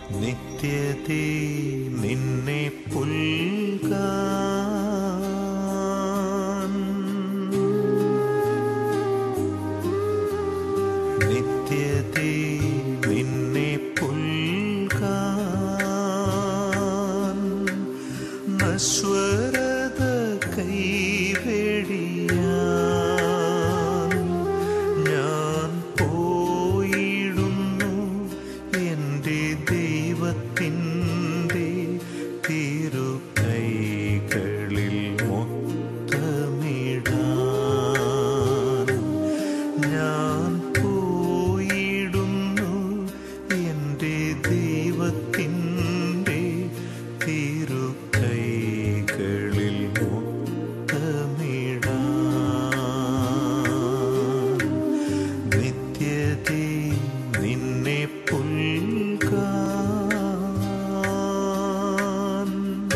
നിത്യതേ നിന്നെ പുൽകാൻ നിത്യതേ നിന്നെ പുൽകാൻ നശ്വരത കൈവെടിയാൻ ഞാൻ പോയിടുന്നു എൻ്റെ ദൈവത്തിൻ്റെ തിരുകൈകളിൽ മൊത്തമിടാൻ ഞാൻ പോയിടുന്നു എൻ്റെ ദൈവത്തിൻ്റെ തിരുകൈകളിൽ മൊത്തമിടാൻ നിത്യതേ നിന്നെ പുൽകാൻ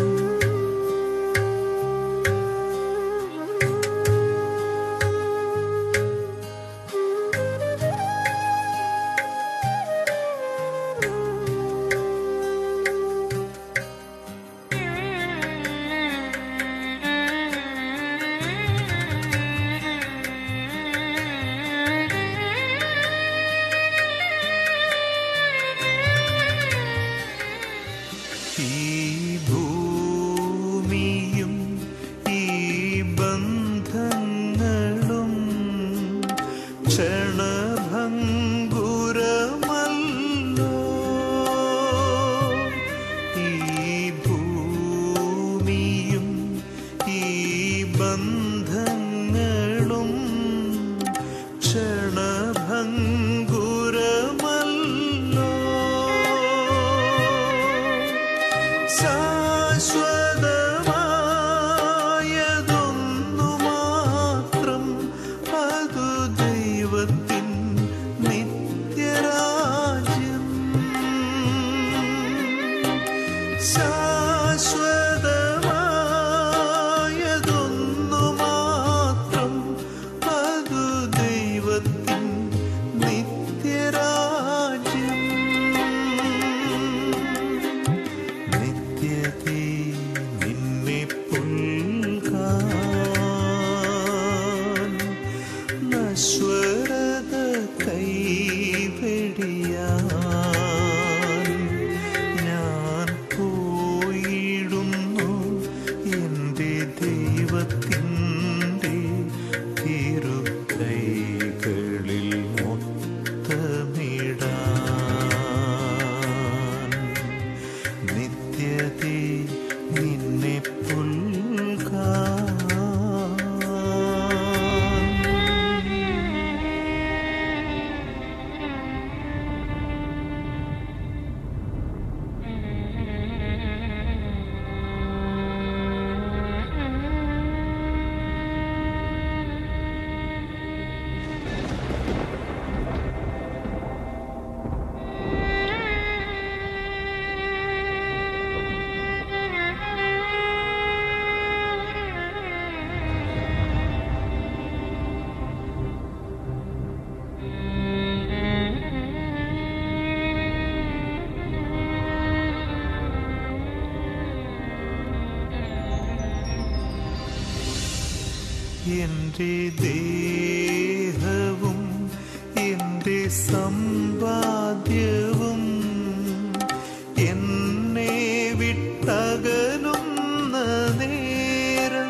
ഈ ഭൂമിയും ഈ ബന്ധങ്ങളും ക്ഷണഭംഗുരമല്ലോ ഈ ഭൂമിയും ഈ ബന്ധങ്ങളും ക്ഷണഭംഗുരമല്ലോ ശാശ്വതമായതൊന്നു മാത്രം അതു ദൈവത്തിൻ നിത്യരാജ്യം ശാശ്വതമായതൊന്നു മാത്രം അതു ദൈവത്തിൻ നിത്യരാജ്യം നിത്യതേ നിന്നെ പുൽകാൻ നശ്വരത കൈവെടിയാൻ ഞാൻ പോയിടുന്നു എൻ്റെ ദൈവത്തിൻ്റെ തിരുക്കൈകളിൽ മൊത്തമിടാൻ നിത്യതേ നിന്നെ പുൽകാൻ എൻ്റെ ദേഹവും എൻ്റെ സമ്പാദ്യവും എന്നെ വിട്ടകലുന്ന നേരം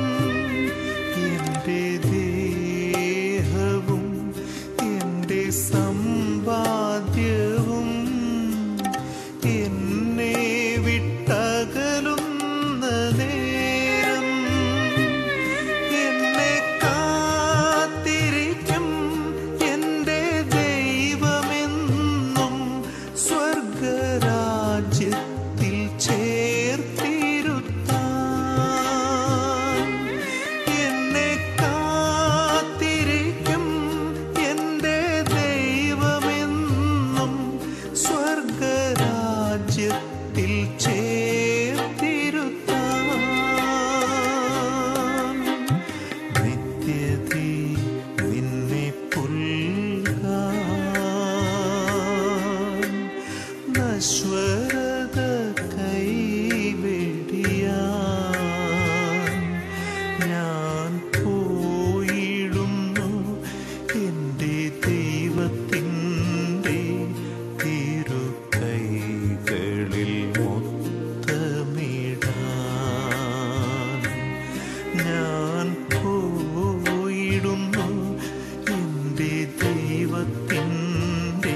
എൻ്റെ ദേഹവും എൻ്റെ സമ്പാദ്യവും എന്നെ വിട്ടകലുന്ന നേരം എന്നെ കാത്തിരിക്കും എൻ്റെ ദൈവമെന്നും ഞാൻ പോയിടുന്നു എൻ്റെ ദൈവത്തിൻ്റെ തിരുക്കൈകളിൽ മൊത്തമിടാൻ ഞാൻ പോയിടുന്നു എൻ്റെ ദൈവത്തിൻ്റെ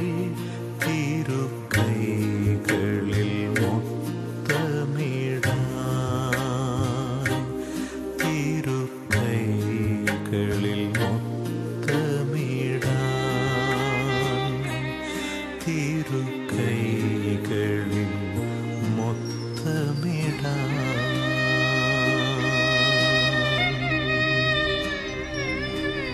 തിരുക്കൈകളിൽ മൊത്തമിടാൻ തിരുക്കൈകളിൽ മൊത്തമിടാൻ തിരുക്കൈകളിൽ മൊത്തമിടാൻ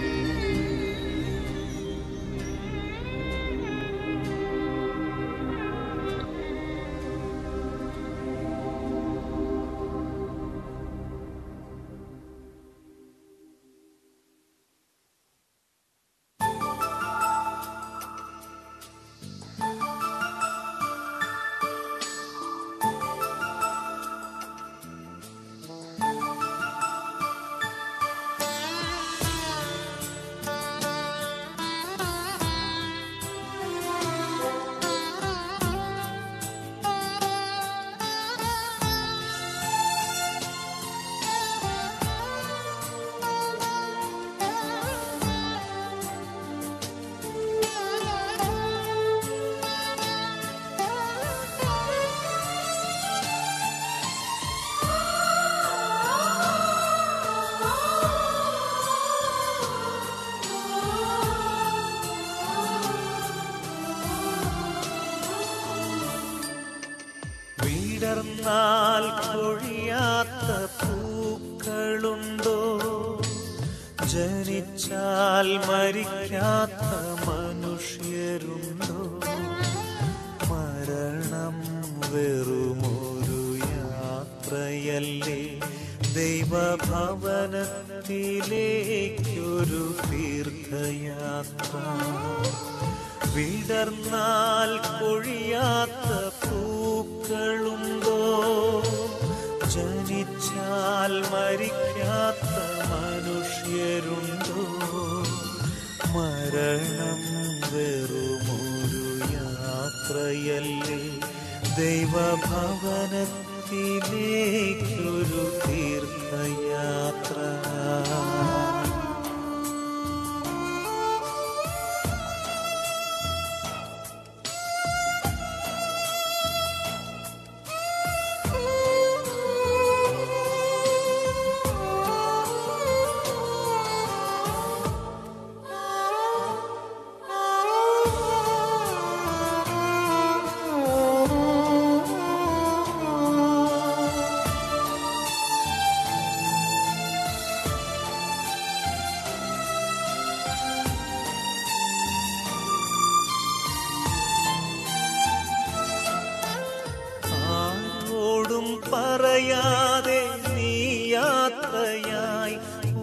വിടർന്നാൽ കൊഴിയാത്ത പൂക്കളുണ്ടോ ജനിച്ചാൽ മരിക്കാത്ത മനുഷ്യരുണ്ടോ മരണം വെറുമൊരു യാത്രയല്ലേ ദൈവഭവനത്തിലേക്കൊരു തീർത്ഥയാത്ര വിടർന്നാൽ കൊഴിയാത്ത പൂക്കളുണ്ടോ ജനിച്ചാൽ മരിക്കാത്ത മനുഷ്യരുണ്ടോ മരണം വെറുമൊരു യാത്രയല്ലേ ദൈവഭവനത്തിലേക്കൊരു തീർത്ഥയാത്ര ആരോടും പറയാതെ നീ യാത്രയായി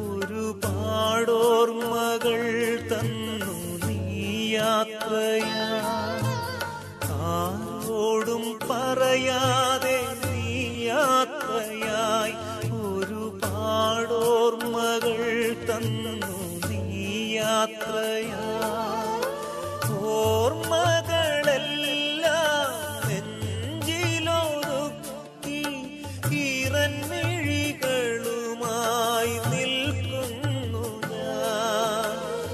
ഒരുപാടോർമ്മകൾ തന്നു നീ യാത്രയായി ആരോടും പറയാതെ നീ യാത്രയായി ഒരുപാടോർമ്മകൾ തന്നു നീ യാത്രയായി ഓർമ്മകളെല്ലാം നെഞ്ചിലൊതുക്കി ഈറൻമിഴികളുമായി നിൽക്കുന്നു ഞാൻ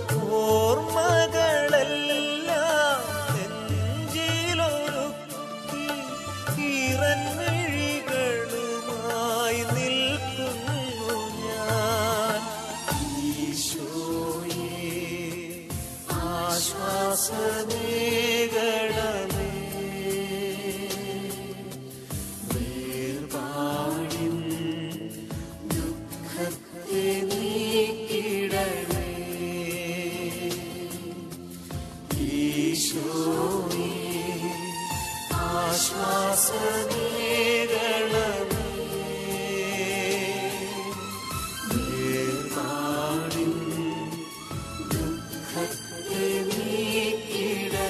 ഓർമ്മകളെല്ലാം നെഞ്ചിലൊതുക്കി ഈറൻമിഴികളുമായി നിൽക്കുന്നു ഞാൻ ഈശോയേ ആശ്വാസമേകണമേ വേർപാടിൻ ദുഃഖത്തെ നീക്കിടണേ ഈശോയേ ആശ്വാസമേകണമേ വേർപാടിൻ ദുഃഖത്തെ നീക്കിടണേ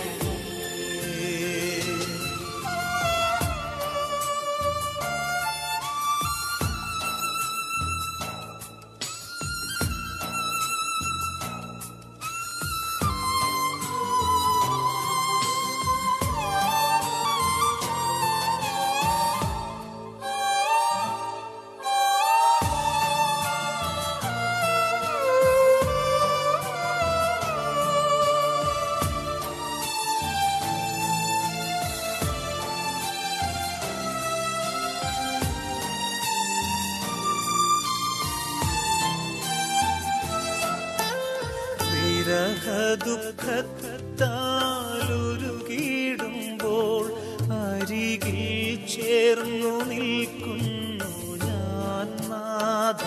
വിരഹദുഃഖത്താലുരുകിടുമ്പോൾ അരികിൽ ചേർന്നു നിൽക്കുന്നു ഞാൻ നാഥ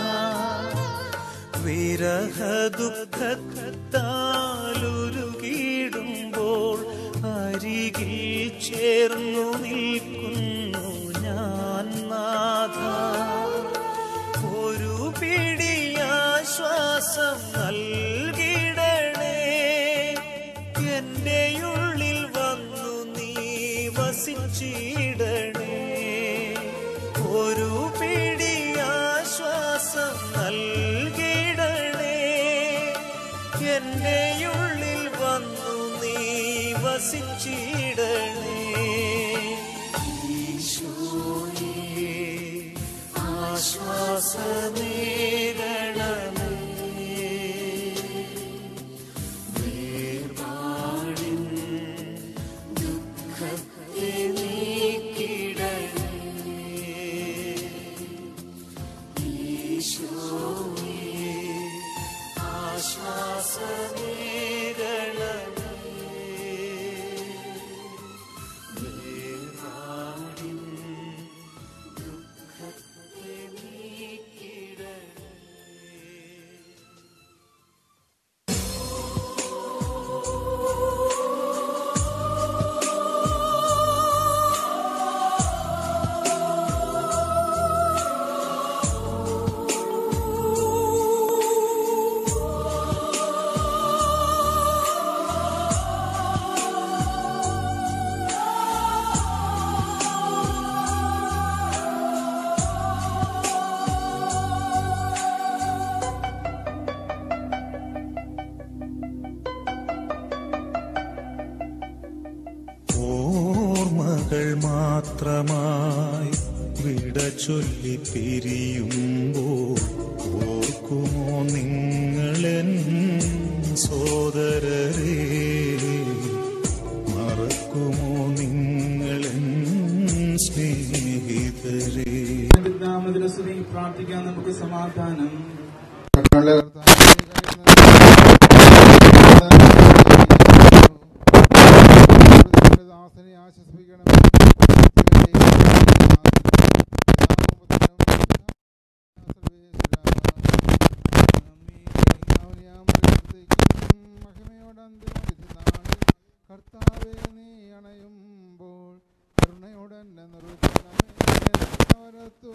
വിരഹദുഃഖത്താലുരുകിടുമ്പോൾ അരികിൽ ചേർന്നു നിൽക്കുന്നു ഞാൻ നാഥ ഒരു പിടിയാശ്വാസം നൽകിടണേ എന്റെ ഉള്ളിൽ വന്നു നീ വസിച്ചിടണേ ഒരു പിടിയാശ്വാസം നൽകിടണേ എന്റെ ഉള്ളിൽ വന്നു നീ വസിച്ചിടണേ ഈശോയേ ആശ്വാസമേകണമേ വേർപാടിൻ ദുഃഖത്തെ നീക്കിടണേ ഈശോയേ ആശ്വാസമേകണമേ വേർപാടിൻ ദുഃഖത്തെ നീക്കിടണേ ഓർമ്മകൾ മാത്രമായി വിട ചൊല്ലി പിരിയുമ്പോൾ ഓർക്കുമോ നിങ്ങളെൻ സോദരരെ മറക്കുമോ നിങ്ങളെൻ സ്നേഹിതരെ നാമത്തിന് സ്തുതി പ്രാർത്ഥിക്കാൻ നമുക്ക് സമാധാനം കർത്താവിന്റെ ദാസനെ ആശ്വസിപ്പിക്കണമേ കർത്താവെ നീ അണയുമ്പോൾ കരുണയോടെ നിർവഹിക്കണമേ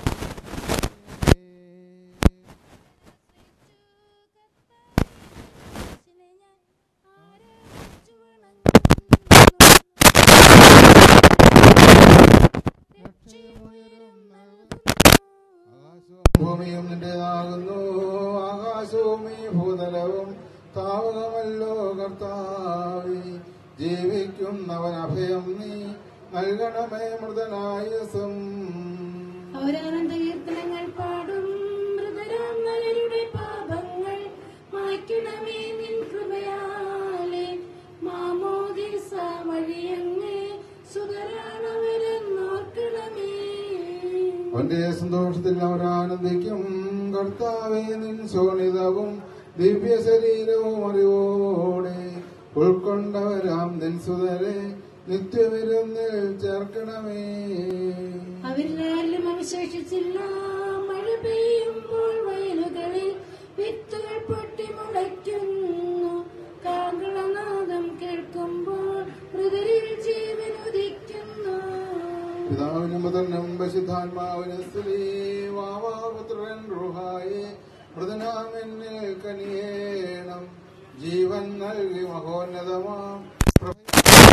ഭൂമിയും നിന്റേതാകുന്നു ആകാശവും ഈ ഭൂതലവും താവകമല്ലോ കർത്താവി ജീവിക്കുന്നവൻ അഭയം നീ നൽകണമേ മൃതനായസം അവരാനന്ദ കീർത്തനങ്ങൾ പാടും മൃതരാം നരരുടെ പാപങ്ങൾ മായ്ക്കണമേ നിൻ കൃപയാലെ മാമോദിസ വഴിയങ്ങ് സുതരാണവരെന്നോർക്കണമേ അവന്റെ സന്തോഷത്തിൽ അവർ ആനന്ദിക്കും കർത്താവെ നിൻ ശോണിതവും ദിവ്യ ശരീരവും അറിവോടെ ഉൾക്കൊണ്ടവരാം നിൻ സുതരെ നിത്യവിരുന്നിൽ ചേർക്കണമേ അവരിലാരും അവശേഷിച്ചില്ല മഴ പെയ്യുമ്പോൾ വയലുകളിൽ വിത്തുകൾ പൊട്ടി മുളയ്ക്കുന്നു കാകളനാദം കേൾക്കുമ്പോൾ മൃതരിൽ ജീവൻ ഉദിക്കുന്നു പിതാവിനും പുത്രനും പശുദ്ധാത്മാവിനും സ്ത്രീ വാവാപുത്രൻ റുഹായി മൃതനാമെന്നിൽ കനിയേണം ജീവൻ നൽകി മഹോന്നതമാം പ്രഭ-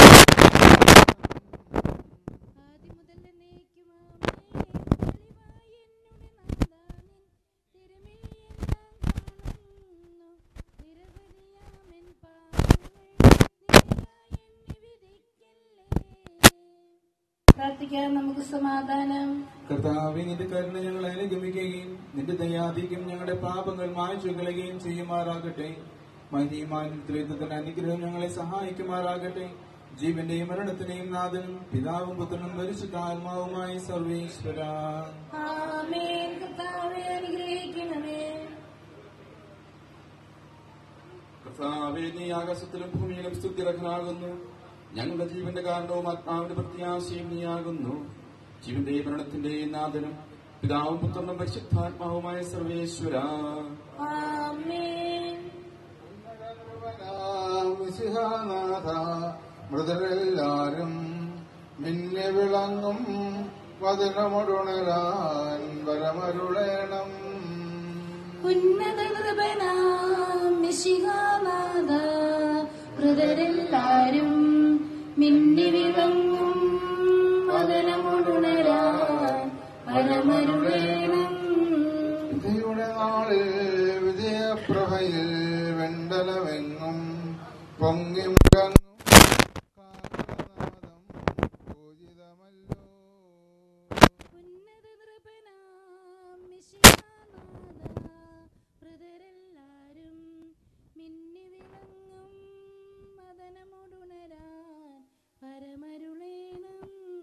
ആദ്യം മുതൽ എന്നേക്കുമാമേ, തെളിവായി എന്നുടെ നാഥാനിൻ തിരുമിഴിയെല്ലാം കാണുന്നു. നിരവധിയാമെൻ പാപങ്ങൾ നിരയായി എണ്ണി വിധിക്കല്ലേ. പ്രാർത്ഥിക്കാം നമുക്ക് സമാധാനം കർത്താവെ നിന്റെ കരുണ ഞങ്ങളെ അനുഗമിക്കുകയും നിന്റെ ദയാധികം ഞങ്ങളുടെ പാപങ്ങൾ മായ്ച്ചു കളയുകയും ചെയ്യുമാറാകട്ടെ മഹിമാനത്തിലെത്തുന്ന അനുഗ്രഹം ഞങ്ങളെ സഹായിക്കുമാറാകട്ടെ ജീവന്റെയും മരണത്തിന്റെയും നാഥനും പിതാവും പുത്രനും പരിശുദ്ധാത്മാവുമായ സർവേശ്വര ആമേൻ കർത്താവെ അനുഗ്രഹിക്കണമേ കർത്താവേ നീ ആകാശത്തിലും ഭൂമിയിലും സ്തുതിരഹനാകുന്നു ഞങ്ങളുടെ ജീവന്റെ കാരണവും ആത്മാവിന്റെ പ്രത്യാശയും നീയാകുന്നു ജീവന്റെയും മരണത്തിന്റെയും നാഥനും പിതാവും പുത്രനും പരിശുദ്ധാത്മാവുമായ സർവേശ്വര ആമേൻ മിശിഹാനാഥ മൃതരെല്ലാരും മിന്നെ വിളങ്ങും വചനമൊടുണരാൻ വരമരുളേണം ഉന്നത കൃപനാം മിശിഹാനാഥ ഹൃദരെല്ലാരും മിന്നി വിളങ്ങും വദനമുണരാൻ പരമരുളേണം വിധിയുടെ നാളിൽ വിജയപ്രഭയിൽ വെണ്ടലമെങ്ങും പൊങ്ങി മുഴങ്ങും കാലനാദം പൂജിതമല്ലോ ഉന്നത കൃപനാം മിശിഹാനാഥ ഹൃദരെല്ലാരും മിന്നി വിളങ്ങും വദനമുണരാൻ പരമരുളേണം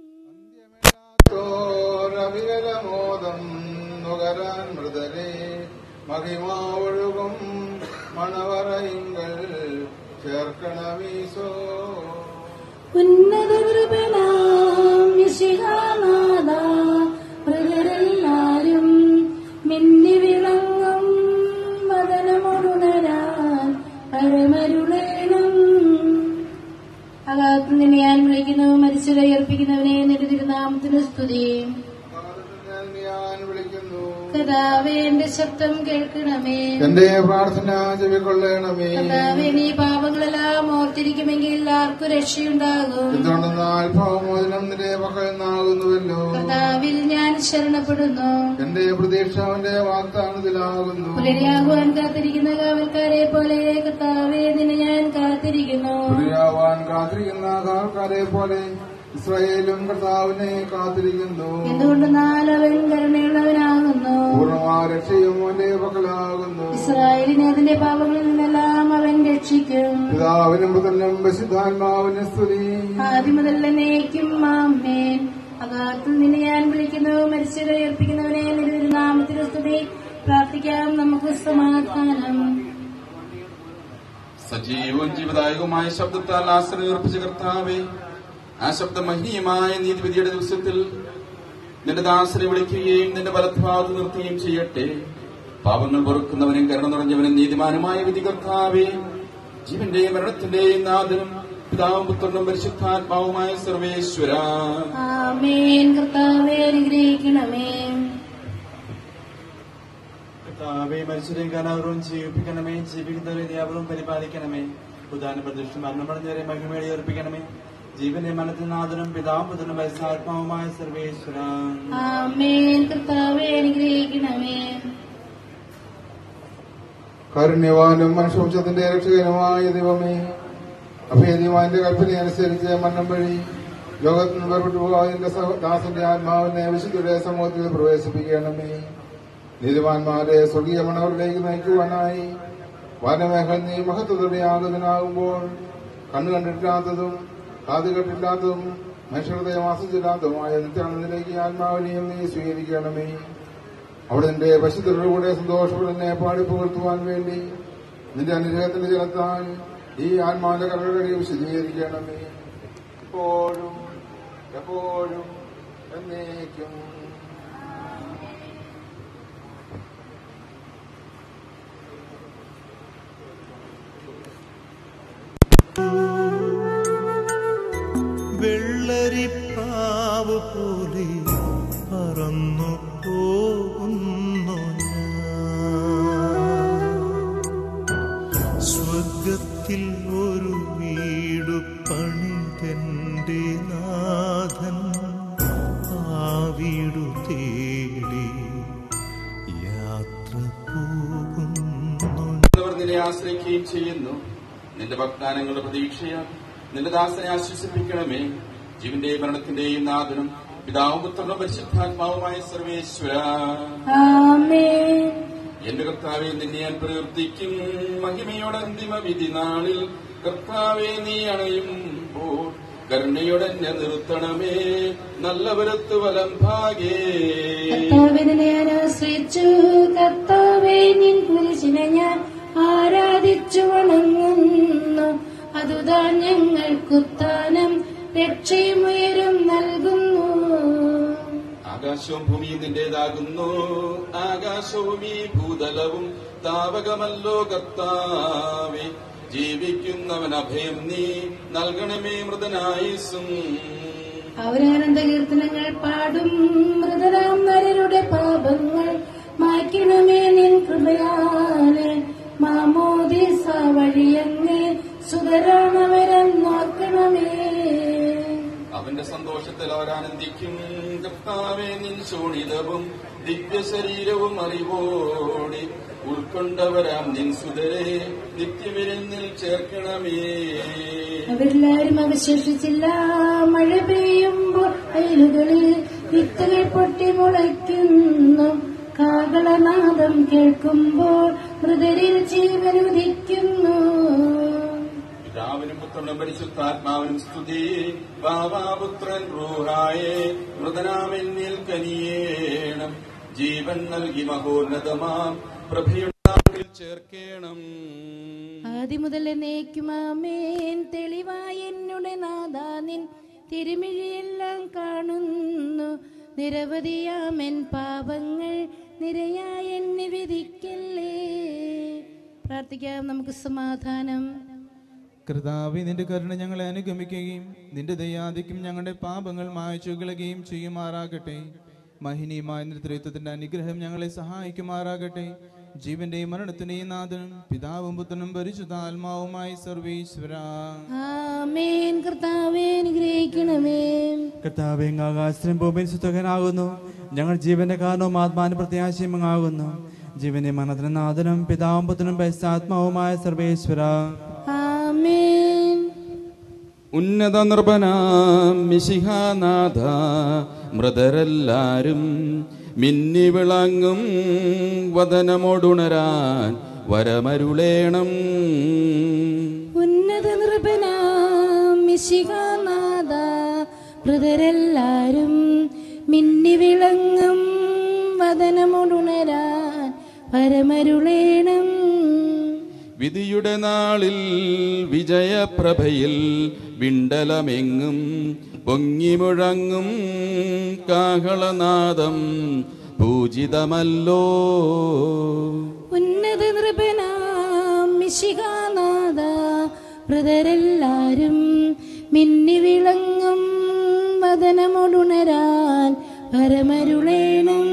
ോരവികലമോദം നുകരാൻ മൃതരെ മഹിമാവൊഴുകും മണവറയിങ്കൽ ചേർക്കണമീശോ ഉന്നത കൃപനാം മിശിഹാനാഥ ഹൃദരെല്ലാരും മിന്നി വിളങ്ങും വദനമുണരാൻ പരമരുളേണം അകാലത്ത് നിന്നെ ഞാൻ വിളിക്കുന്നു മരിച്ചവരെ ഏർപ്പിക്കുന്നവനെ നിന്റെ തിരുനാമത്തിന് സ്തുതിയും ഭാരതത്തിൽ ഞാൻ വിളിക്കുന്നു കഥാവേ എന്റെ ശബ്ദം കേൾക്കണമേ എന്റെ പ്രാർത്ഥന ചെവിക്കൊള്ളണമേ കഥാവേ നീ പാപങ്ങളെല്ലാം ഓർത്തിരിക്കുമെങ്കിൽ ആർക്കു രക്ഷയുണ്ടാകും എന്തുകൊണ്ടെന്നാൽ ഭാവമോചനം നിന്റെ മക്കൾ നാകുന്നുവല്ലോ കർത്താവിൽ ഞാൻ ശരണപ്പെടുന്നു എന്റെ പ്രതീക്ഷ അവന്റെ വാഗ്ദാനത്തിലാകുന്നു പുലരിയാകുവാൻ കാത്തിരിക്കുന്ന കാവൽക്കാരെ പോലെ കർത്താവെ നിന്നെ ഞാൻ കാത്തിരിക്കുന്നു പുലിയാവാൻ കാത്തിരിക്കുന്ന കാൽക്കാരെ പോലെ ഇസ്രായേലും കർത്താവിനെ കാത്തിരിക്കുന്നു എന്തുകൊണ്ട് നാലവൻ കരുണയുള്ളവനാകുന്നു പൂർണ്ണമായ രക്ഷയും അവന്റെ പക്കലാകുന്നു ഇസ്രായേലിനെ അതിന്റെ പാപങ്ങളിൽ നിന്നെല്ലാം അവൻ രക്ഷിക്കും പിതാവിനും പുത്രനും പരിശുദ്ധാത്മാവിനും സ്തുതി ആദ്യം മുതൽ എന്നേക്കും ആമേൻ അകാലത്തിൽ നിന്നെ ഞാൻ വിളിക്കുന്നു മരിച്ചവരെ ഏർപ്പിക്കുന്നവനെ നിന്റെ നാമത്തിന് സ്തുതി പ്രാർത്ഥിക്കാം നമുക്ക് സമാധാനം സജീവവും ജീവദായകവുമായ ശബ്ദത്താൽ ആശ്രയം ഉറപ്പിച്ച കർത്താവേ ആ ശബ്ദ മഹനീയമായ നീതിവിധിയുടെ ദിവസത്തിൽ നിന്റെ ദാസനെ വിളിക്കുകയും നിന്റെ വലത്ഭാഗത്ത് നിർത്തുകയും ചെയ്യട്ടെ പാപങ്ങൾ പൊറുക്കുന്നവനും കരുണ നിറഞ്ഞവനും നീതിമാനുമായ വിധി കർത്താവേ ജീവന്റെയും മരണത്തിന്റെയും നാഥനും പിതാവും പുത്രനും പരിശുദ്ധാത്മാവുമായ സർവേശ്വര ആമേൻ കർത്താവെ അനുഗ്രഹിക്കണമേ കർത്താവേ മരിച്ചവരെയും കാലാവരവും ജീവിപ്പിക്കണമേ ജീവിക്കുന്നവരെ വ്യാപനവും പരിപാലിക്കണമേ ഉദാഹരണ പ്രതിഷ്ഠ മരണമടഞ്ഞവരെ മഹിമയുടെ ഏർപ്പിക്കണമേ ജീവന്റെ മനത്തിനാഥനും പിതാവും പുത്രനും പരിസാത്മാവുമായ സർവേശ്വര ആമേൻ കർത്താവെ അനുഗ്രഹിക്കണമേ കാരുണ്യവാനും മനുഷ്യവംശത്തിന്റെ രക്ഷകനുമായ ദൈവമേ അഭേദ്യമാന്റെ കൽപ്പന അനുസരിച്ച് മന്നം വഴി ലോകത്തിൽ നിന്ന് വേർപെട്ടു പോകാതിന്റെ ദാസന്റെ ആത്മാവിനെ വിശുദ്ധയുടെ സമൂഹത്തിൽ പ്രവേശിപ്പിക്കണമേ നീതിമാന്മാരെ സ്വർഗീയ മണവരിലേക്ക് നയിക്കുവാനായി വാനമേഘൽ നീ മഹത്വത്തോടെ ആകുന്നതിനാകുമ്പോൾ കണ്ണു കണ്ടിട്ടില്ലാത്തതും കാത് കേട്ടില്ലാത്തതും മനുഷ്യഹൃദയം ആസ്വദിച്ചില്ലാത്തതുമായ നിത്യാനന്ദിലേക്ക് ആത്മാവിനെയും നീ സ്വീകരിക്കണമേ അവിടെ നിന്റെ പശുക്കളുടെ കൂടെ സന്തോഷപ്പെടുന്നെ പാടി പുകഴ്ത്തുവാൻ വേണ്ടി നിന്റെ അനുഗ്രഹത്തിന്റെ ജലത്താൽ ഈ ആത്മാവിന്റെ കരകളെ വിശദീകരിക്കണമേ എപ്പോഴും എപ്പോഴും എന്നേക്കും വെള്ളരിപ്രാവ് പോലെ പറന്നു പോകുന്നു ഞാൻ സ്വർഗത്തിൽ ഒരു വീടു പണിതെന്റെ നാഥൻ ആ വീടു തേടി യാത്ര പോകുന്നു അവർ നിന്നെ ആശ്രയിക്കുകയും ചെയ്യുന്നു നിന്റെ വാഗ്ദാനങ്ങളുടെ പ്രതീക്ഷയാൽ നിന്റെ ദാസനെ ആശ്വസിപ്പിക്കണമേ ജീവന്റെയും മരണത്തിന്റെയും നാഥനും പിതാവും പുത്രനും പരിശുദ്ധാത്മാവുമായ സർവേശ്വര ആമേൻ എന്റെ കർത്താവെ നിന്നെ ഞാൻ പ്രവർത്തിക്കും മഹിമയുടെ അന്തിമ വിധി നാളിൽ കർത്താവെ നീ അണയുമ്പോൾ കരുണയോടെ എന്നെ നിർത്തണമേ നല്ലവരത്ത് വലം ഭാഗേ കർത്താവിനെ ഞാൻ ആശ്രയിച്ചു കർത്താവെ നിൻ കുരിശിനെ ഞാൻ ആരാധിച്ചു വണങ്ങുന്നു അതുതാൻ ഞങ്ങൾക്കുത്താനം രക്ഷയുമുയരും നൽകുന്നു ആകാശവും ഭൂമിയും നിന്റേതാകുന്നു ആകാശവും ഈ ഭൂതലവും താവകമല്ലോ കർത്താവേ ജീവിക്കുന്നവൻ അഭയം നീ നൽകണമേ മൃതനായുസും അവരാനന്ദ കീർത്തനങ്ങൾ പാടും മൃതരാം നരരുടെ പാപങ്ങൾ മായ്ക്കണമേ നിൻ കൃപയാലെ മാമോദീസ വഴിയങ്ങേ സുതരാണവരെന്നോർക്കണമേ അവന്റെ സന്തോഷത്തിൽ അവരാനന്ദിക്കും കർത്താവേ നിൻ ശോണിതവും ദിവ്യ ശരീരവും അറിവോടെ ഉൾക്കൊണ്ടവരാം നിൻ സുതരെ നിത്യവിരുന്നിൽ ചേർക്കണമേ അവരെല്ലാരും അവശേഷിച്ചില്ല മഴ പെയ്യുമ്പോൾ വയലുകളിൽ വിത്തുകൾ പൊട്ടി മുളയ്ക്കുന്നു കാകളനാദം കേൾക്കുമ്പോൾ മൃതരിൽ ജീവൻ ഉദിക്കുന്നു പിതാവിനും പുത്രനും പരിശുദ്ധാത്മാവിനും സ്തുതി ബാബാപുത്രൻ റൂഹായെ മൃതനാമെന്നിൽ കനിയേണം ജീവൻ നൽകി മഹോന്നതമാം പ്രഭയുടെ ചേർക്കേണം ആദ്യം മുതൽ എന്നേക്കുമാമേൻ തെളിവായ എന്നുടെ നാദാ നിൻ തിരുമിഴിയെല്ലാം കാണുന്നു നിരവധിയാമൻ പാപങ്ങൾ നിരയായ എന്നെ വിധിക്കല്ലേ പ്രാർത്ഥിക്കാം നമുക്ക് സമാധാനം കർത്താവെ നിന്റെ കരുണ ഞങ്ങളെ അനുഗമിക്കുകയും നിന്റെ ദയാദിക്കും ഞങ്ങളുടെ പാപങ്ങൾ മായച്ചു കളയുകയും ചെയ്യുമാറാകട്ടെ മഹിനിയുമായ നേതൃത്വത്തിന്റെ അനുഗ്രഹം ഞങ്ങളെ സഹായിക്കുമാറാകട്ടെ ജീവന്റെയും മരണത്തിന്റെയും നാഥനും പിതാവും പുത്രനും പരിശുദ്ധാത്മാവുമായി സർവീശ്വര ആമേൻ കർത്താവേ അനുഗ്രഹിക്കണമേ കർത്താവെ അങ്ങ് ആകാശത്തിനും ഭൂമിയിൽ സുത്തകനാകുന്നു ഞങ്ങൾ ജീവന്റെ കാരണവും ആത്മാവിന്റെ പ്രത്യാശയും അങ്ങാകുന്നു ജീവന്റെ മരണത്തിനും നാഥനും പിതാവും പുത്രനും പരിശുദ്ധാത്മാവുമായ സർവേശ്വര ആമേൻ ഉന്നത നിർഭനാം മിശിഹാനാഥ മൃതരെല്ലാരും മിന്നി വിളങ്ങും വദനമോടുണരാൻ വരമരുളേണം ഉന്നത നൃപനാം മിശികാനാഥ മൃതരെല്ലാരും മിന്നി വിളങ്ങും വദനമുണരാൻ പരമരുളേണം വിധിയുടെ നാളിൽ വിജയപ്രഭയിൽ വിണ്ടലമെങ്ങും പൊങ്ങിമുഴങ്ങും കാഹളനാദം പൂജിതമല്ലോ ഉന്നത നൃപനാം മിശികാനാഥ മൃതരെല്ലാരും മിന്നി വിളങ്ങും വദനമുണരാൻ പരമരുളേണം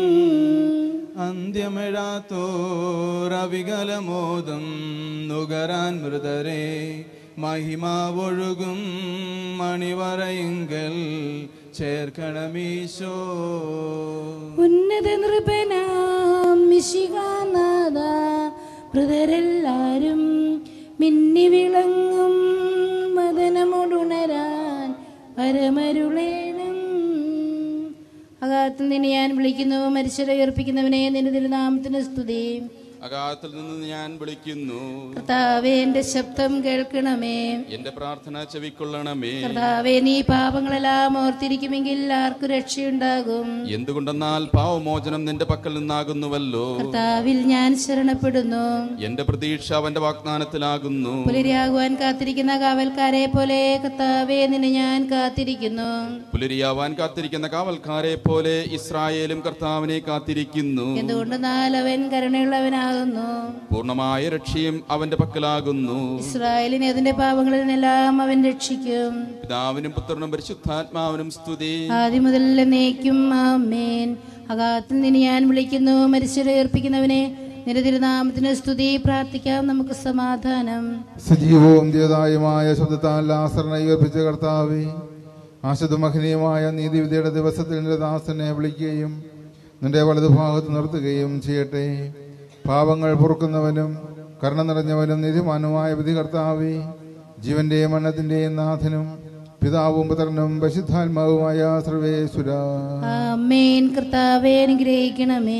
അന്ത്യമിഴാത്തോരവികലമോദം നുകരാൻ മൃതരെ മഹിമാവൊഴുകും മണിവറയിങ്കൽ ചേർക്കണമീശോ ഉന്നത നൃപനാം മിശികാനാഥ മൃതരെല്ലാരും മിന്നി വിളങ്ങും മദനമുണരാൻ പരമരുളേണം അകാലത്തിൽ നിന്നെ ഞാൻ വിളിക്കുന്നു മരിച്ചവരെ ഉയർപ്പിക്കുന്നവനെ നിന്റെ തിരുനാമത്തിന് സ്തുതി അകാലത്തിൽ നിന്ന് ഞാൻ വിളിക്കുന്നു കർത്താവേ എന്റെ ശബ്ദം കേൾക്കണമേ എന്റെ പ്രാർത്ഥന ചെവിക്കൊള്ളണമേ കർത്താവേ നീ പാപങ്ങളെല്ലാം ഓർത്തിരിക്കുമെങ്കിൽ ആർക്കു രക്ഷയുണ്ടാകും എന്തുകൊണ്ടെന്നാൽ പാവമോചനം നിന്റെ പക്കൽ നിന്നാകുന്നുവല്ലോ കർത്താവിൽ ഞാൻ ശരണപ്പെടുന്നു എന്റെ പ്രതീക്ഷ അവന്റെ വാഗ്ദാനത്തിലാകുന്നു പുലരിയാകുവാൻ കാത്തിരിക്കുന്ന കാവൽക്കാരെ പോലെ കർത്താവേ നിന്നെ ഞാൻ കാത്തിരിക്കുന്നു പുലരിയാവാൻ കാത്തിരിക്കുന്ന കാവൽക്കാരെ പോലെ ഇസ്രായേലും കർത്താവിനെ കാത്തിരിക്കുന്നു എന്തുകൊണ്ടെന്നാൽ അവൻ കരുണയുള്ളവനാകുന്നു പൂർണ്ണമായ രക്ഷയും അവന്റെ പക്കലാകുന്നു ഇസ്രായേലിനെ അതിന്റെ പാപങ്ങളിൽ നിന്നെല്ലാം അവൻ രക്ഷിക്കും പിതാവിനും പുത്രനും പരിശുദ്ധാത്മാവിനും സ്തുതി ആദ്യം മുതൽ എന്നേക്കും ആമേൻ അകാലത്തിൽ നിന്നെ ഞാൻ വിളിക്കുന്നു മരിച്ചവരെ ഏർപ്പിക്കുന്നവനെ നിന്റെ തിരുനാമത്തിന് സ്തുതി പ്രാർത്ഥിക്കാം നമുക്ക് സമാധാനം സജീവവും ദ്യോതായുമായ ശബ്ദത്താൽ ലാസറിനെ ഉയർപ്പിച്ച കർത്താവെ ആശുദ്ധമഹനീയമായ നീതിവിധിയുടെ ദിവസത്തിൽ നിന്റെ ദാസനെ വിളിക്കുകയും നിന്റെ വലതുഭാഗത്ത് നിർത്തുകയും ചെയ്യട്ടെ പാപങ്ങൾ പൊറുക്കുന്നവനും കരുണ നിറഞ്ഞവനും നീതിമാനുമായ വിധി കർത്താവെ ജീവന്റെയും മരണത്തിന്റെയും നാഥനും പിതാവും പുത്രനും പരിശുദ്ധാത്മാവുമായ സർവേശ്വര ആമേൻ കർത്താവെ അനുഗ്രഹിക്കണമേ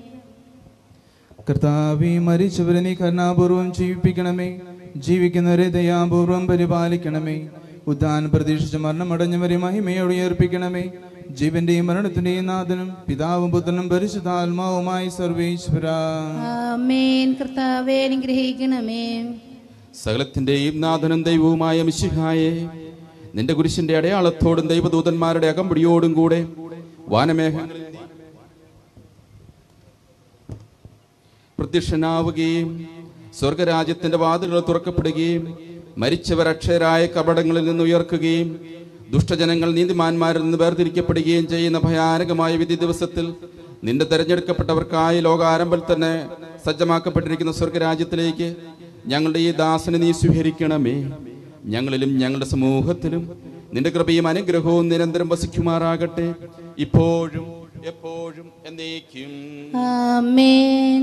കർത്താവെ മരിച്ചവരെ നീ കരുണാപൂർവം ജീവിപ്പിക്കണമേ ജീവിക്കുന്നവരെ ദയാപൂർവം പരിപാലിക്കണമേ ഉദ്ധാനം പ്രതീക്ഷിച്ച് മരണമടഞ്ഞവരെ മഹിമയോട് ഉയർപ്പിക്കണമേ ജീവന്റെയും മരണത്തിന്റെയും നാഥനും പിതാവും പുത്രനും പരിശുദ്ധാത്മാവുമായി സർവേശ്വര ആമേൻ കർത്താവെ അനുഗ്രഹിക്കണമേ സകലത്തിന്റെയും നാഥനും ദൈവവുമായ മിശിഹായെ നിന്റെ കുരിശിന്റെ അടയാളത്തോടും ദൈവദൂതന്മാരുടെ അകമ്പടിയോടും കൂടെ വാനമേഘങ്ങളിൽ നീ പ്രത്യക്ഷനാവുകയും സ്വർഗരാജ്യത്തിന്റെ വാതിലുകൾ തുറക്കപ്പെടുകയും മരിച്ചവർ അക്ഷയരായ കപടങ്ങളിൽ നിന്ന് ഉയർക്കുകയും ദുഷ്ടജനങ്ങൾ നീതിമാന്മാരിൽ നിന്ന് വേർതിരിക്കപ്പെടുകയും ചെയ്യുന്ന ഭയാനകമായ വിധി ദിവസത്തിൽ നിന്റെ തെരഞ്ഞെടുക്കപ്പെട്ടവർക്കായി ലോകാരംഭത്തിൽ തന്നെ സജ്ജമാക്കപ്പെട്ടിരിക്കുന്ന സ്വർഗരാജ്യത്തിലേക്ക് ഞങ്ങളുടെ ഈ ദാസനെ നീ സ്വീകരിക്കണമേ ഞങ്ങളിലും ഞങ്ങളുടെ സമൂഹത്തിലും നിന്റെ കൃപയും അനുഗ്രഹവും നിരന്തരം വസിക്കുമാറാകട്ടെ ഇപ്പോഴും എപ്പോഴും എന്നേക്കും ആമേൻ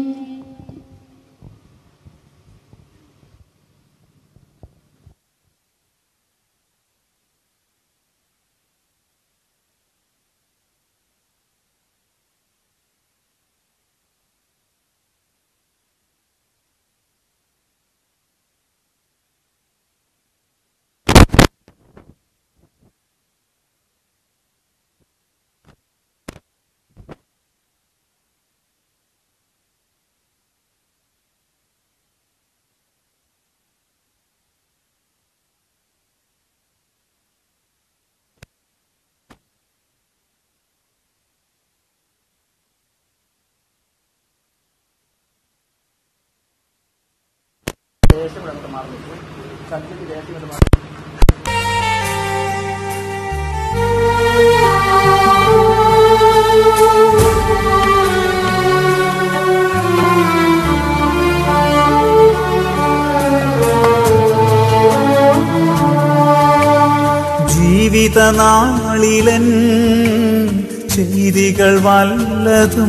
ജീവിതനാളിലൻ ചെയ്തികൾ വല്ലതും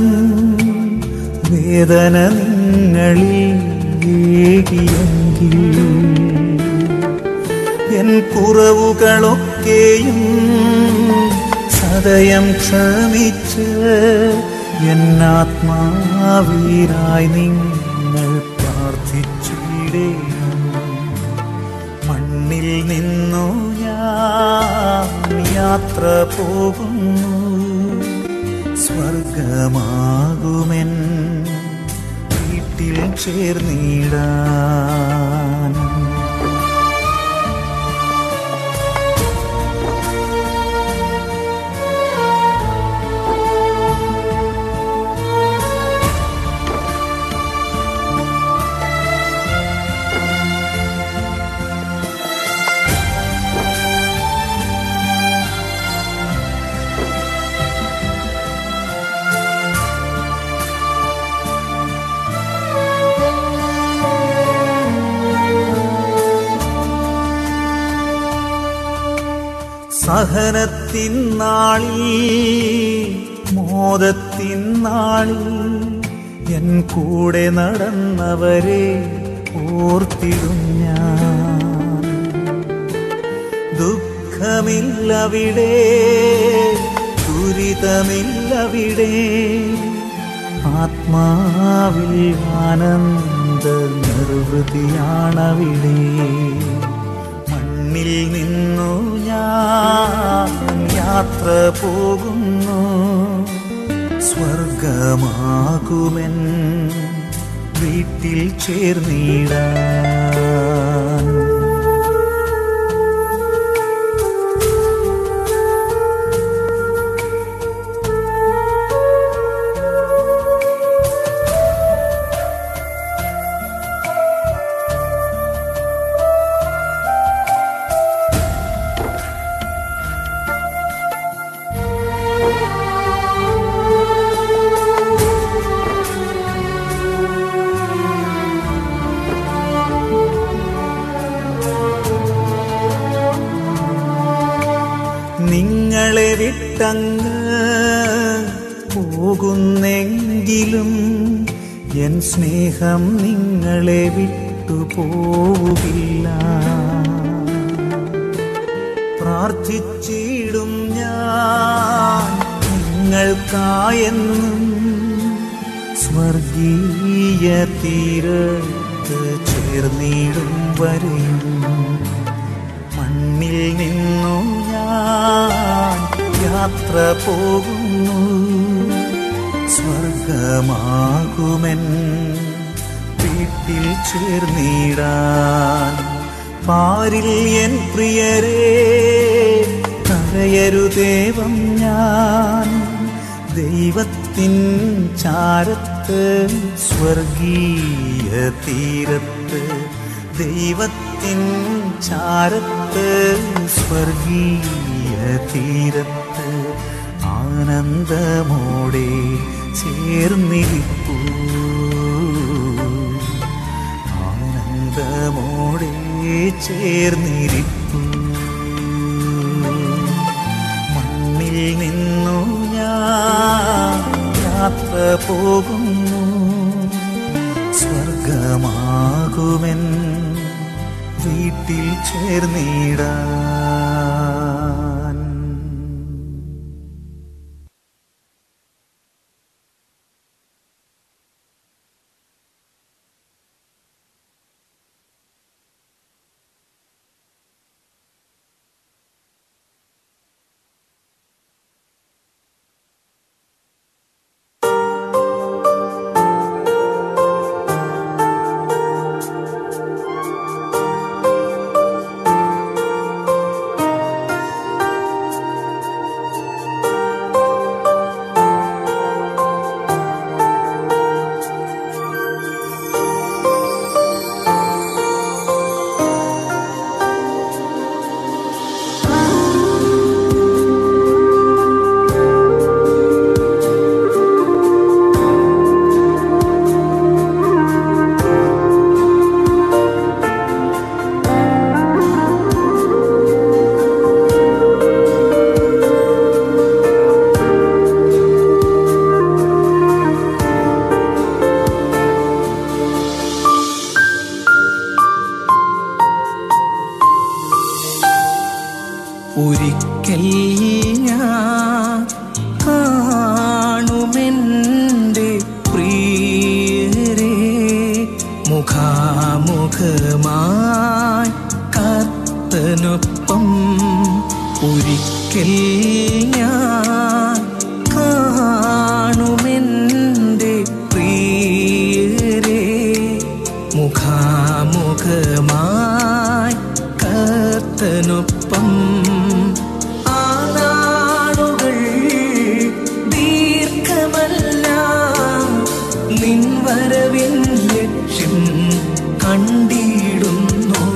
വേദന നിങ്ങളിൽ ഏകിയെങ്കിൽ എൻ കുറവുകളൊക്കെയും സദയം ക്ഷമിച്ച് എന്നാത്മാവീരായി നിങ്ങൾ പ്രാർത്ഥിച്ചിടേണം മണ്ണിൽ നിന്നു ഞാൻ യാത്ര പോകുന്നു സ്വർഗമാകുമെൻ വീട്ടിൽ ചേർന്നിടാൻ സഹനത്തിൻ നാളിൽ മോദത്തിൻ നാളിൽ എൻ കൂടെ നടന്നവരെ ഓർത്തിടും ഞാൻ ദുഃഖമില്ലവിടെ ദുരിതമില്ലവിടെ ആത്മാവിൽ ആനന്ദ നിർവൃതിയാണവിടെ മണ്ണിൽ നിന്നു ഞാൻ യാത്ര പോകുന്നു സ്വർഗമാകുമെൻ വീട്ടിൽ ചേർന്നിടാൻ നിങ്ങളെ വിട്ടങ്ങ് പോകുന്നെങ്കിലും എൻ സ്നേഹം നിങ്ങളെ വിട്ടു പോവുകില്ല പ്രാർത്ഥിച്ചിടും ഞാൻ നിങ്ങൾക്കായെന്നും സ്വർഗീയ തീരത്ത് ചേർന്നിടും വരെയും മണ്ണിൽ നിന്നു ഞാൻ യാത്ര പോകുന്നു സ്വർഗമാകുമെൻ വീട്ടിൽ വീട്ടിൽ ചേർന്നിടാൻ പാരിൽ എൻ പ്രിയരേ കരയരുദേവം ഞാൻ ദൈവത്തിൻ ചാരത്ത് സ്വർഗീയ തീരത്ത് ദൈവത്തിൻ ചാരത്ത് സ്വർഗീയ തീരത്ത് ആനന്ദമോടെ ചേർന്നിരിപ്പൂ ആനന്ദമോടെ ചേർന്നിരിപ്പൂ മണ്ണിൽ നിന്നു ഞാൻ യാത്ര പോകുന്നു സ്വർഗമാകുമെൻ വീട്ടിൽ ചേർന്നിടാൻ ഒരിക്കൽ ഞാൻ കാണുമെൻ്റെ പ്രിയരെ മുഖാമുഖമായി കർത്തനൊപ്പം ഒരിക്കൽ ഞാൻ കാണുമെൻ്റെ പ്രിയരെ മുഖാമുഖമായി കർത്തനൊപ്പം ആ നാളുകൾ ദീർഘമല്ല നിൻ വരവിൻ ലക്ഷ്യം കണ്ടിടുന്നു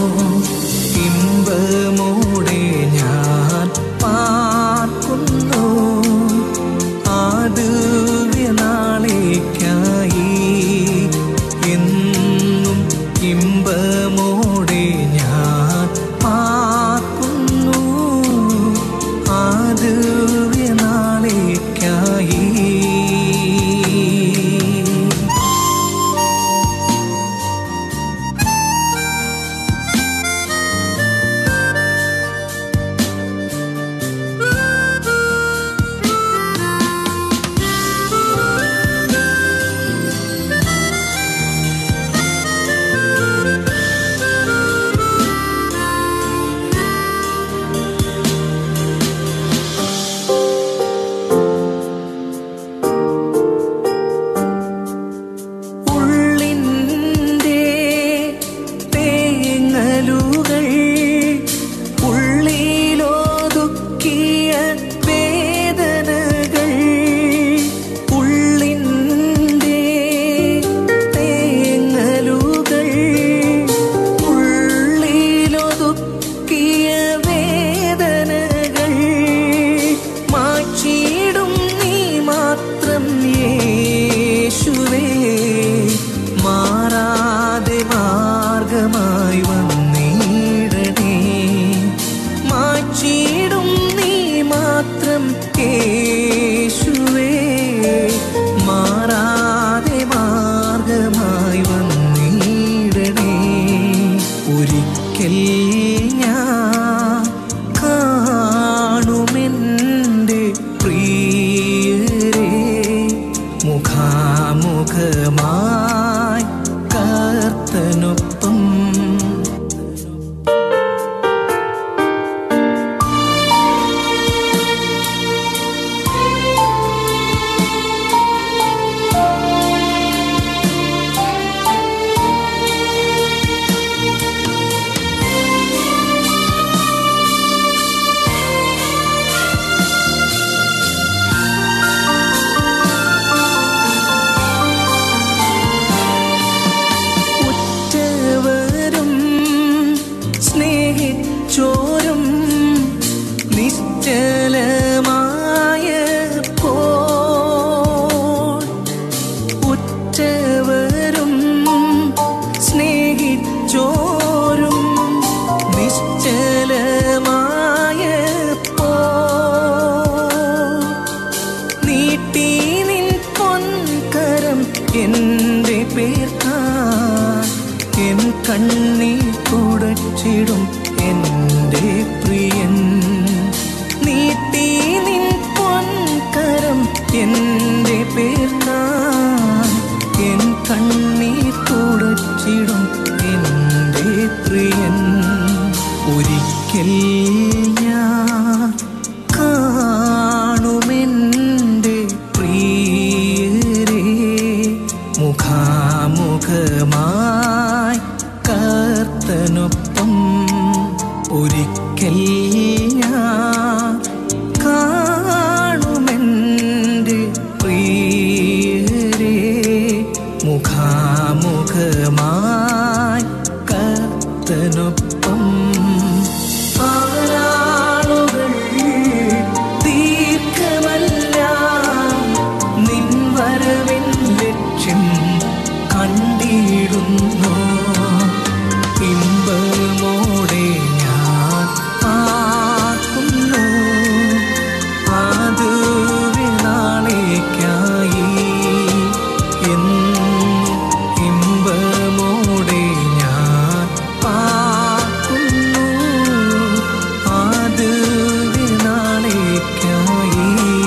ഇമ്പമോടെ ഞാൻ പാർക്കുന്നു ആ ദിവ്യനാളേക്കായി എന്നും ഇമ്പമോടെ ഞാൻ പാർക്കുന്നു ആ ദിവ്യനാളേക്കായി ഉള്ളിൻ്റെ തേങ്ങലുകൾ ഉള്ളിലൊതുക്കിയ വേദനകൾ ഉള്ളിൻ്റെ തേങ്ങലുകൾ ഉള്ളിലൊതുക്കിയ വേദനകൾ മാറ്റിയിടും നീ മാത്രം യേശുവേ മാറാതെ മാർഗമായി വന്നിടണേ മാറ്റിയിടും നീ മാത്രം യേശുവേ മാറാതെ മാർഗമായി വന്നിടണേ ഒരിക്കൽ ഞാൻ കാണുമെൻ്റെ പ്രിയരെ മുഖാമുഖമായി കർത്തനൊപ്പം ചോരും നിശ്ചലമായപ്പോ നീട്ടി നിൻ പൊൻകരം എന്റെ പേർക്കാൻ എൻ കണ്ണീർ തുടച്ചിടും എന്റെ പ്രിയൻ നീട്ടി നിൻ പൊൻകരം എന്റെ പേർക്കാൻ എൻ കണ്ണീർ തുടച്ചിടും എന്റെ പ്രിയൻ ഒരിക്കൽ ഞാൻ കാണുമെന്റെ പ്രിയരെ മുഖാമുഖമായി കർത്തനൊപ്പം ഒരിക്കൽ ഞാൻ കാണുമെന്റെ പ്രിയരെ മുഖാമുഖമായി കർത്തനൊപ്പം ആരാളുകൾ ദീർഘമല്ല നിൻ വരവിൻ ലക്ഷ്യം കണ്ടിടുന്നു ഇമ്പമോടെ ഞാൻ ആക്കുന്നു നാളേക്കായി എന്നും ഇമ്പമോടെ ഞാൻ പാക്കുന്നു അത് നാളേക്കായി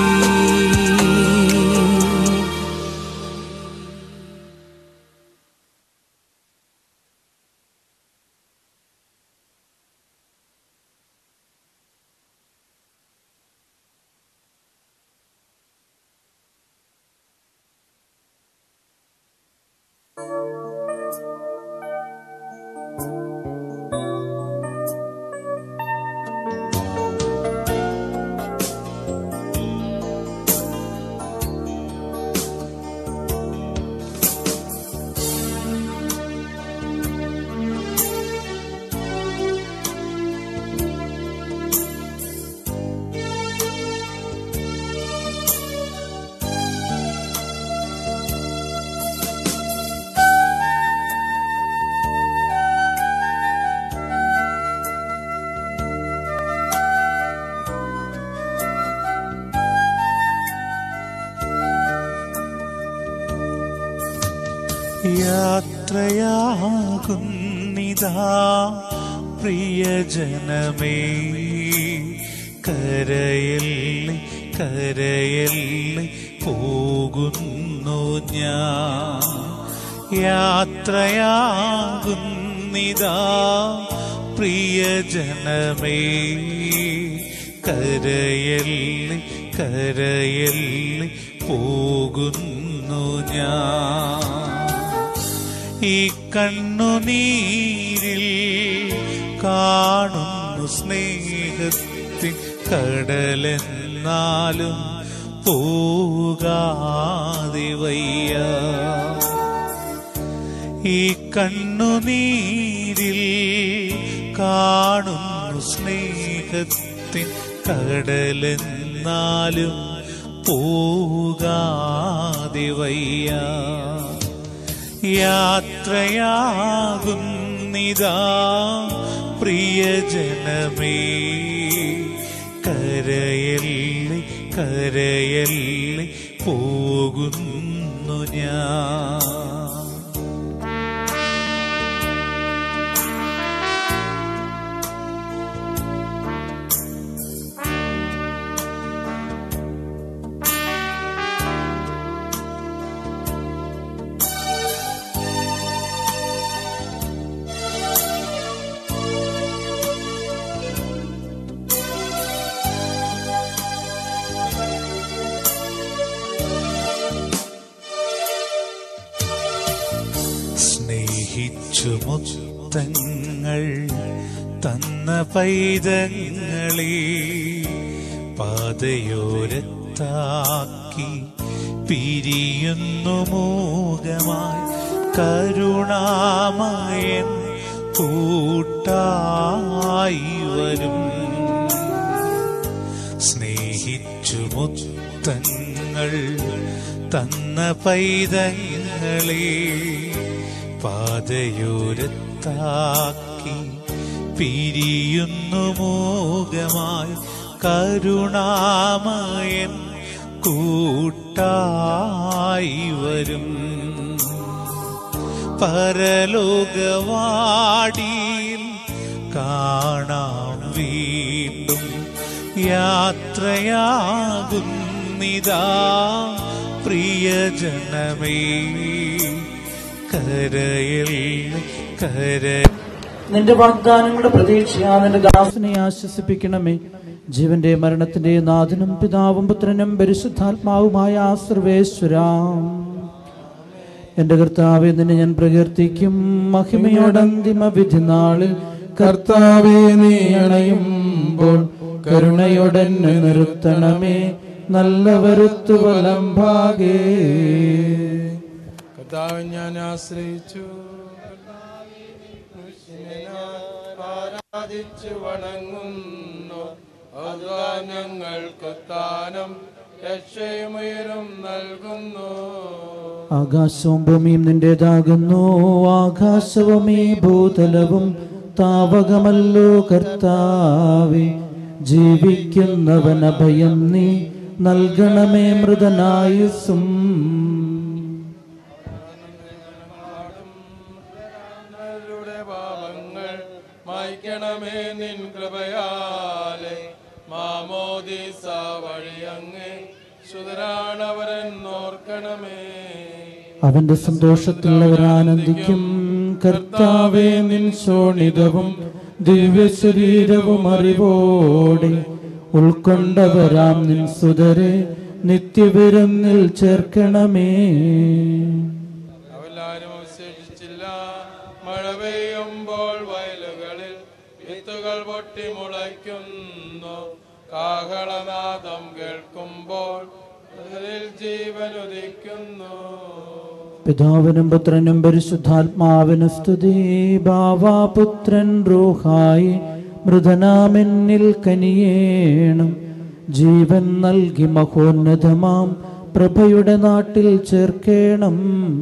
യാത്രയാകുന്നിതാ പ്രിയജനമേ കരയല്ലേ കരയല്ലേ പോകുന്നു ഞാൻ യാത്രയാകുന്നിതാ പ്രിയജനമേ കരയല്ലേ കരയല്ലേ പോകുന്നു ഞാൻ ഈ കണ്ണുനീരിൽ കാണുന്നു സ്നേഹത്തിൻ കടലെന്നാലും പോകാതെ വയ്യ ഈ കണ്ണുനീരിൽ കാണുന്നു സ്നേഹത്തിൻ കടലെന്നാലും പോകാതെ വയ്യ യാത്രയാകുന്നിതാ പ്രിയജനമേ കരയല്ലേ കരയല്ലേ പോകുന്നു ഞാൻ സ്നേഹിച്ചു മുത്തങ്ങൾ തന്ന പൈതങ്ങളെ പാതയോരത്താക്കി പിരിയുന്നു മൂകമായി കരുണാമയൻ കൂട്ടായി വരും സ്നേഹിച്ചു മുത്തങ്ങൾ തന്ന പൈതങ്ങളെ പാതയോരത്താക്കി കരത്താക്കി പിരിയുന്നു മൂകമായി കരുണാമയൻ കൂട്ടായി വരും പരലോകവാടിയിൽ കാണാം വീണ്ടും യാത്രയാകുന്നിതാ പ്രിയജനമേ കരയിൽ കര നിന്റെ വാഗ്ദാനങ്ങളുടെ പ്രതീക്ഷയാ നിന്റെ ദാസനെ ആശ്വസിപ്പിക്കണമേ ജീവന്റെ മരണത്തിന്റെ നാഥനും പിതാവും പുത്രനും പരിശുദ്ധാത്മാവുമായ സർവേശ്വരാം എന്റെ കർത്താവെ നിന്നെ ഞാൻ പ്രകീർത്തിക്കും മഹിമയുടെ അന്തിമ വിധി നാളിൽ കർത്താവെ നീ അണയുമ്പോൾ കരുണയോടെന്നെ നിർത്തണമേ നല്ല വരുത്തു വലം ഭാഗേ കർത്താവ് ഞാൻ ആശ്രയിച്ചു ആരാധിച്ചു വണങ്ങുന്നു അതാ ഞങ്ങൾക്ക് സ്ഥാനം രക്ഷയുമുയരും നൽകുന്നു ആകാശവും ഭൂമിയും നിന്റേതാകുന്നു ആകാശവും ഈ ഭൂതലവും താവകമല്ലോ കർത്താവെ ജീവിക്കുന്നവൻ അഭയം നീ നൽകണമേ മൃതനായുസും ഞങ്ങളുടെ പാപങ്ങൾ മായ്ക്കണമേ നിൻ കൃപയാലെ മാമോദീസ വഴി അങ്ങേ സുതരാണവരെന്നോർക്കണമേ അവന്റെ സന്തോഷത്തിലുള്ളവർ ആനന്ദിക്കും കർത്താവെ നിൻ ശോണിതവും ദിവ്യശരീരവും അറിവോടെ ഉൾക്കൊണ്ടവരാം നിൻ സുതരെ നിത്യവിരുന്നിൽ ചേർക്കണമേ അവരാരും അവശേഷിച്ചില്ല മഴ പെയ്യുമ്പോൾ വയലുകളിൽ വിത്തുകൾ പൊട്ടി മുളയ്ക്കുന്നു കാഹളനാദം കേൾക്കുമ്പോൾ അതിൽ ജീവൻ ഉദിക്കുന്നു പിതാവിനും പുത്രനും പരിശുദ്ധാത്മാവിനും സ്തുതി ബാവാപുത്രൻ റൂഹായി മൃതനാമെന്നിൽ കനിയേണം ജീവൻ നൽകി മഹോന്നതമാം പ്രഭയുടെ നാട്ടിൽ ചേർക്കേണം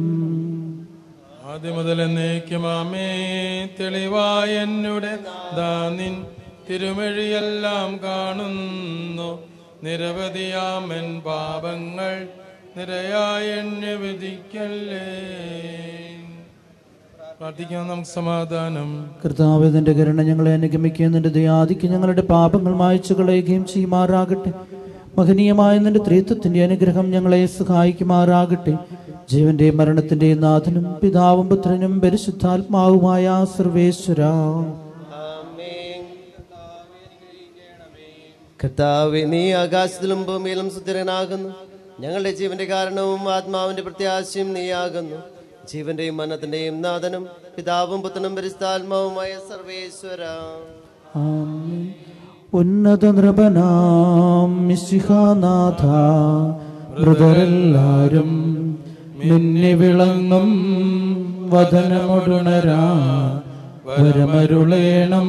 ആദ്യം മുതൽ എന്നേക്കുമാമേ തെളിവായ എന്നുടെ ദാനിൻ തിരുമഴിയെല്ലാം കാണുന്നു നിരവധിയാമൻ പാപങ്ങൾ നിരയായ എന്നെ വിധിക്കല്ലേ പ്രാർത്ഥിക്കാം നമുക്ക് സമാധാനം കർത്താവ് നിന്റെ കരുണ ഞങ്ങളെ അനുഗമിക്കുകയും നിന്റെ ദയാദിക്ക് ഞങ്ങളുടെ പാപങ്ങൾ മായ്ച്ചു കളയുകയും ചെയ്യുമാറാകട്ടെ മഹനീയമായ നിന്റെ ത്രിത്വത്തിന്റെ അനുഗ്രഹം ഞങ്ങളെ സഹായിക്കുമാറാകട്ടെ ജീവന്റെയും മരണത്തിന്റെയും നാഥനും പിതാവും പുത്രനും പരിശുദ്ധാത്മാവുമായ സർവേശ്വര കർത്താവെ നീ ആകാശത്തിലും ഭൂമിയിലും സുസ്ഥിരനാകുന്നു ഞങ്ങളുടെ ജീവന്റെ കാരണവും ആത്മാവിന്റെ പ്രത്യാശയും നീയാകുന്നു ജീവന്റെയും മരണത്തിന്റെയും നാഥനും പിതാവും പുത്രനും പരിസ്ഥാത്മാവുമായ സർവേശ്വര ആമേൻ. ഉന്നത നൃപനാം മിശിഹാനാഥ മൃതരെല്ലാരും നിന്നെ വിളങ്ങും വദനമൊടുണരാ വരമരുളേണം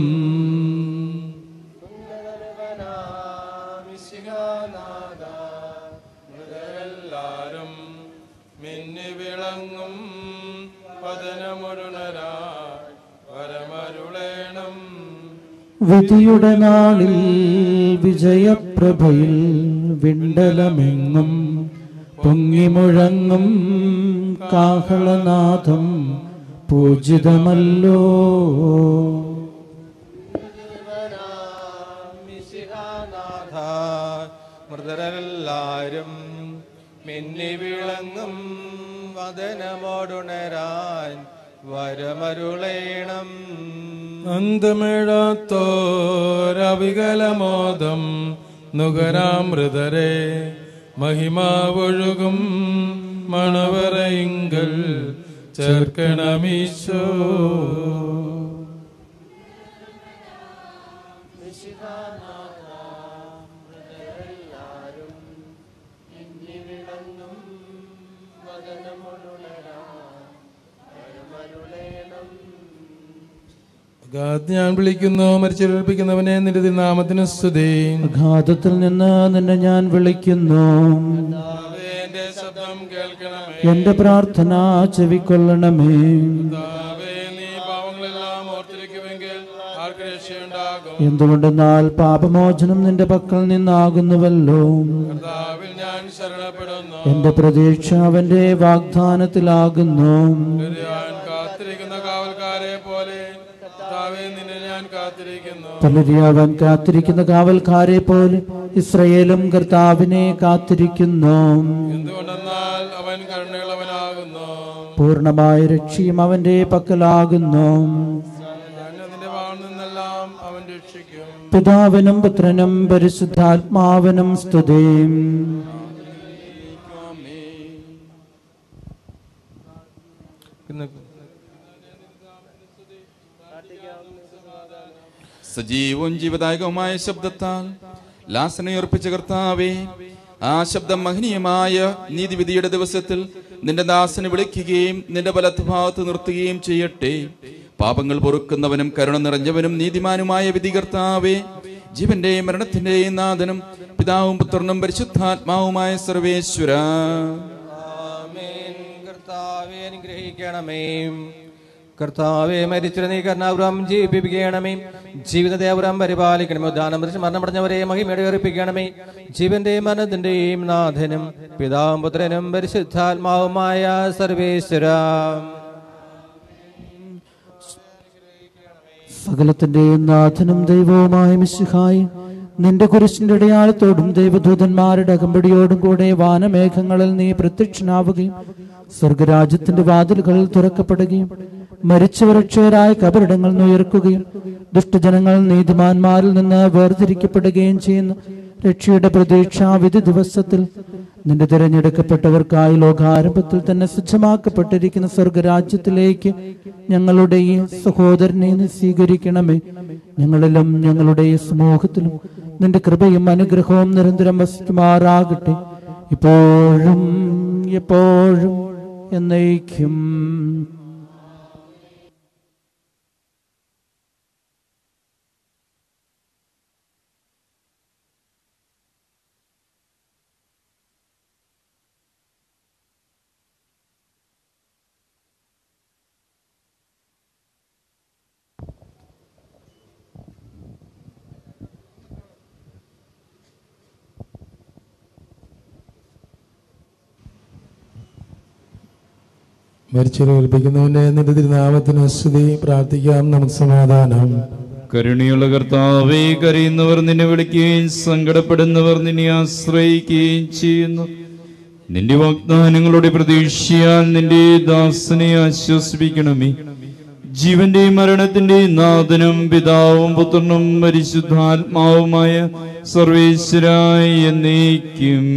എല്ലാരും മിന്നി വിളങ്ങും പതനമൊരുണരാ വരമരുളേണം വിധിയുടെ നാളിൽ വിജയപ്രഭയിൽ വിണ്ടലമെങ്ങും പൊങ്ങിമുഴങ്ങും കാഹളനാഥം പൂജിതമല്ലോ മൃതരെല്ലാരും മിന്നി വിളങ്ങും വദനമോടുണരാൻ വരമരുളേണം അന്തമിഴാത്തോരവികലമോദം നുകരാമൃതരെ മഹിമാവൊഴുകും മണവറയിങ്കൽ ചേർക്കണമീശോ അഗാധ ഞാൻ വിളിക്കുന്നു മരിച്ചേൽപ്പിക്കുന്നവനെ നിന്റെ നാമത്തിന് സ്തുതി അഘാതത്തിൽ നിന്ന് നിന്നെ ഞാൻ വിളിക്കുന്നു എന്റെ ശബ്ദം കേൾക്കണമേ എന്റെ പ്രാർത്ഥന ചെവിക്കൊള്ളണമേ കർത്താവേ, നീ പാവങ്ങൾ ഞങ്ങളെല്ലാം ഓർത്തിരിക്കുമെങ്കിൽ ആർക്ക് രക്ഷയുണ്ടാകും എന്തുകൊണ്ടെന്നാൽ പാപമോചനം നിന്റെ പക്കൽ നിന്നാകുന്നുവല്ലോ കർത്താവിൽ ഞാൻ ശരണപ്പെടുന്നു എന്റെ പ്രതീക്ഷ അവന്റെ വാഗ്ദാനത്തിലാകുന്നു ഞാൻ കാത്തിരിക്കുന്ന കാവൽക്കാരെ പോലെ കർത്താവെ നിന്നെ ഞാൻ കാത്തിരിക്കുന്നു പലരിയാവൻ കാത്തിരിക്കുന്ന കാവൽക്കാരെ പോലെ ഇസ്രയേലും കർത്താവിനെ കാത്തിരിക്കുന്നു എന്തുകൊണ്ടെന്നാൽ അവൻ കരുണയുള്ളവനാകുന്നു പൂർണ്ണമായ രക്ഷയും അവന്റെ പക്കലാകുന്നു അതിന്റെ ഭാഗം നിന്നെല്ലാം അവൻ രക്ഷിക്കും പിതാവിനും പുത്രനും പരിശുദ്ധാത്മാവിനും സ്തുതിയും ഇന്ന് സജീവവും ജീവദായകവുമായ ശബ്ദത്താൽ ലാസനയുറപ്പിച്ച കർത്താവേ ആ ശബ്ദം മഹനീയമായ നീതിവിധിയുടെ ദിവസത്തിൽ നിന്റെ ദാസനെ വിളിക്കുകയും നിന്റെ വലത്ത് ഭാഗത്ത് നിർത്തുകയും ചെയ്യട്ടെ പാപങ്ങൾ പൊറുക്കുന്നവനും കരുണ നിറഞ്ഞവനും നീതിമാനുമായ വിധി കർത്താവേ ജീവന്റെയും മരണത്തിന്റെയും നാഥനും പിതാവും പുത്രനും പരിശുദ്ധാത്മാവുമായ സർവേശ്വര കർത്താവെ അനുഗ്രഹിക്കണമേ കർത്താവെ മരിച്ചിട്ട് നീ കരുണാപുരം ജീവിപ്പിക്കണമേ ജീവിതദേവരം പരിപാലിക്കണമേ ഉദാനം മരിച്ച് മരണമടഞ്ഞവരെ മഹിമയുടെ ഏറിപ്പിക്കണമേ ജീവന്റെയും മരണത്തിന്റെയും നാഥനും പിതാവും പുത്രനും പരിശുദ്ധാത്മാവുമായ സർവേശ്വര സകലത്തിന്റെയും നാഥനും ദൈവവുമായ മിശിഹായി നിന്റെ കുരിശിന്റെ അടയാളത്തോടും ദൈവദൂതന്മാരുടെ അകമ്പടിയോടും കൂടെ വാനമേഘങ്ങളിൽ നീ പ്രത്യക്ഷനാവുകയും സ്വർഗരാജ്യത്തിന്റെ വാതിലുകൾ തുറക്കപ്പെടുകയും മരിച്ചവരക്ഷയരായ കബറിടങ്ങൾ ഉയർക്കുകയും ദുഷ്ടജനങ്ങൾ നീതിമാന്മാരിൽ നിന്ന് വേർതിരിക്കപ്പെടുകയും ചെയ്യുന്ന രക്ഷയുടെ പ്രതീക്ഷാവിധി ദിവസത്തിൽ നിന്റെ തിരഞ്ഞെടുക്കപ്പെട്ടവർക്കായി ലോകാരംഭത്തിൽ തന്നെ സജ്ജമാക്കപ്പെട്ടിരിക്കുന്ന സ്വർഗരാജ്യത്തിലേക്ക് ഞങ്ങളുടെ ഈ സഹോദരനെ നീ സ്വീകരിക്കണമേ ഞങ്ങളിലും ഞങ്ങളുടെ ഈ സമൂഹത്തിലും നിന്റെ കൃപയും അനുഗ്രഹവും നിരന്തരം വസിക്കുമാറാകട്ടെ ഇപ്പോഴും എപ്പോഴും എന്നേക്കും മരിച്ചവരെ ഏൽപ്പിക്കുന്നവന്റെ നിന്റെ തിരുനാമത്തിന് സ്തുതി പ്രാർത്ഥിക്കാം നമുക്ക് സമാധാനം കരുണയുള്ള കർത്താവേ കരയുന്നവർ നിന്നെ വിളിക്കുകയും സങ്കടപ്പെടുന്നവർ നിന്നെ ആശ്രയിക്കുകയും ചെയ്യുന്നു നിന്റെ വാഗ്ദാനങ്ങളുടെ പ്രതീക്ഷയാൽ നിന്റെ ദാസനെ ആശ്വസിപ്പിക്കണമേ ജീവന്റെയും മരണത്തിന്റെയും നാഥനും പിതാവും പുത്രനും പരിശുദ്ധാത്മാവുമായ സർവേശ്വരായി എന്നേക്കും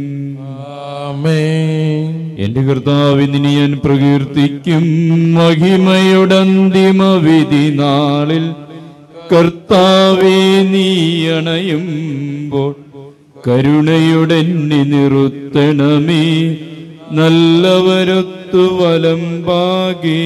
എന്റെ കർത്താവിനെ ഞാൻ പ്രകീർത്തിക്കും മഹിമയുടെ അന്തിമ വിധി നാളിൽ കർത്താവെ നീ അണയുമ്പോൾ കരുണയുടെ എന്നെ നിർത്തണമേ നല്ലവരൊത്തു വലം പാകി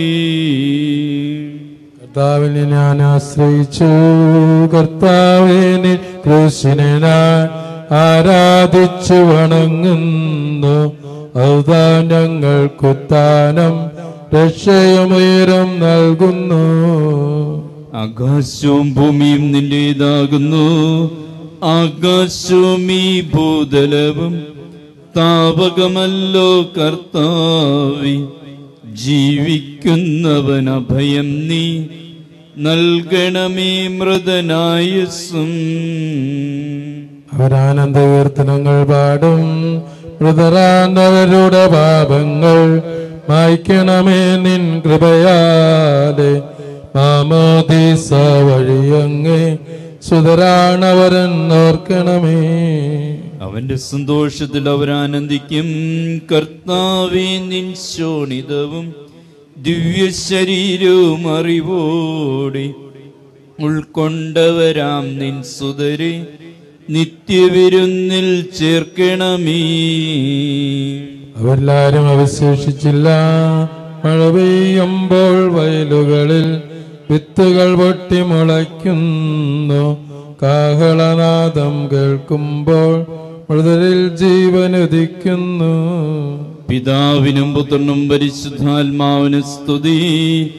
കർത്താവിനെ ഞാൻ ആശ്രയിച്ചു കർത്താവിനെ ക്രൂശിനെ ഞാൻ ആരാധിച്ചു വണങ്ങുന്നു ഔദാ ഞങ്ങൾക്കുത്താനം രക്ഷയുമേരം നൽകുന്നു ആകാശവും ഭൂമിയും നിന്റേതാകുന്നു ആകാശവും ഈ ഭൂതലവും താപകമല്ലോ കർത്താവി ജീവിക്കുന്നവൻ അഭയം നീ നൽകണമേ മൃതനായസും അവരാനന്ദ കീർത്തനങ്ങൾ പാടും മൃതരാണ്ടവരുടെ പാപങ്ങൾ മായ്ക്കണമേ നിൻ കൃപയാലെ മാമോദീസ വഴിയങ്ങേ സുതരാണവരെന്നോർക്കണമേ അവന്റെ സന്തോഷത്തിൽ അവരാനന്ദിക്കും കർത്താവേ നിൻ ശോണിതവും ദിവ്യ ശരീരവും അറിവോടെ ഉൾക്കൊണ്ടവരാം നിൻ സുതരെ നിത്യവിരുന്നിൽ ചേർക്കണമേ അവരെല്ലാരും അവശേഷിച്ചില്ല മഴ പെയ്യുമ്പോൾ വയലുകളിൽ വിത്തുകൾ പൊട്ടി മുളയ്ക്കുന്നു കാഹളനാദം കേൾക്കുമ്പോൾ മൃതരിൽ ജീവൻ ഉദിക്കുന്നു പിതാവിനും പുത്രനും പരിശുദ്ധാത്മാവിന് സ്തുതി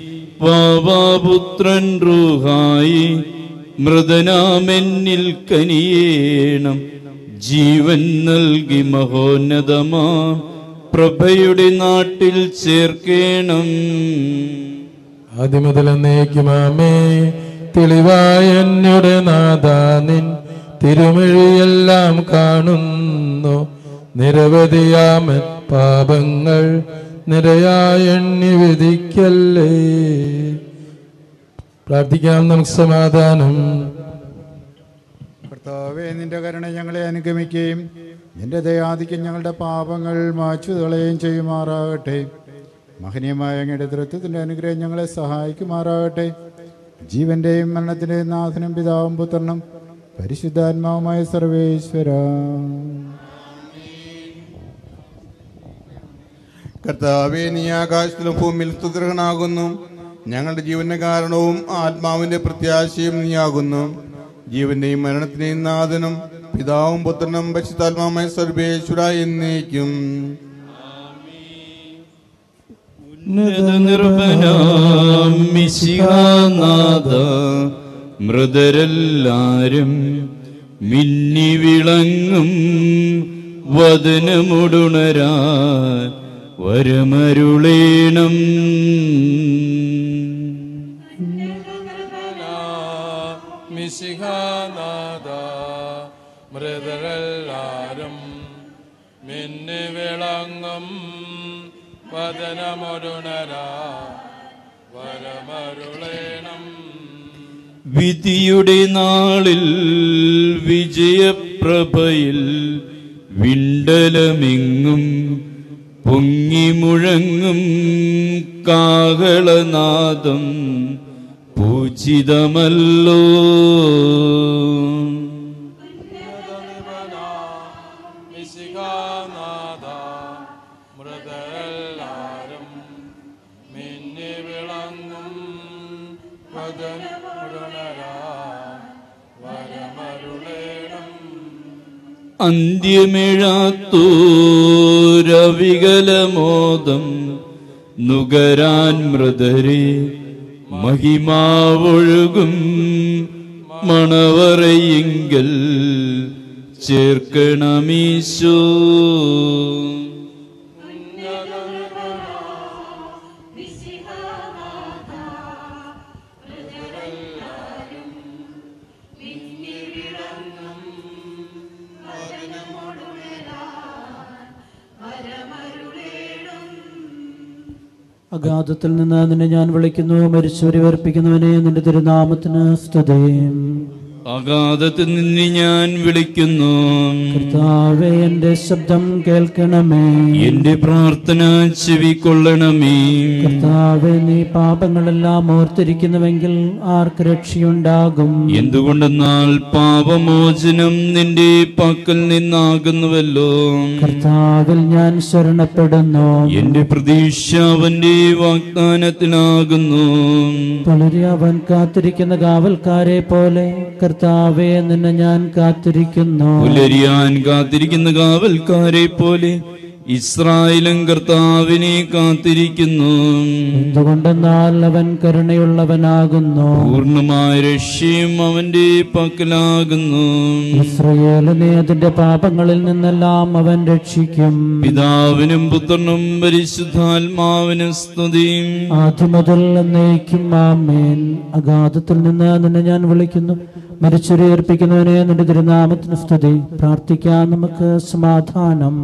വാവാപുത്രൻ റൂഹായി മൃതനാമെന്നിൽ കനിയേണം ജീവൻ നൽകി മഹോന്നതമാ പ്രഭയുടെ നാട്ടിൽ ചേർക്കേണം ആദ്യമുതൽ എന്നേക്കുമാമേ തെളിവായ എന്നുടെ നാഥാ നിൻ തിരുമഴിയെല്ലാം കാണുന്നു നിരവധിയാമൻ പാപങ്ങൾ നിരയായ എണ്ണി വിധിക്കല്ലേ പ്രാർത്ഥിക്കാം നമുക്ക് സമാധാനം കർത്താവേ നിന്റെ കരുണ ഞങ്ങളെ അനുഗമിക്കുകയും നിന്റെ ദയാധിക്യം ഞങ്ങളുടെ പാപങ്ങൾ മാച്ചു കളയുകയും ചെയ്യുമാറാകട്ടെ മഹനീയമായ അങ്ങയുടെ തൃത്വത്തിന്റെ അനുഗ്രഹം ഞങ്ങളെ സഹായിക്കുമാറാകട്ടെ ജീവന്റെയും മരണത്തിന്റെയും നാഥനും പിതാവും പുത്രനും പരിശുദ്ധാത്മാവുമായ സർവേശ്വര കർത്താവേ നീ ആകാശത്തിലും ഭൂമിയിൽ സ്തുതൃഹനാകുന്നു ഞങ്ങളുടെ ജീവന്റെ കാരണവും ആത്മാവിന്റെ പ്രത്യാശയും നീയാകുന്നു ജീവന്റെയും മരണത്തിന്റെയും നാഥനും പിതാവും പുത്രനും പരിശുദ്ധാത്മാവുമായ സർവേശ്വര എന്നേക്കും മിശിഹാനാഥ മൃതരെല്ലാരും മിന്നി വിളങ്ങും വദനമുടുണരാ വരമരുളേണം മിശിഹാനാഥ മൃതരെല്ലാരും മിന്നി വിളങ്ങും വദനമൊരുണരാ വരമരുളേണം വിധിയുടെ നാളിൽ വിജയപ്രഭയിൽ വിണ്ടലമെങ്ങും പൊങ്ങി മുഴങ്ങും കാഹളനാദം പൂജിതമല്ലോ മിശിഹാനാഥ മൃതരെല്ലാരും മിന്നി വിളങ്ങും വദനമൊരുണരാ വരമരുളേണം അന്ത്യമിഴാത്തൂരവികലമോദം നുകരാൻ മൃതരെ മഹിമാവൊഴുകും മണവറയിങ്കൽ ചേർക്കണമീശോ അഗാധത്തിൽ നിന്ന് നിന്നെ ഞാൻ വിളിക്കുന്നു മരിച്ചവരെ വർപ്പിക്കുന്നവനെ നിന്റെ തിരുനാമത്തിന് സ്തുതയും അഗാധത്തിൽ നിന്ന് ഞാൻ വിളിക്കുന്നു കർത്താവേ എന്റെ ശബ്ദം കേൾക്കണമേ എന്റെ പ്രാർത്ഥന ചെവിക്കൊള്ളണമേ കർത്താവേ നീ പാപങ്ങളെല്ലാം ഓർത്തിരിക്കുന്നുവെങ്കിൽ ആർക്ക് രക്ഷയുണ്ടാകും എന്തുകൊണ്ടെന്നാൽ പാപമോചനം നിന്റെ പക്കൽ നിന്നാകുന്നുവല്ലോ കർത്താവിൽ ഞാൻ ശരണപ്പെടുന്നു എന്റെ പ്രതീക്ഷ അവന്റെ വാഗ്ദാനത്തിലാകുന്നു പുലരി അവൻ കാത്തിരിക്കുന്ന കാവൽക്കാരെ പോലെ കർത്താവെ നിന്നെ ഞാൻ കാത്തിരിക്കുന്നു പുലരിയാൻ കാത്തിരിക്കുന്ന കാവൽക്കാരെ പോലെ ഇസ്രായേലും കർത്താവിനെ കാത്തിരിക്കുന്നു എന്തുകൊണ്ടെന്നാൽ അവൻ കരുണയുള്ളവനാകുന്നു പൂർണ്ണമായ രക്ഷയും അവന്റെ പക്കലാകുന്നു ഇസ്രയേലിനെ അതിന്റെ പാപങ്ങളിൽ നിന്നെല്ലാം അവൻ രക്ഷിക്കും പിതാവിനും പുത്രനും പരിശുദ്ധാത്മാവിനും സ്തുതിയും ആദ്യം മുതൽ എന്നേക്കും ആമേൻ അഗാധത്തിൽ നിന്ന് നിന്നെ ഞാൻ വിളിക്കുന്നു മരിച്ചൊരു ഏർപ്പിക്കുന്നവനെ നിന്റെ തിരുനാമത്തിന് സ്തുതി പ്രാർത്ഥിക്കാം നമുക്ക് സമാധാനം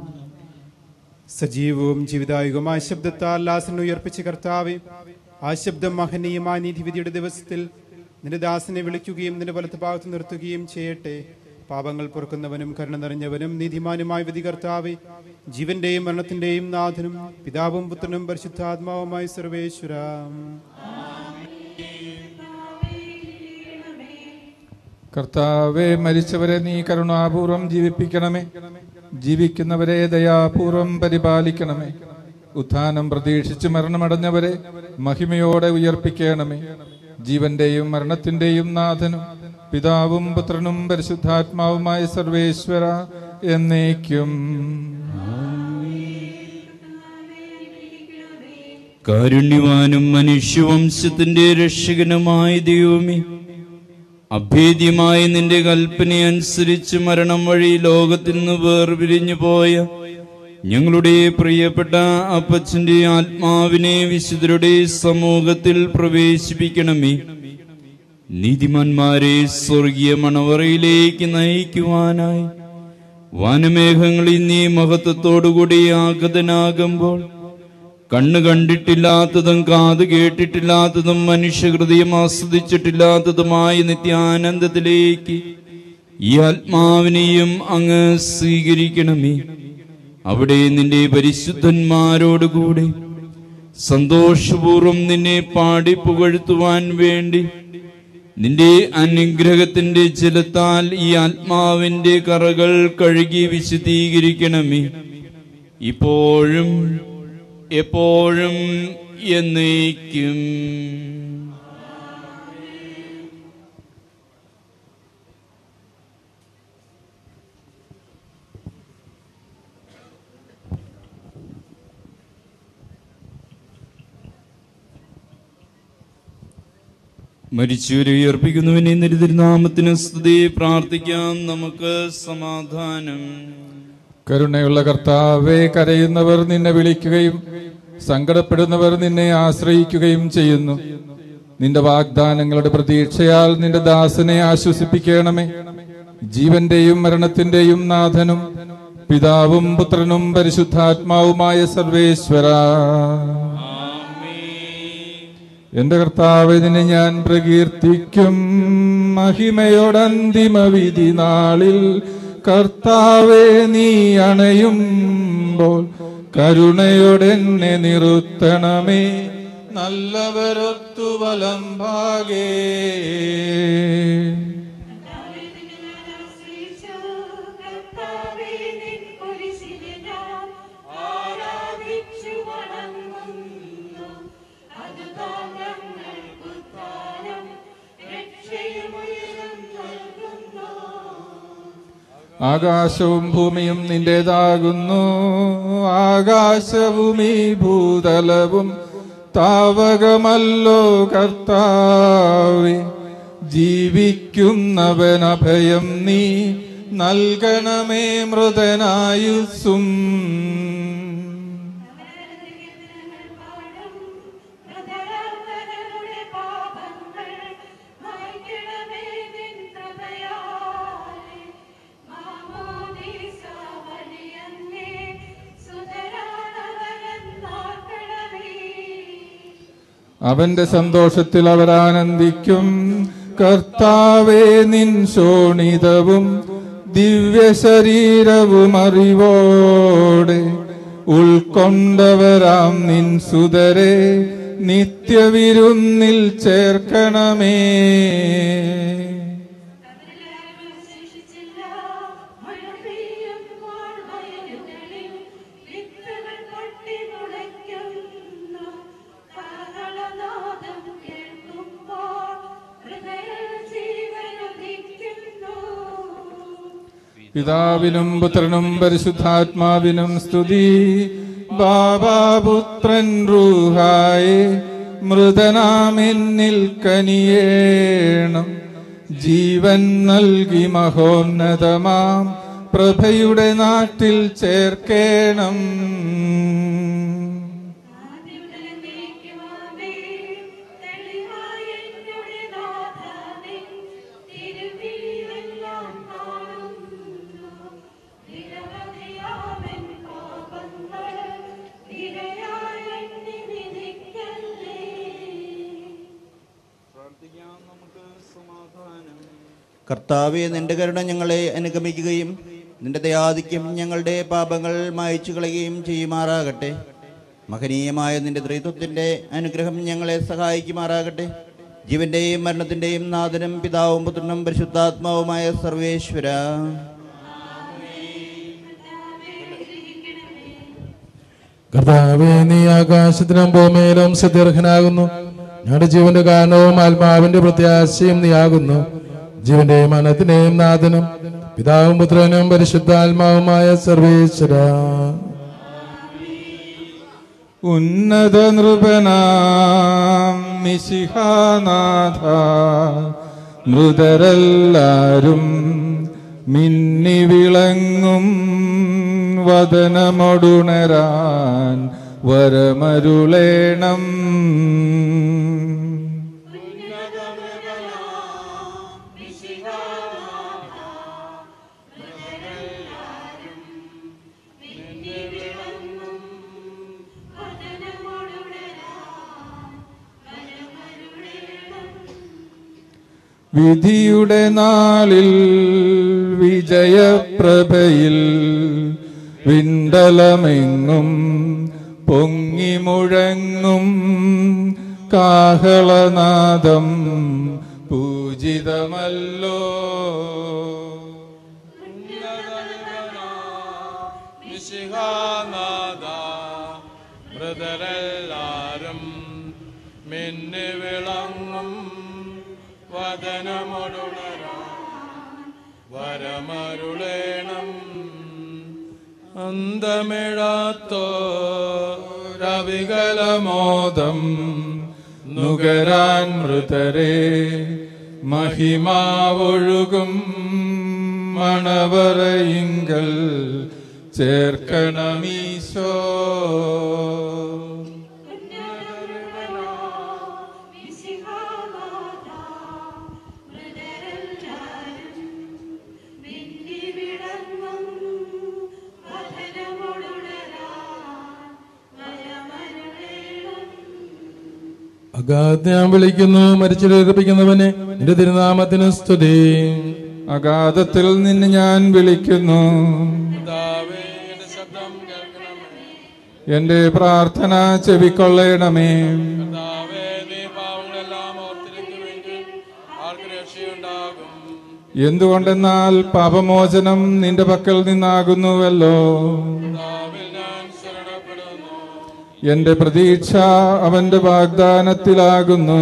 സജീവവും ജീവിതായുഗമായ ശബ്ദത്താൽ ലാസനെ ഉയർപ്പിച്ച കർത്താവെ ആ ശബ്ദം മഹനീയമായ നീതിവിധിയുടെ ദിവസത്തിൽ നിന്റെ ദാസനെ വിളിക്കുകയും നിന്റെ വലത്ത് ഭാഗത്ത് നിർത്തുകയും ചെയ്യട്ടെ പാപങ്ങൾ പൊറുക്കുന്നവനും കരുണ നിറഞ്ഞവനും നീതിമാനുമായ വിധി കർത്താവെ ജീവന്റെയും മരണത്തിന്റെയും നാഥനും പിതാവും പുത്രനും പരിശുദ്ധാത്മാവുമായ സർവേശ്വര കർത്താവെ മരിച്ചവരെ നീ കരുണാപൂർവം ജീവിപ്പിക്കണമേ ജീവിക്കുന്നവരെ ദയാപൂർവം പരിപാലിക്കണമേ ഉത്ഥാനം പ്രതീക്ഷിച്ച് മരണമടഞ്ഞവരെ മഹിമയോടെ ഉയർപ്പിക്കണമേ ജീവന്റെയും മരണത്തിന്റെയും നാഥനും പിതാവും പുത്രനും പരിശുദ്ധാത്മാവുമായ സർവേശ്വര എന്നേക്കും കാരുണ്യവാനും മനുഷ്യവംശത്തിന്റെ രക്ഷകനുമായ ദൈവമേ അഭേദ്യമായ നിന്റെ കൽപ്പനയനുസരിച്ച് മരണം വഴി ലോകത്തിൽ നിന്ന് വേർപിരിഞ്ഞു പോയ ഞങ്ങളുടെ പ്രിയപ്പെട്ട അപ്പച്ചന്റെ ആത്മാവിനെ വിശുദ്ധരുടെ സമൂഹത്തിൽ പ്രവേശിപ്പിക്കണമേ നീതിമാന്മാരെ സ്വർഗീയ മണവറയിലേക്ക് നയിക്കുവാനായി വാനമേഘങ്ങളിൽ നീ മഹത്വത്തോടുകൂടി ആഗതനാകുമ്പോൾ കണ്ണ് കണ്ടിട്ടില്ലാത്തതും കാത് കേട്ടിട്ടില്ലാത്തതും മനുഷ്യഹൃദയം ആസ്വദിച്ചിട്ടില്ലാത്തതുമായ നിത്യാനന്ദത്തിലേക്ക് ഈ ആത്മാവിനെയും അങ്ങ് സ്വീകരിക്കണമേ അവിടെ നിന്റെ പരിശുദ്ധന്മാരോടുകൂടെ സന്തോഷപൂർവ്വം നിന്നെ പാടി പുകഴ്ത്തുവാൻ വേണ്ടി നിന്റെ അനുഗ്രഹത്തിന്റെ ജലത്താൽ ഈ ആത്മാവിന്റെ കറകൾ കഴുകി വിശദീകരിക്കണമേ ഇപ്പോഴും എപ്പോഴും എന്നേക്കും മരിച്ചവരെ ഉയർപ്പിക്കുന്നവനെ നിരുതിരുനാമത്തിന് സ്തുതി പ്രാർത്ഥിക്കാം നമുക്ക് സമാധാനം കരുണയുള്ള കർത്താവെ കരയുന്നവർ നിന്നെ വിളിക്കുകയും സങ്കടപ്പെടുന്നവർ നിന്നെ ആശ്രയിക്കുകയും ചെയ്യുന്നു നിന്റെ വാഗ്ദാനങ്ങളുടെ പ്രതീക്ഷയാൽ നിന്റെ ദാസനെ ആശ്വസിപ്പിക്കണമേ ജീവന്റെയും മരണത്തിന്റെയും നാഥനും പിതാവും പുത്രനും പരിശുദ്ധാത്മാവുമായ സർവേശ്വര എന്റെ കർത്താവ് നിന്നെ ഞാൻ പ്രകീർത്തിക്കും മഹിമയോടന്തിമ വിധി നാളിൽ കർത്താവെ നീ അണയുമ്പോൾ കരുണയോടെന്നെ നിറുത്തണമേ നല്ലവരൊത്തു വലം ഭാഗേ ആകാശവും ഭൂമിയും നിന്റേതാകുന്നു ആകാശവും ഈ ഭൂതലവും താവകമല്ലോ കർത്താവെ ജീവിക്കുന്നവൻ അഭയം നീ നൽകണമേ മൃതനായുസ്സും അവന്റെ സന്തോഷത്തിൽ അവർ ആനന്ദിക്കും കർത്താവേ നിൻ ശോണിതവും ദിവ്യ ശരീരവും അറിവോടെ ഉൾക്കൊണ്ടവരാം നിൻ സുതരെ നിത്യവിരുന്നിൽ ചേർക്കണമേ പിതാവിനും പുത്രനും പരിശുദ്ധാത്മാവിനും സ്തുതി ബാബാപുത്രൻ റൂഹായെ മൃതനാമെന്നിൽ കനിയേണം ജീവൻ നൽകി മഹോന്നതമാം പ്രഭയുടെ നാട്ടിൽ ചേർക്കേണം കർത്താവെ നിന്റെ കരുണ ഞങ്ങളെ അനുഗമിക്കുകയും നിന്റെ ദയാധിക്യം ഞങ്ങളുടെ പാപങ്ങൾ മായച്ചു കളയുകയും ചെയ്യുമാറാകട്ടെ മഹനീയമായ നിന്റെ ത്രിത്വത്തിന്റെ അനുഗ്രഹം ഞങ്ങളെ സഹായിക്കുമാറാകട്ടെ ജീവന്റെയും മരണത്തിന്റെയും നാഥനും പിതാവും പുത്രനും പരിശുദ്ധാത്മാവുമായ സർവേശ്വര കർത്താവേ നീ ആകാശത്തിനും ഭൂമിയിലും സത്യർഹനാകുന്നു ഞങ്ങളുടെ ജീവന്റെ കാരണവും ആത്മാവിന്റെ പ്രത്യാശയും നീയാകുന്നു ജീവന്റെയും മനത്തിന്റെയും നാഥനും പിതാവും പുത്രനും പരിശുദ്ധാത്മാവുമായ സർവേശ്വര ഉന്നത നൃപനാം മിശിഹാനാഥ മൃതരെല്ലാരും മിന്നി വിളങ്ങും വദനമൊടുണരാൻ വരമരുളേണം വിധിയുടെ നാളിൽ വിജയപ്രഭയിൽ വിണ്ടലമെങ്ങും പൊങ്ങി മുഴങ്ങും കാഹളനാദം പൂജിതമല്ലോ മിശിഹാനാഥ മൃതരെല്ലാരും മിന്നി വിളങ്ങും വദനമൊടുണരാൻ വരമരുളേണം രവികലമോദം നുകരാൻ മൃതരെ മഹിമാവൊഴുകും മണവറയിങ്കൽ ചേർക്കണമീശോ അഗാധ ഞാൻ വിളിക്കുന്നു മരിച്ചിടേൽപ്പിക്കുന്നവനെ നിന്റെ തിരുനാമത്തിന് സ്തുതി അഗാധത്തിൽ നിന്ന് ഞാൻ വിളിക്കുന്നു എന്റെ പ്രാർത്ഥന ചെവിക്കൊള്ളണമേ എന്തുകൊണ്ടെന്നാൽ പാപമോചനം നിന്റെ പക്കൽ നിന്നാകുന്നുവല്ലോ എന്റെ പ്രതീക്ഷ അവന്റെ വാഗ്ദാനത്തിലാകുന്നു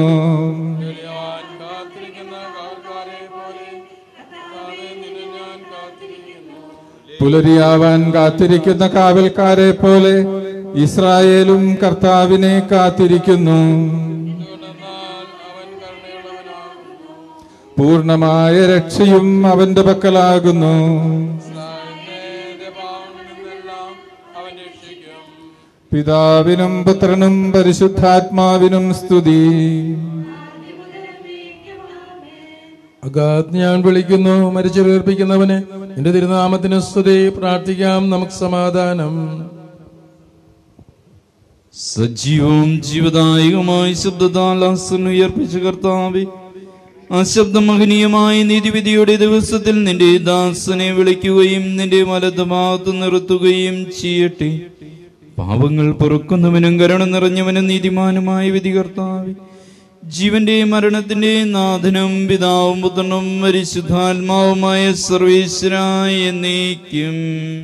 പുലരിയാവാൻ കാത്തിരിക്കുന്ന കാവൽക്കാരെ പോലെ ഇസ്രായേലും കർത്താവിനെ കാത്തിരിക്കുന്നു പൂർണമായ രക്ഷയും അവന്റെ പക്കലാകുന്നു പിതാവിനും പുത്രനും പരിശുദ്ധാത്മാവിനും സ്തുതി അഗാധ ഞാൻ വിളിക്കുന്നു മരിച്ചിടേൽപ്പിക്കുന്നവനെ നിന്റെ തിരുനാമത്തിന് സ്തുതി പ്രാർത്ഥിക്കാം നമുക്ക് സമാധാനം സജീവവും ജീവദായകമായ ശബ്ദത്താൽ അസൻ ഉയർപ്പിച്ച കർത്താവെ ആ ശബ്ദമഹനീയമായ നീതിവിധിയുടെ ദിവസത്തിൽ നിന്റെ ദാസനെ വിളിക്കുകയും നിന്റെ വലതുഭാഗത്ത് നിർത്തുകയും ചെയ്യട്ടെ പാപങ്ങൾ പൊറുക്കുന്നവനും കരുണ നിറഞ്ഞവനും നീതിമാനുമായ വിധി കർത്താവെ ജീവന്റെയും മരണത്തിന്റെയും നാഥനും പിതാവും പുത്രനും പരിശുദ്ധാത്മാവുമായ സർവേശ്വരായ എന്നേക്കും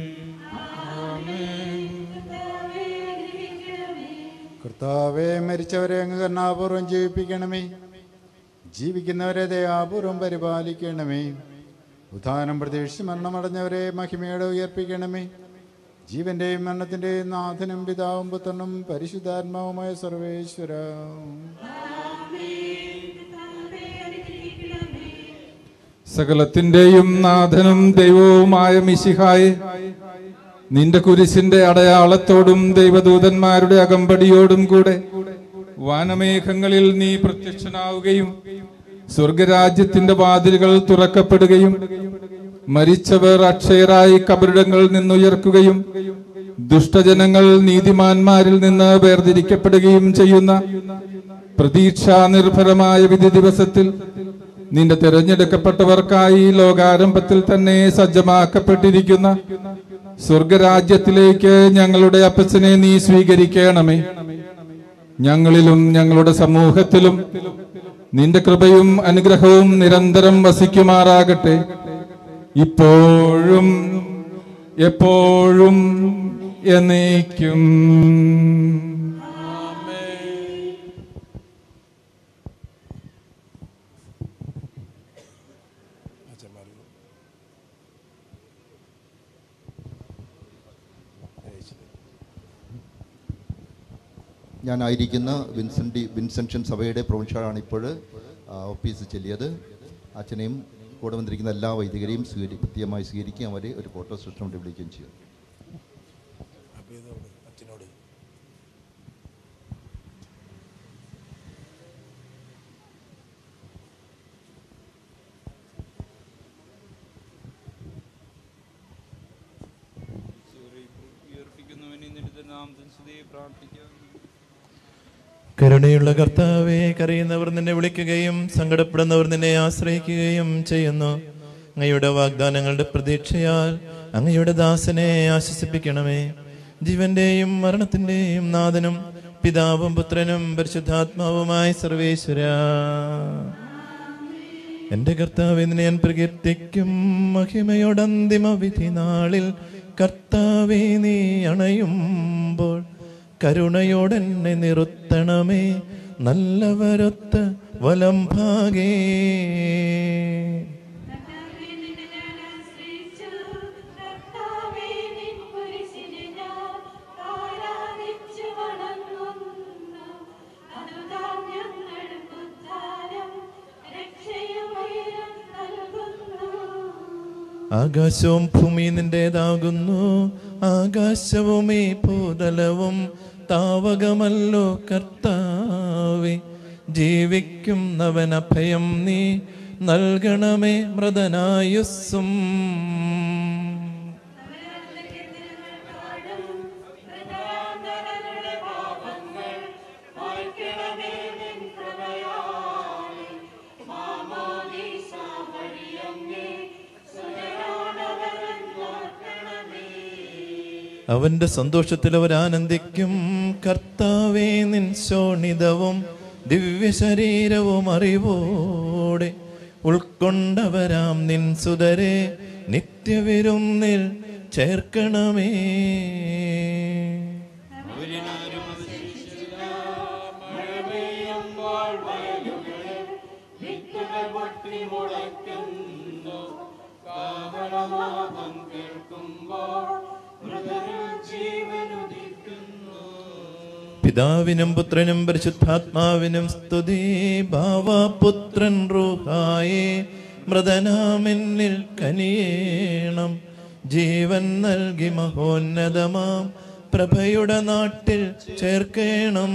കർത്താവെ മരിച്ചവരെ അങ്ങ് കരുണാപൂർവം ജീവിപ്പിക്കണമേ ജീവിക്കുന്നവരെ ദയാപൂർവം പരിപാലിക്കണമേ ഉദ്ധാനം പ്രതീക്ഷിച്ച് മരണമടഞ്ഞവരെ മഹിമയോടെ ഉയർപ്പിക്കണമേ ജീവന്റെയും മരണത്തിന്റെയും നാഥനും പിതാവും പുത്രനും പരിശുദ്ധാത്മാവുമായ സർവേശ്വര സകലത്തിന്റെയും നാഥനും ദൈവവുമായ മിശിഹായെ നിന്റെ കുരിശിന്റെ അടയാളത്തോടും ദൈവദൂതന്മാരുടെ അകമ്പടിയോടും കൂടെ വാനമേഘങ്ങളിൽ നീ പ്രത്യക്ഷനാവുകയും സ്വർഗരാജ്യത്തിന്റെ വാതിലുകൾ തുറക്കപ്പെടുകയും മരിച്ചവർ അക്ഷയരായി കബറിടങ്ങളിൽ നിന്നുയർക്കുകയും ദുഷ്ടജനങ്ങൾ നീതിമാന്മാരിൽ നിന്ന് വേർതിരിക്കപ്പെടുകയും ചെയ്യുന്ന പ്രതീക്ഷാ നിർഭരമായ വിധി ദിവസത്തിൽ നിന്റെ തിരഞ്ഞെടുക്കപ്പെട്ടവർക്കായി ലോകാരംഭത്തിൽ തന്നെ സജ്ജമാക്കപ്പെട്ടിരിക്കുന്ന സ്വർഗരാജ്യത്തിലേക്ക് ഞങ്ങളുടെ അപ്പച്ചനെ നീ സ്വീകരിക്കണമേ ഞങ്ങളിലും ഞങ്ങളുടെ സമൂഹത്തിലും നിന്റെ കൃപയും അനുഗ്രഹവും നിരന്തരം വസിക്കുമാറാകട്ടെ ഇപ്പോഴും എപ്പോഴും എന്നേക്കും ഞാനായിരിക്കുന്ന വിൻസെൻ്റ് വിൻസെൻഷൻ സഭയുടെ പ്രൊവിൻഷ്യലാണ് ഇപ്പോൾ ഓഫീസ് ചെല്ലിയത് അച്ഛനെയും കൂടെ വന്നിരിക്കുന്ന എല്ലാ വൈദികരെയും സ്വീകരി കൃത്യമായി സ്വീകരിക്കുകയും അവരെ ഒരു ഫോട്ടോ സെഷൻ കൊണ്ട് വിളിക്കുകയും ചെയ്യും കരുണയുള്ള കർത്താവെ കരയുന്നവർ നിന്നെ വിളിക്കുകയും സങ്കടപ്പെടുന്നവർ നിന്നെ ആശ്രയിക്കുകയും ചെയ്യുന്നു അങ്ങയുടെ വാഗ്ദാനങ്ങളുടെ പ്രതീക്ഷയാൽ അങ്ങയുടെ ദാസനെ ആശ്വസിപ്പിക്കണമേ ജീവന്റെയും മരണത്തിന്റെയും നാഥനും പിതാവും പുത്രനും പരിശുദ്ധാത്മാവുമായ സർവേശ്വര എന്റെ കർത്താവ് നിന്നെ ഞാൻ പ്രകീർത്തിക്കും മഹിമയുടെ അന്തിമ വിധി നാളിൽ കർത്താവെ നീ അണയുമ്പോൾ കരുണയോടെന്നെ നിർത്തണമേ നല്ലവരൊത്ത വലം ഭാഗേ ആകാശവും ഭൂമി നിന്റേതാകുന്നു ആകാശവും ഈ ഭൂതലവും താവകമല്ലോ കർത്താവെ ജീവിക്കുന്നവൻ അഭയം നീ നൽകണമേ മൃതനായുസ്സും അവന്റെ സന്തോഷത്തിൽ അവർ ആനന്ദിക്കും കർത്താവേ നിൻ ശോണിതവും ദിവ്യ ശരീരവും അറിവോടെ ഉൾക്കൊണ്ടവരാം നിൻ സുതരെ നിത്യവിരുന്നിൽ ചേർക്കണമേ പിതാവിനും പുത്രനും പരിശുദ്ധാത്മാവിനും സ്തുതി ഭാവപുത്രൻ റൂഹായേ മൃതനാമെന്നിൽ കനിയേണം ജീവൻ നൽകി മഹോന്നതമാം പ്രഭയുടെ നാട്ടിൽ ചേർക്കേണം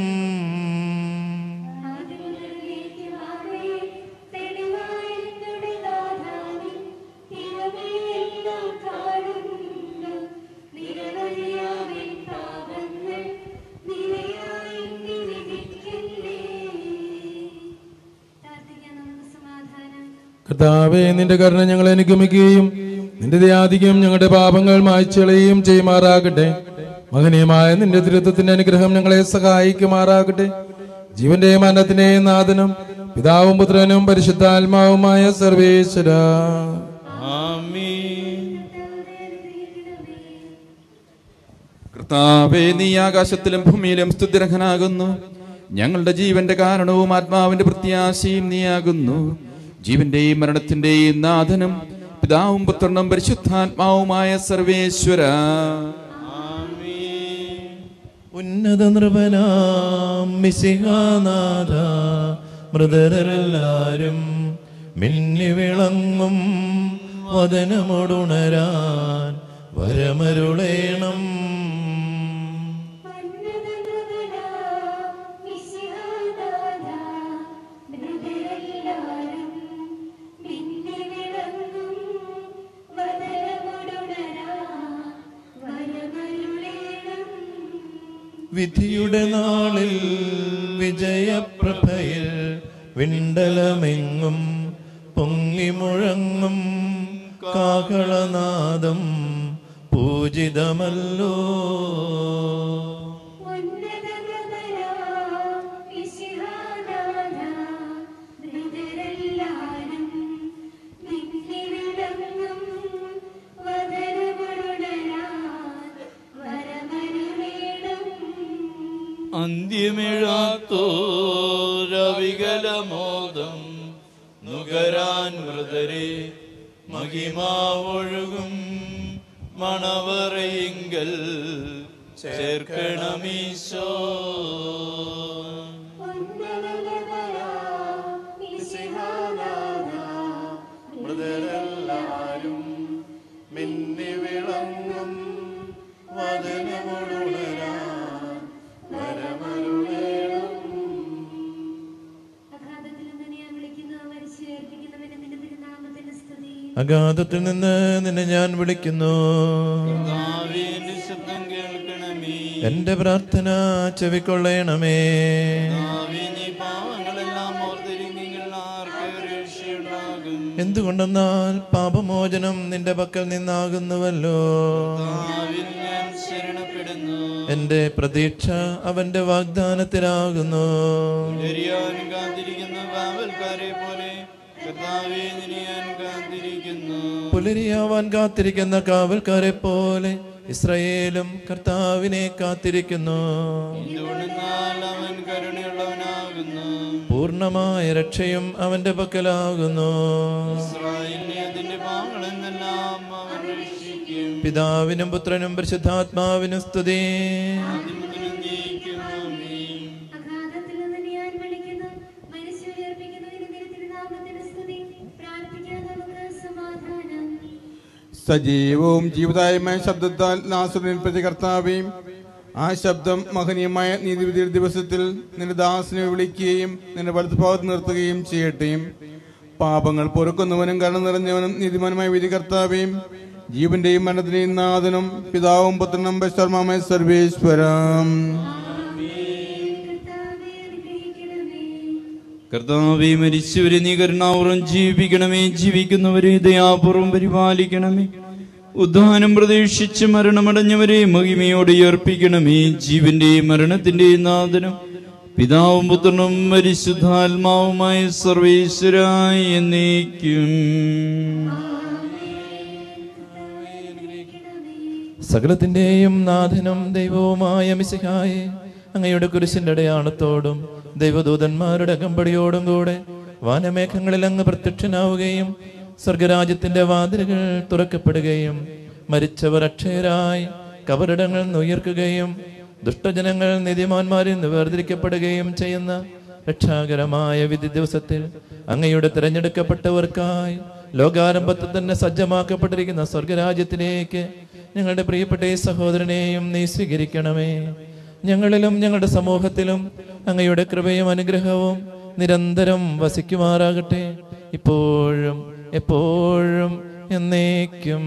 കർത്താവെ നിന്റെ കരുണ ഞങ്ങളെ അനുഗമിക്കുകയും നിന്റെ ദയാധികം ഞങ്ങളുടെ പാപങ്ങൾ മായ്ച്ചളയുകയും ചെയ്യുമാറാകട്ടെ മകനീയമായ നിന്റെ തിരുത്വത്തിന്റെ അനുഗ്രഹം ഞങ്ങളെ സഹായിക്കുമാറാകട്ടെ ജീവന്റെ മരണത്തിന്റെയും നാഥനും പിതാവും പുത്രനും പരിശുദ്ധാത്മാവുമായ സർവേശ്വര കർത്താവേ നീ ആകാശത്തിലും ഭൂമിയിലും സ്തുതിരഹനാകുന്നു ഞങ്ങളുടെ ജീവന്റെ കാരണവും ആത്മാവിന്റെ പ്രത്യാശയും നീയാകുന്നു ജീവന്റെയും മരണത്തിന്റെയും നാഥനും പിതാവും പുത്രനും പരിശുദ്ധാത്മാവുമായ സർവേശ്വര ഉന്നത നൃപനാം മിശിഹാനാഥ മൃതരെല്ലാരും മിന്നി വിളങ്ങും വദനമൊടുണരാൻ വരമരുളേണം വിധിയുടെ നാളിൽ വിജയപ്രഭയിൽ വിണ്ടലമെങ്ങും പൊങ്ങി മുഴങ്ങും കാഹളനാദം പൂജിതമല്ലോ അന്ത്യമിഴാത്തോരവികലമോദം നുകരാൻ മൃതരെ മഹിമാവൊഴുകും മണവറയിങ്കൽ ചേർക്കണമീശോ മൃതരെല്ലാരും മിന്നി വിളങ്ങും വചനമുണരാൻ വരമരുളേണം അഗാധത്തിൽ നിന്ന് നിന്നെ ഞാൻ വിളിക്കുന്നു കർത്താവിന്റെ ശബ്ദം കേൾക്കണമേ എന്റെ പ്രാർത്ഥന ചെവിക്കൊള്ളണമേ കർത്താവേ, നീ പാവങ്ങളെല്ലാം ഓർത്തിരിക്കുമെങ്കിൽ ആർക്ക് രക്ഷയുണ്ടാകും എന്തുകൊണ്ടെന്നാൽ പാപമോചനം നിന്റെ പക്കൽ നിന്നാകുന്നുവല്ലോ കർത്താവിൽ ഞാൻ ശരണപ്പെടുന്നു എന്റെ പ്രതീക്ഷ അവന്റെ വാഗ്ദാനത്തിലാകുന്നു എരിയാൻ കാത്തിരിക്കുന്ന കാവൽക്കാരെ പോലെ കർത്താവെ നിന്നെ ഞാൻ കാത്തിരിക്കുന്നു പുലരിയാവാൻ കാത്തിരിക്കുന്ന കാവൽക്കാരെ പോലെ ഇസ്രയേലും കർത്താവിനെ കാത്തിരിക്കുന്നു എന്തുകൊണ്ടെന്നാൽ അവൻ കരുണയുള്ളവനാകുന്നു പൂർണ്ണമായ രക്ഷയും അവന്റെ പക്കലാകുന്നു ഇസ്രായേലിനെ അതിന്റെ പാവങ്ങളെന്നെല്ലാം അവൻ രക്ഷിക്കും പിതാവിനും പുത്രനും പരിശുദ്ധാത്മാവിനും സ്തുതി ആദിമുതലും നീക്കും ആമേൻ. സജീവവും ജീവദായമായ ശബ്ദത്താൽ നാസുറിൽ പ്രതി കർത്താവേയും ആ ശബ്ദം മഹനീയമായ നീതിവിധിയുടെ ദിവസത്തിൽ നിന്റെ ദാസനെ വിളിക്കുകയും നിന്റെ വലതുഭാഗത്ത് നിർത്തുകയും ചെയ്യട്ടെ പാപങ്ങൾ പൊറുക്കുന്നവനും കരുണ നിറഞ്ഞവനും നീതിമാനുമായ വിധി കർത്താവേയും ജീവന്റെയും മരണത്തിന്റെയും നാഥനും പിതാവും പുത്രനും പശ്ചർമ്മമായ സർവേശ്വരം കർത്താവെ മരിച്ചവരെ നീ കരുണാപൂർവം ജീവിപ്പിക്കണമേ ജീവിക്കുന്നവരെ ദയാപൂർവം പരിപാലിക്കണമേ ഉദ്ധാനം പ്രതീക്ഷിച്ച് മരണമടഞ്ഞവരെ മഹിമയോടെ ഉയർപ്പിക്കണമേ ജീവന്റെ മരണത്തിന്റെ നാഥനും പിതാവും പുത്രനും പരിശുദ്ധാത്മാവുമായ സർവേശ്വരായി എന്നേക്കും സകലത്തിന്റെയും നാഥനും ദൈവവുമായ മിശിഹായെ അങ്ങയുടെ കുരിശിന്റെ അടയാളത്തോടും ദൈവദൂതന്മാരുടെ അകമ്പടിയോടും കൂടെ വാനമേഘങ്ങളിൽ അങ്ങ് പ്രത്യക്ഷനാവുകയും സ്വർഗരാജ്യത്തിന്റെ വാതിലുകൾ തുറക്കപ്പെടുകയും മരിച്ചവർ അക്ഷയരായി കബറിടങ്ങൾ നിന്ന് ഉയർക്കുകയും ദുഷ്ടജനങ്ങൾ നീതിമാന്മാരിൽ നിന്ന് വേർതിരിക്കപ്പെടുകയും ചെയ്യുന്ന രക്ഷാകരമായ വിധി ദിവസത്തിൽ അങ്ങയുടെ തിരഞ്ഞെടുക്കപ്പെട്ടവർക്കായി ലോകാരംഭത്തിൽ തന്നെ സജ്ജമാക്കപ്പെട്ടിരിക്കുന്ന സ്വർഗരാജ്യത്തിലേക്ക് ഞങ്ങളുടെ പ്രിയപ്പെട്ട ഈ സഹോദരനെയും നീ സ്വീകരിക്കണമേ ഞങ്ങളിലും ഞങ്ങളുടെ സമൂഹത്തിലും അങ്ങയുടെ കൃപയും അനുഗ്രഹവും നിരന്തരം വസിക്കുമാറാകട്ടെ ഇപ്പോഴും എപ്പോഴും എന്നേക്കും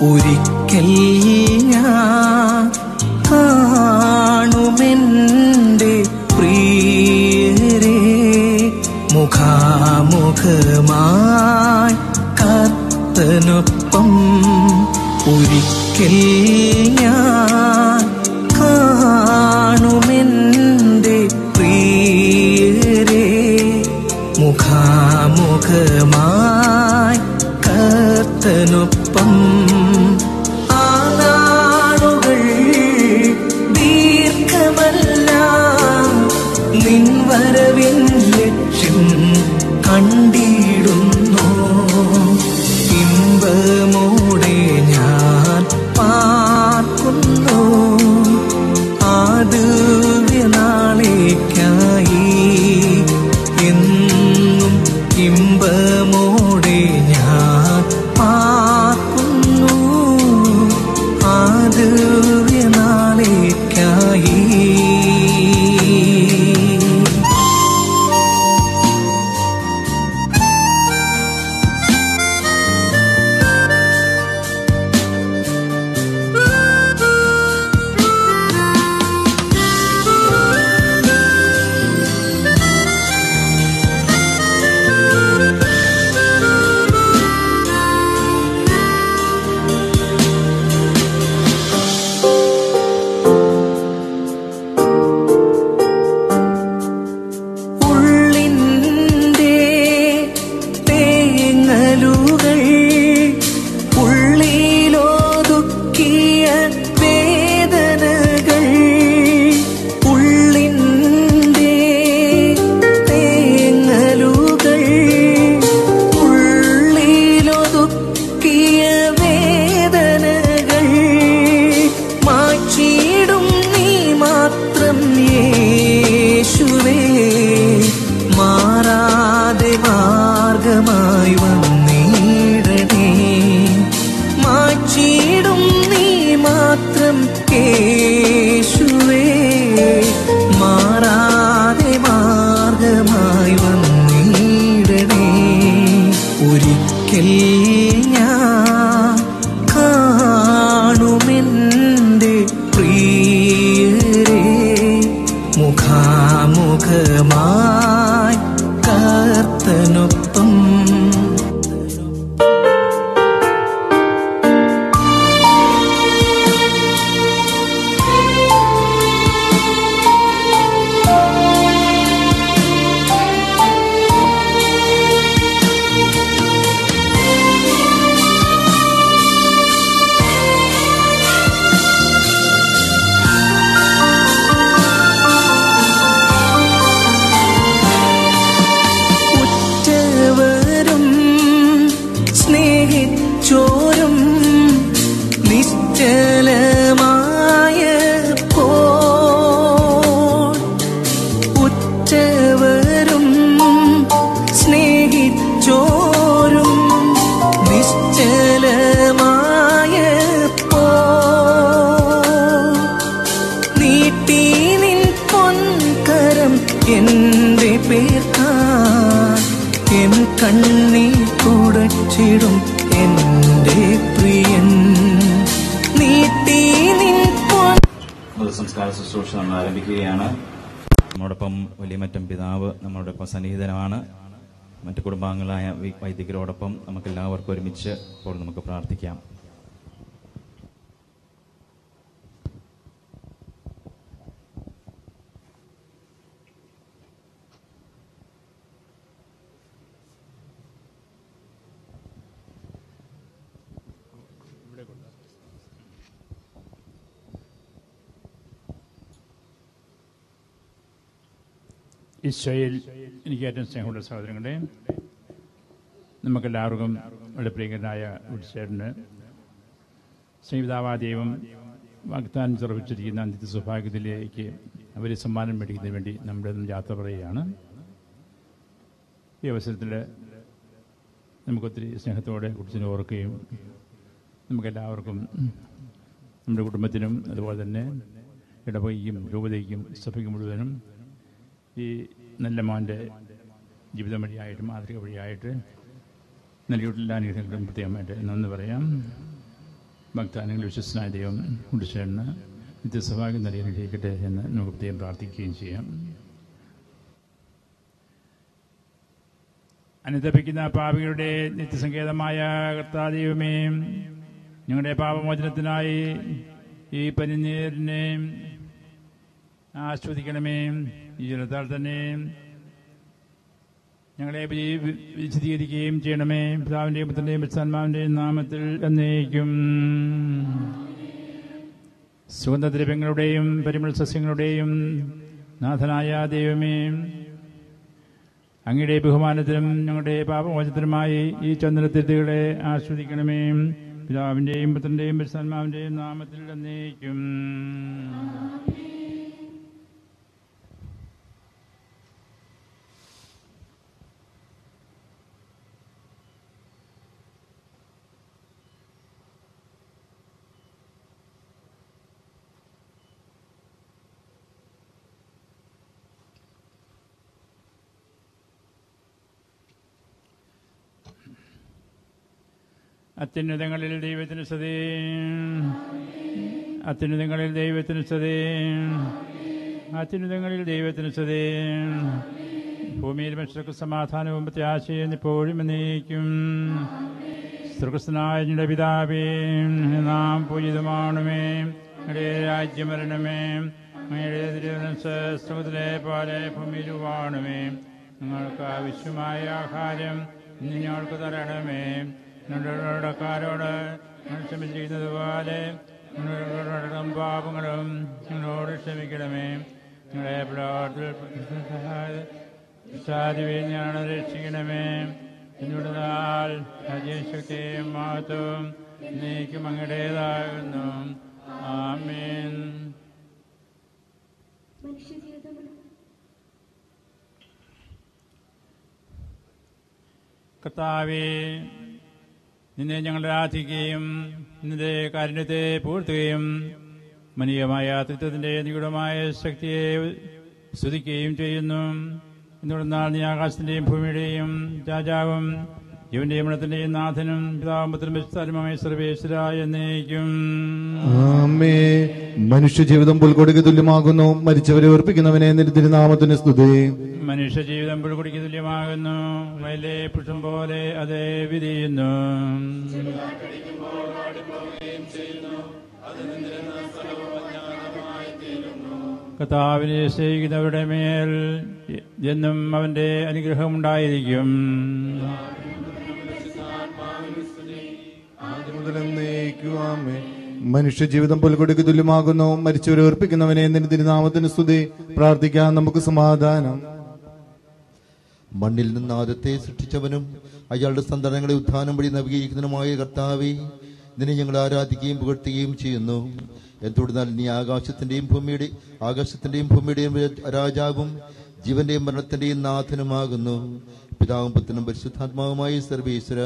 ഒരിക്കൽ ഞാൻ കാണുമെൻ്റെ പ്രിയരെ മുഖാമുഖമായി കർത്തനൊപ്പം ഒരിക്കൽ ഞാൻ കാണുമെൻ്റെ പ്രിയരെ മുഖാമുഖമായി കർത്തനൊപ്പം ആ നാളുകൾ ദീർഘമല്ല നിൻ വരവിൻ ലക്ഷ്യം കണ്ടിടുന്നു ഇമ്പമോടെ ഞാൻ പാർക്കുന്നു ആ ദിവ്യനാളേക്കായി എന്നും ഇമ്പമോടെ ഞാൻ പാർക്കുന്നു ആ ദിവ്യനാളേക്കായി ഉള്ളിൻ്റെ തേങ്ങലുകൾ ഉള്ളിലൊതുക്കിയ വേദനകൾ ഉള്ളിൻ്റെ തേങ്ങലുകൾ ഉള്ളിലൊതുക്കിയ വേദനകൾ മാറ്റിയിടും നീ മാത്രം യേശുവേ മാറാതെ മാർഗമായി വന്നിടണേ മാറ്റിയിടും നീ മാത്രം യേശുവേ മാറാതെ മാർഗമായി വന്നിടണേ ഒരിക്കൽ ഞാൻ കാണുമെൻ്റെ പ്രിയരെ മുഖാമുഖമായി കർത്തനൊപ്പം ഉറ്റവരും സ്നേഹിച്ചോരും നിശ്ചലമായ ഉറ്റവരും സ്നേഹിച്ചോരും നിശ്ചലമായ നീട്ടി നിൻ പൊൻകരം എന്റെ പേർക്കാൻ എൻ കണ്ണീർ തുടച്ചിടും എന്റെ പ്രിയൻ നീട്ടി നിൻ പൊൻ പൊതുസംസ്കാര ശുശ്രൂഷ നമ്മൾ ആരംഭിക്കുകയാണ് നമ്മോടൊപ്പം വലിയമറ്റം പിതാവ് നമ്മളോടൊപ്പം സന്നിഹിതനാണ് മറ്റു കുടുംബാംഗങ്ങളായ വി- വൈദികരോടൊപ്പം നമുക്ക് എല്ലാവർക്കും ഒരുമിച്ച് ഇപ്പോൾ നമുക്ക് പ്രാർത്ഥിക്കാം ഈശോയിൽ എനിക്ക് ഏറ്റവും സ്നേഹമുള്ള സഹോദരങ്ങളെ നമുക്കെല്ലാവർക്കും വളരെ പ്രിയങ്കരനായ ഉച്ചേട്ടന് സ്നേഹിതാവാ ദൈവം വാഗ്ദാനം ചെറുപ്പിച്ചിരിക്കുന്ന അന്ത്യ സൗഭാഗ്യത്തിലേക്ക് അവരെ സമ്മാനം മേടിക്കുന്നതിന് വേണ്ടി നമ്മുടെ ഇന്ന് യാത്ര പറയുകയാണ് ഈ അവസരത്തിൽ നമുക്കൊത്തിരി സ്നേഹത്തോടെ കുറിച്ചിനെ ഓർക്കുകയും നമുക്കെല്ലാവർക്കും നമ്മുടെ കുടുംബത്തിനും അതുപോലെ തന്നെ ഇടവകയ്ക്കും രൂപതയ്ക്കും സഭയ്ക്കും മുഴുവനും ഈ നല്ല മോൻ്റെ ജീവിതം വഴിയായിട്ട് മാതൃക വഴിയായിട്ട് നൽകിയിട്ടുള്ള അനുഗ്രഹങ്ങളും പ്രത്യേകമായിട്ട് നന്ദി പറയാം ഭക്താനങ്ങൾ വിശ്വസനായ ദൈവം കുടിച്ചേർന്ന് നിത്യസഭാഗ്യം നൽകിയിരിക്കട്ടെ എന്ന് നമുക്ക് പ്രത്യേകം പ്രാർത്ഥിക്കുകയും ചെയ്യാം അനുദപിക്കുന്ന പാപികളുടെ നിത്യസങ്കേതമായ കർത്താദൈവമേ ഞങ്ങളുടെ പാപമോചനത്തിനായി ഈ പനിനീരിനെ ആസ്വദിക്കണമേ ഈ ജലത്താൽ തന്നെ ഞങ്ങളെ വി- വി- വിശദീകരിക്കുകയും ചെയ്യണമേ പിതാവിന്റെയും പുത്രന്റെയും പരിസ്ഥാത്മാവിന്റെയും നാമത്തിൽ എന്നേക്കും സുഗന്ധദ്രവ്യങ്ങളുടെയും പരിമള സസ്യങ്ങളുടെയും നാഥനായ ദൈവമേ അങ്ങയുടെ ബഹുമാനത്തിനും ഞങ്ങളുടെ പാപമോചനത്തിനുമായി ഈ ചന്ദ്രത്തിഥികളെ ആസ്വദിക്കണമേ പിതാവിന്റെയും പുത്രന്റെയും പരിസ്ഥാത്മാവിന്റെയും നാമത്തിൽ എന്നേക്കും അത്യുന്നതങ്ങളിൽ ദൈവത്തിന് സ്തുതി അത്യുന്നതങ്ങളിൽ ദൈവത്തിന് സ്തുതി അത്യുന്നതങ്ങളിൽ ദൈവത്തിന് സ്തുതി ഭൂമിയിൽ മനുഷ്യർക്ക് സമാധാനവും പ്രത്യാശയും ഇപ്പോഴും എന്നേക്കും സ്വർഗസ്നായ ഞങ്ങളുടെ പിതാവേ നാം പൂജിതമാണമേ ഞങ്ങളുടെ രാജ്യം വരണമേ അങ്ങയുടെ തിരുവനന്തപുരത്തിലെ പോലെ ഭൂമിയിൽ വാണമേ ഞങ്ങൾക്ക് ആവശ്യമായ ആഹാരം ഇന്ന് ഞങ്ങൾക്ക് തരണമേ ഞങ്ങളുടെ കടക്കാരോട് ഞങ്ങൾ ക്ഷമിച്ചിരിക്കുന്നത് പോലെ ഞങ്ങളുടെ പാപങ്ങളും ഞങ്ങളോട് ക്ഷമിക്കണമേ ഞങ്ങളെ പ്രവർത്തന ഞാൻ രക്ഷിക്കണമേ എന്നോട് നാൾ രാജ്യശക്തിയും മഹത്വവും നീക്കും അങ്ങടേതാകുന്നു ആമേൻ കർത്താവേ നിന്നെ ഞങ്ങൾ ആരാധിക്കുകയും നിന്റെ കാരുണ്യത്തെ പൂർത്തുകയും മനീയമായ തൃത്വത്തിന്റെ നിഗൂഢമായ ശക്തിയെ സ്തുതിക്കുകയും ചെയ്യുന്നു എന്തുകൊണ്ടെന്നാൽ നീ ആകാശത്തിന്റെയും ഭൂമിയുടെയും രാജാവും ജീവന്റെയും മണത്തിന്റെയും നാഥനും പിതാവും പുത്രനും വിശുദ്ധാത്മാവുമായ സർവേശ്വര എന്നേക്കും ആമേ മനുഷ്യജീവിതം പുൽക്കൊടിക്ക് തുല്യമാകുന്നു മരിച്ചവരെ ഓർപ്പിക്കുന്നവനെ നിന്റെ തിരുനാമത്തിന് സ്തുതി മനുഷ്യ ജീവിതം പുൽക്കുടിക്ക് തുല്യമാകുന്നു വയലെ പുഷ്പം പോലെ അത് വിരിയുന്നു കർത്താവിനെ സ്നേഹിക്കുന്നവരുടെ മേൽ എന്നും അവന്റെ അനുഗ്രഹം ഉണ്ടായിരിക്കും മുതലെന്നേക്കുവാമേ മനുഷ്യജീവിതം പുൽക്കൊടിക്ക് തുല്യമാകുന്നു മരിച്ചവരെ ഓർപ്പിക്കുന്നവനെ നിന്റെ തിരുനാമത്തിന് സ്തുതി പ്രാർത്ഥിക്കാൻ നമുക്ക് സമാധാനം മണ്ണിൽ നിന്ന് ആദത്തെ സൃഷ്ടിച്ചവനും അയാളുടെ സന്താനങ്ങളെ ഉത്ഥാനം വഴി നവീകരിക്കുന്നതിനുമായ കർത്താവെ നിന്നെ ഞങ്ങൾ ആരാധിക്കുകയും പുകഴ്ത്തുകയും ചെയ്യുന്നു എന്തുകൊണ്ടെന്നാൽ നീ ആകാശത്തിന്റെയും ഭൂമിയുടെ ആകാശത്തിന്റെയും ഭൂമിയുടെയും രാജാവും ജീവന്റെയും മരണത്തിന്റെയും നാഥനുമാകുന്നു പിതാവും പുത്രനും പരിശുദ്ധാത്മാവുമായി സർവേശ്വര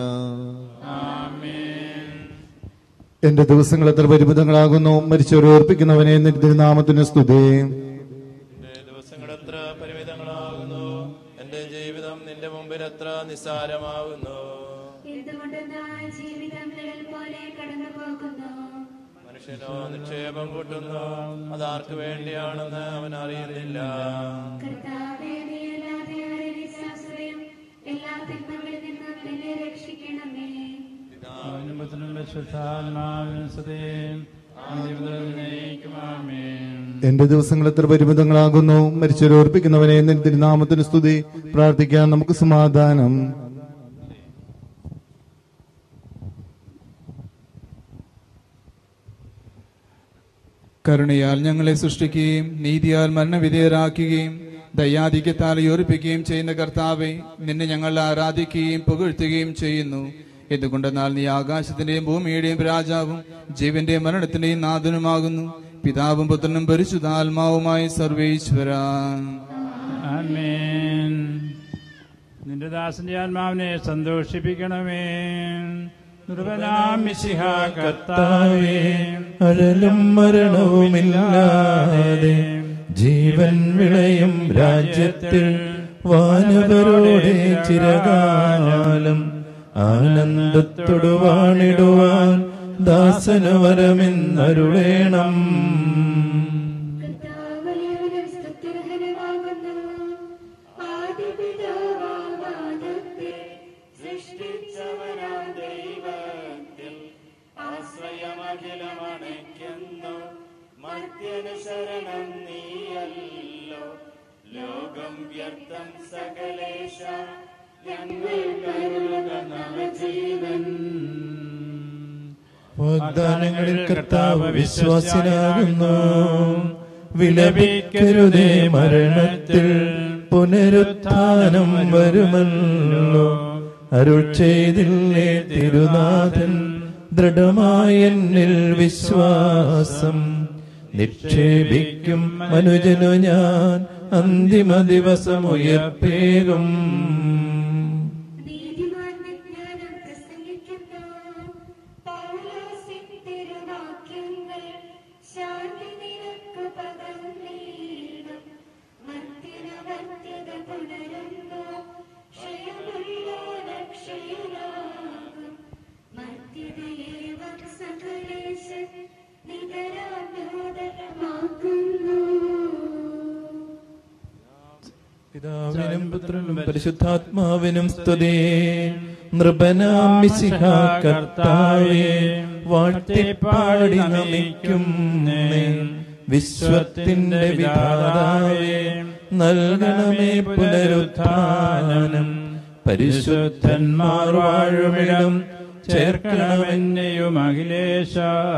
എന്റെ ദിവസങ്ങൾ എത്ര പരിമിതങ്ങളാകുന്നു മരിച്ചവരെ ഓർപ്പിക്കുന്നവനെ നിന്റെ തിരുനാമത്തിന് സ്തുതി ദിവസങ്ങൾ എത്ര പരിമിതങ്ങളാകുന്നു എന്റെ ജീവിതം നിന്റെ മുമ്പിൽ എത്ര നിസ്സാരമാകുന്നു എന്തുകൊണ്ടെന്നാൽ ജീവിതം നിഴൽ പോലെ കടന്നു പോകുന്നു മനുഷ്യനോ നിക്ഷേപം കൂട്ടുന്നു അതാർക്ക് വേണ്ടിയാണെന്ന് അവൻ അറിയുന്നില്ല കർത്താവേ നീ അല്ലാതെ ആരുടെ ആശ്രയം എല്ലാ തിന്മകളിൽ നിന്നും എന്നെ രക്ഷിക്കണമേ അവനും പുത്രനും പരിശുദ്ധാത്മാവിനും സ്തുതിയും ജീവിതം ആമേൻ എന്റെ ദിവസങ്ങൾ എത്ര പരിമിതങ്ങളാകുന്നു മരിച്ചവരെ ഓർപ്പിക്കുന്നവനെ നിന്റെ തിരുനാമത്തിന് സ്തുതി പ്രാർത്ഥിക്കാൻ നമുക്ക് സമാധാനം കരുണയാൽ ഞങ്ങളെ സൃഷ്ടിക്കുകയും നീതിയാൽ മരണവിധേയരാക്കുകയും ദയാധിക്യത്താൽ യോജിപ്പിക്കുകയും ചെയ്യുന്ന കർത്താവെ നിന്നെ ഞങ്ങൾ ആരാധിക്കുകയും പുകഴ്ത്തുകയും ചെയ്യുന്നു എന്തുകൊണ്ടെന്നാൽ നീ ആകാശത്തിന്റെയും ഭൂമിയുടെയും രാജാവും ജീവന്റെയും മരണത്തിന്റെയും നാഥനുമാകുന്നു പിതാവും പുത്രനും പരിശുദ്ധാത്മാവുമായ സർവേശ്വര ആമേൻ നിന്റെ ദാസന്റെ ആത്മാവിനെ സന്തോഷിപ്പിക്കണമേ നിർവനാം മിശിഹ കർത്താവേ അഴലും മരണവുമില്ലാതെ ജീവൻ വിളയും രാജ്യത്തിൽ വാനവരോടെ ചിരകാലം ആനന്ദത്തോടു വാണിടുവാൻ ദാസനു വരമെന്നരുളേണം ആശ്രയമഖിലമണയ്ക്കുന്നു മർത്യന് ശരണം നീയല്ലോ ലോകം വ്യർത്ഥം സകലേശ ഞങ്ങൾ കരുളുക നവജീവൻ വാഗ്ദാനങ്ങളിൽ കർത്താവ് വിശ്വാസിനാകുന്നു വിലപിക്കരുതേ മരണത്തിൽ പുനരുത്ഥാനം വരുമല്ലോ അരുൾ ചെയ്തില്ലേ തിരുനാഥൻ ദൃഢമായ എന്നിൽ വിശ്വാസം നിക്ഷേപിക്കും മനുജനു ഞാൻ അന്തിമ ദിവസം ഉയർപ്പേകും പിതാവിനും പുത്രനും പരിശുദ്ധാത്മാവിനും സ്തുതി നൃപനാം മിശിഹ കർത്താവേ വാഴ്ത്തിപ്പാടി നമിക്കും വിശ്വത്തിന്റെ വിധാതാവേ നൽകണമേ പുനരുത്ഥാനം പരിശുദ്ധന്മാർ വാഴുമിടം ചേർക്കണമെന്നെയും അഖിലേശ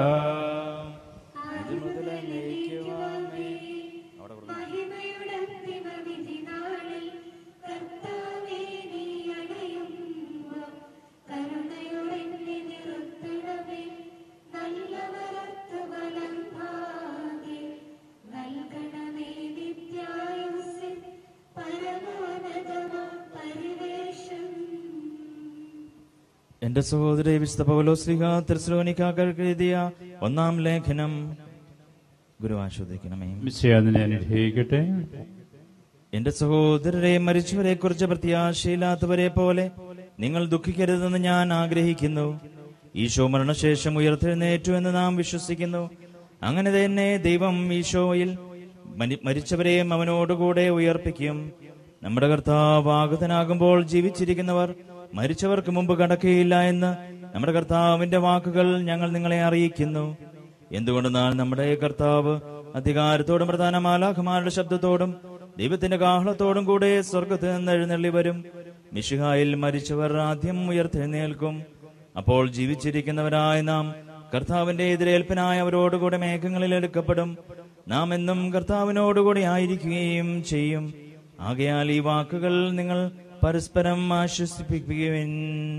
എന്റെ സഹോദരി വിശുദ്ധ പൗലോസ്ലിഹ തെർസലോനിക്കാക്കൾക്ക് എഴുതിയ ഒന്നാം ലേഖനം ഗുരു ആസ്വദിക്കണമേ മിശിഹാദിനെ അനുഗ്രഹിക്കട്ടെ എന്റെ സഹോദരരെ മരിച്ചവരെ കുറിച്ച് പ്രത്യാശയില്ലാത്തവരെ പോലെ നിങ്ങൾ ദുഃഖിക്കരുതെന്ന് ഞാൻ ആഗ്രഹിക്കുന്നു ഈശോ മരണശേഷം ഉയർത്തെഴുന്നേറ്റു എന്ന് നാം വിശ്വസിക്കുന്നു അങ്ങനെ തന്നെ ദൈവം ഈശോയിൽ മരി- മരിച്ചവരെയും അവനോടുകൂടെ ഉയർപ്പിക്കും നമ്മുടെ കർത്താവ് ആഗതനാകുമ്പോൾ ജീവിച്ചിരിക്കുന്നവർ മരിച്ചവർക്ക് മുമ്പ് കടക്കുകയില്ല എന്ന് നമ്മുടെ കർത്താവിന്റെ വാക്കുകൾ ഞങ്ങൾ നിങ്ങളെ അറിയിക്കുന്നു എന്തുകൊണ്ടെന്നാൽ നമ്മുടെ കർത്താവ് അധികാരത്തോടും പ്രധാന മാലാഖമാരുടെ ശബ്ദത്തോടും ദൈവത്തിന്റെ കാഹളത്തോടും കൂടെ സ്വർഗത്തിൽ നിന്ന് എഴുന്നള്ളി വരും മിഷിഹായിൽ മരിച്ചവർ ആദ്യം ഉയർത്തെഴുന്നേൽക്കും അപ്പോൾ ജീവിച്ചിരിക്കുന്നവരായ നാം കർത്താവിന്റെ എതിരേൽപ്പിനായ അവരോടുകൂടെ മേഘങ്ങളിൽ എടുക്കപ്പെടും നാം എന്നും കർത്താവിനോടുകൂടി ആയിരിക്കുകയും ചെയ്യും ആകയാൽ ഈ വാക്കുകൾ നിങ്ങൾ പരസ്പരം ആശ്വസിപ്പിക്കുകയും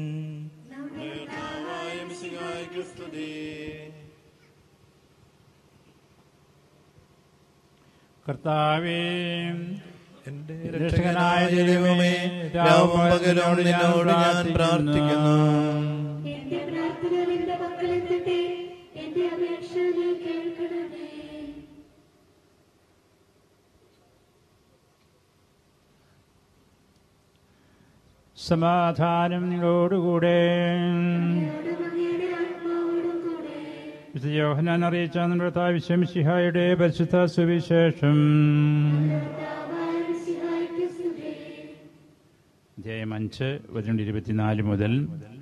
കർത്താവേ എന്റെ രക്ഷകനായ രക്ഷകനായ ദൈവമേ രാവും പകലും നിന്നോട് ഞാൻ പ്രാർത്ഥിക്കുന്നു എന്റെ പ്രാർത്ഥന നിന്റെ മക്കളെത്തട്ടെ എന്റെ അപേക്ഷ നീ കേൾക്കണമേ സമാധാനം നിങ്ങളോടുകൂടെ വിശുദ്ധ യോഹനാൻ അറിയിച്ച നമ്മുടെ വിശ്വമിശിഹായുടെ പരിശുദ്ധ സുവിശേഷം അധ്യായം അഞ്ച് വചനം ഇരുപത്തിനാല് മുതൽ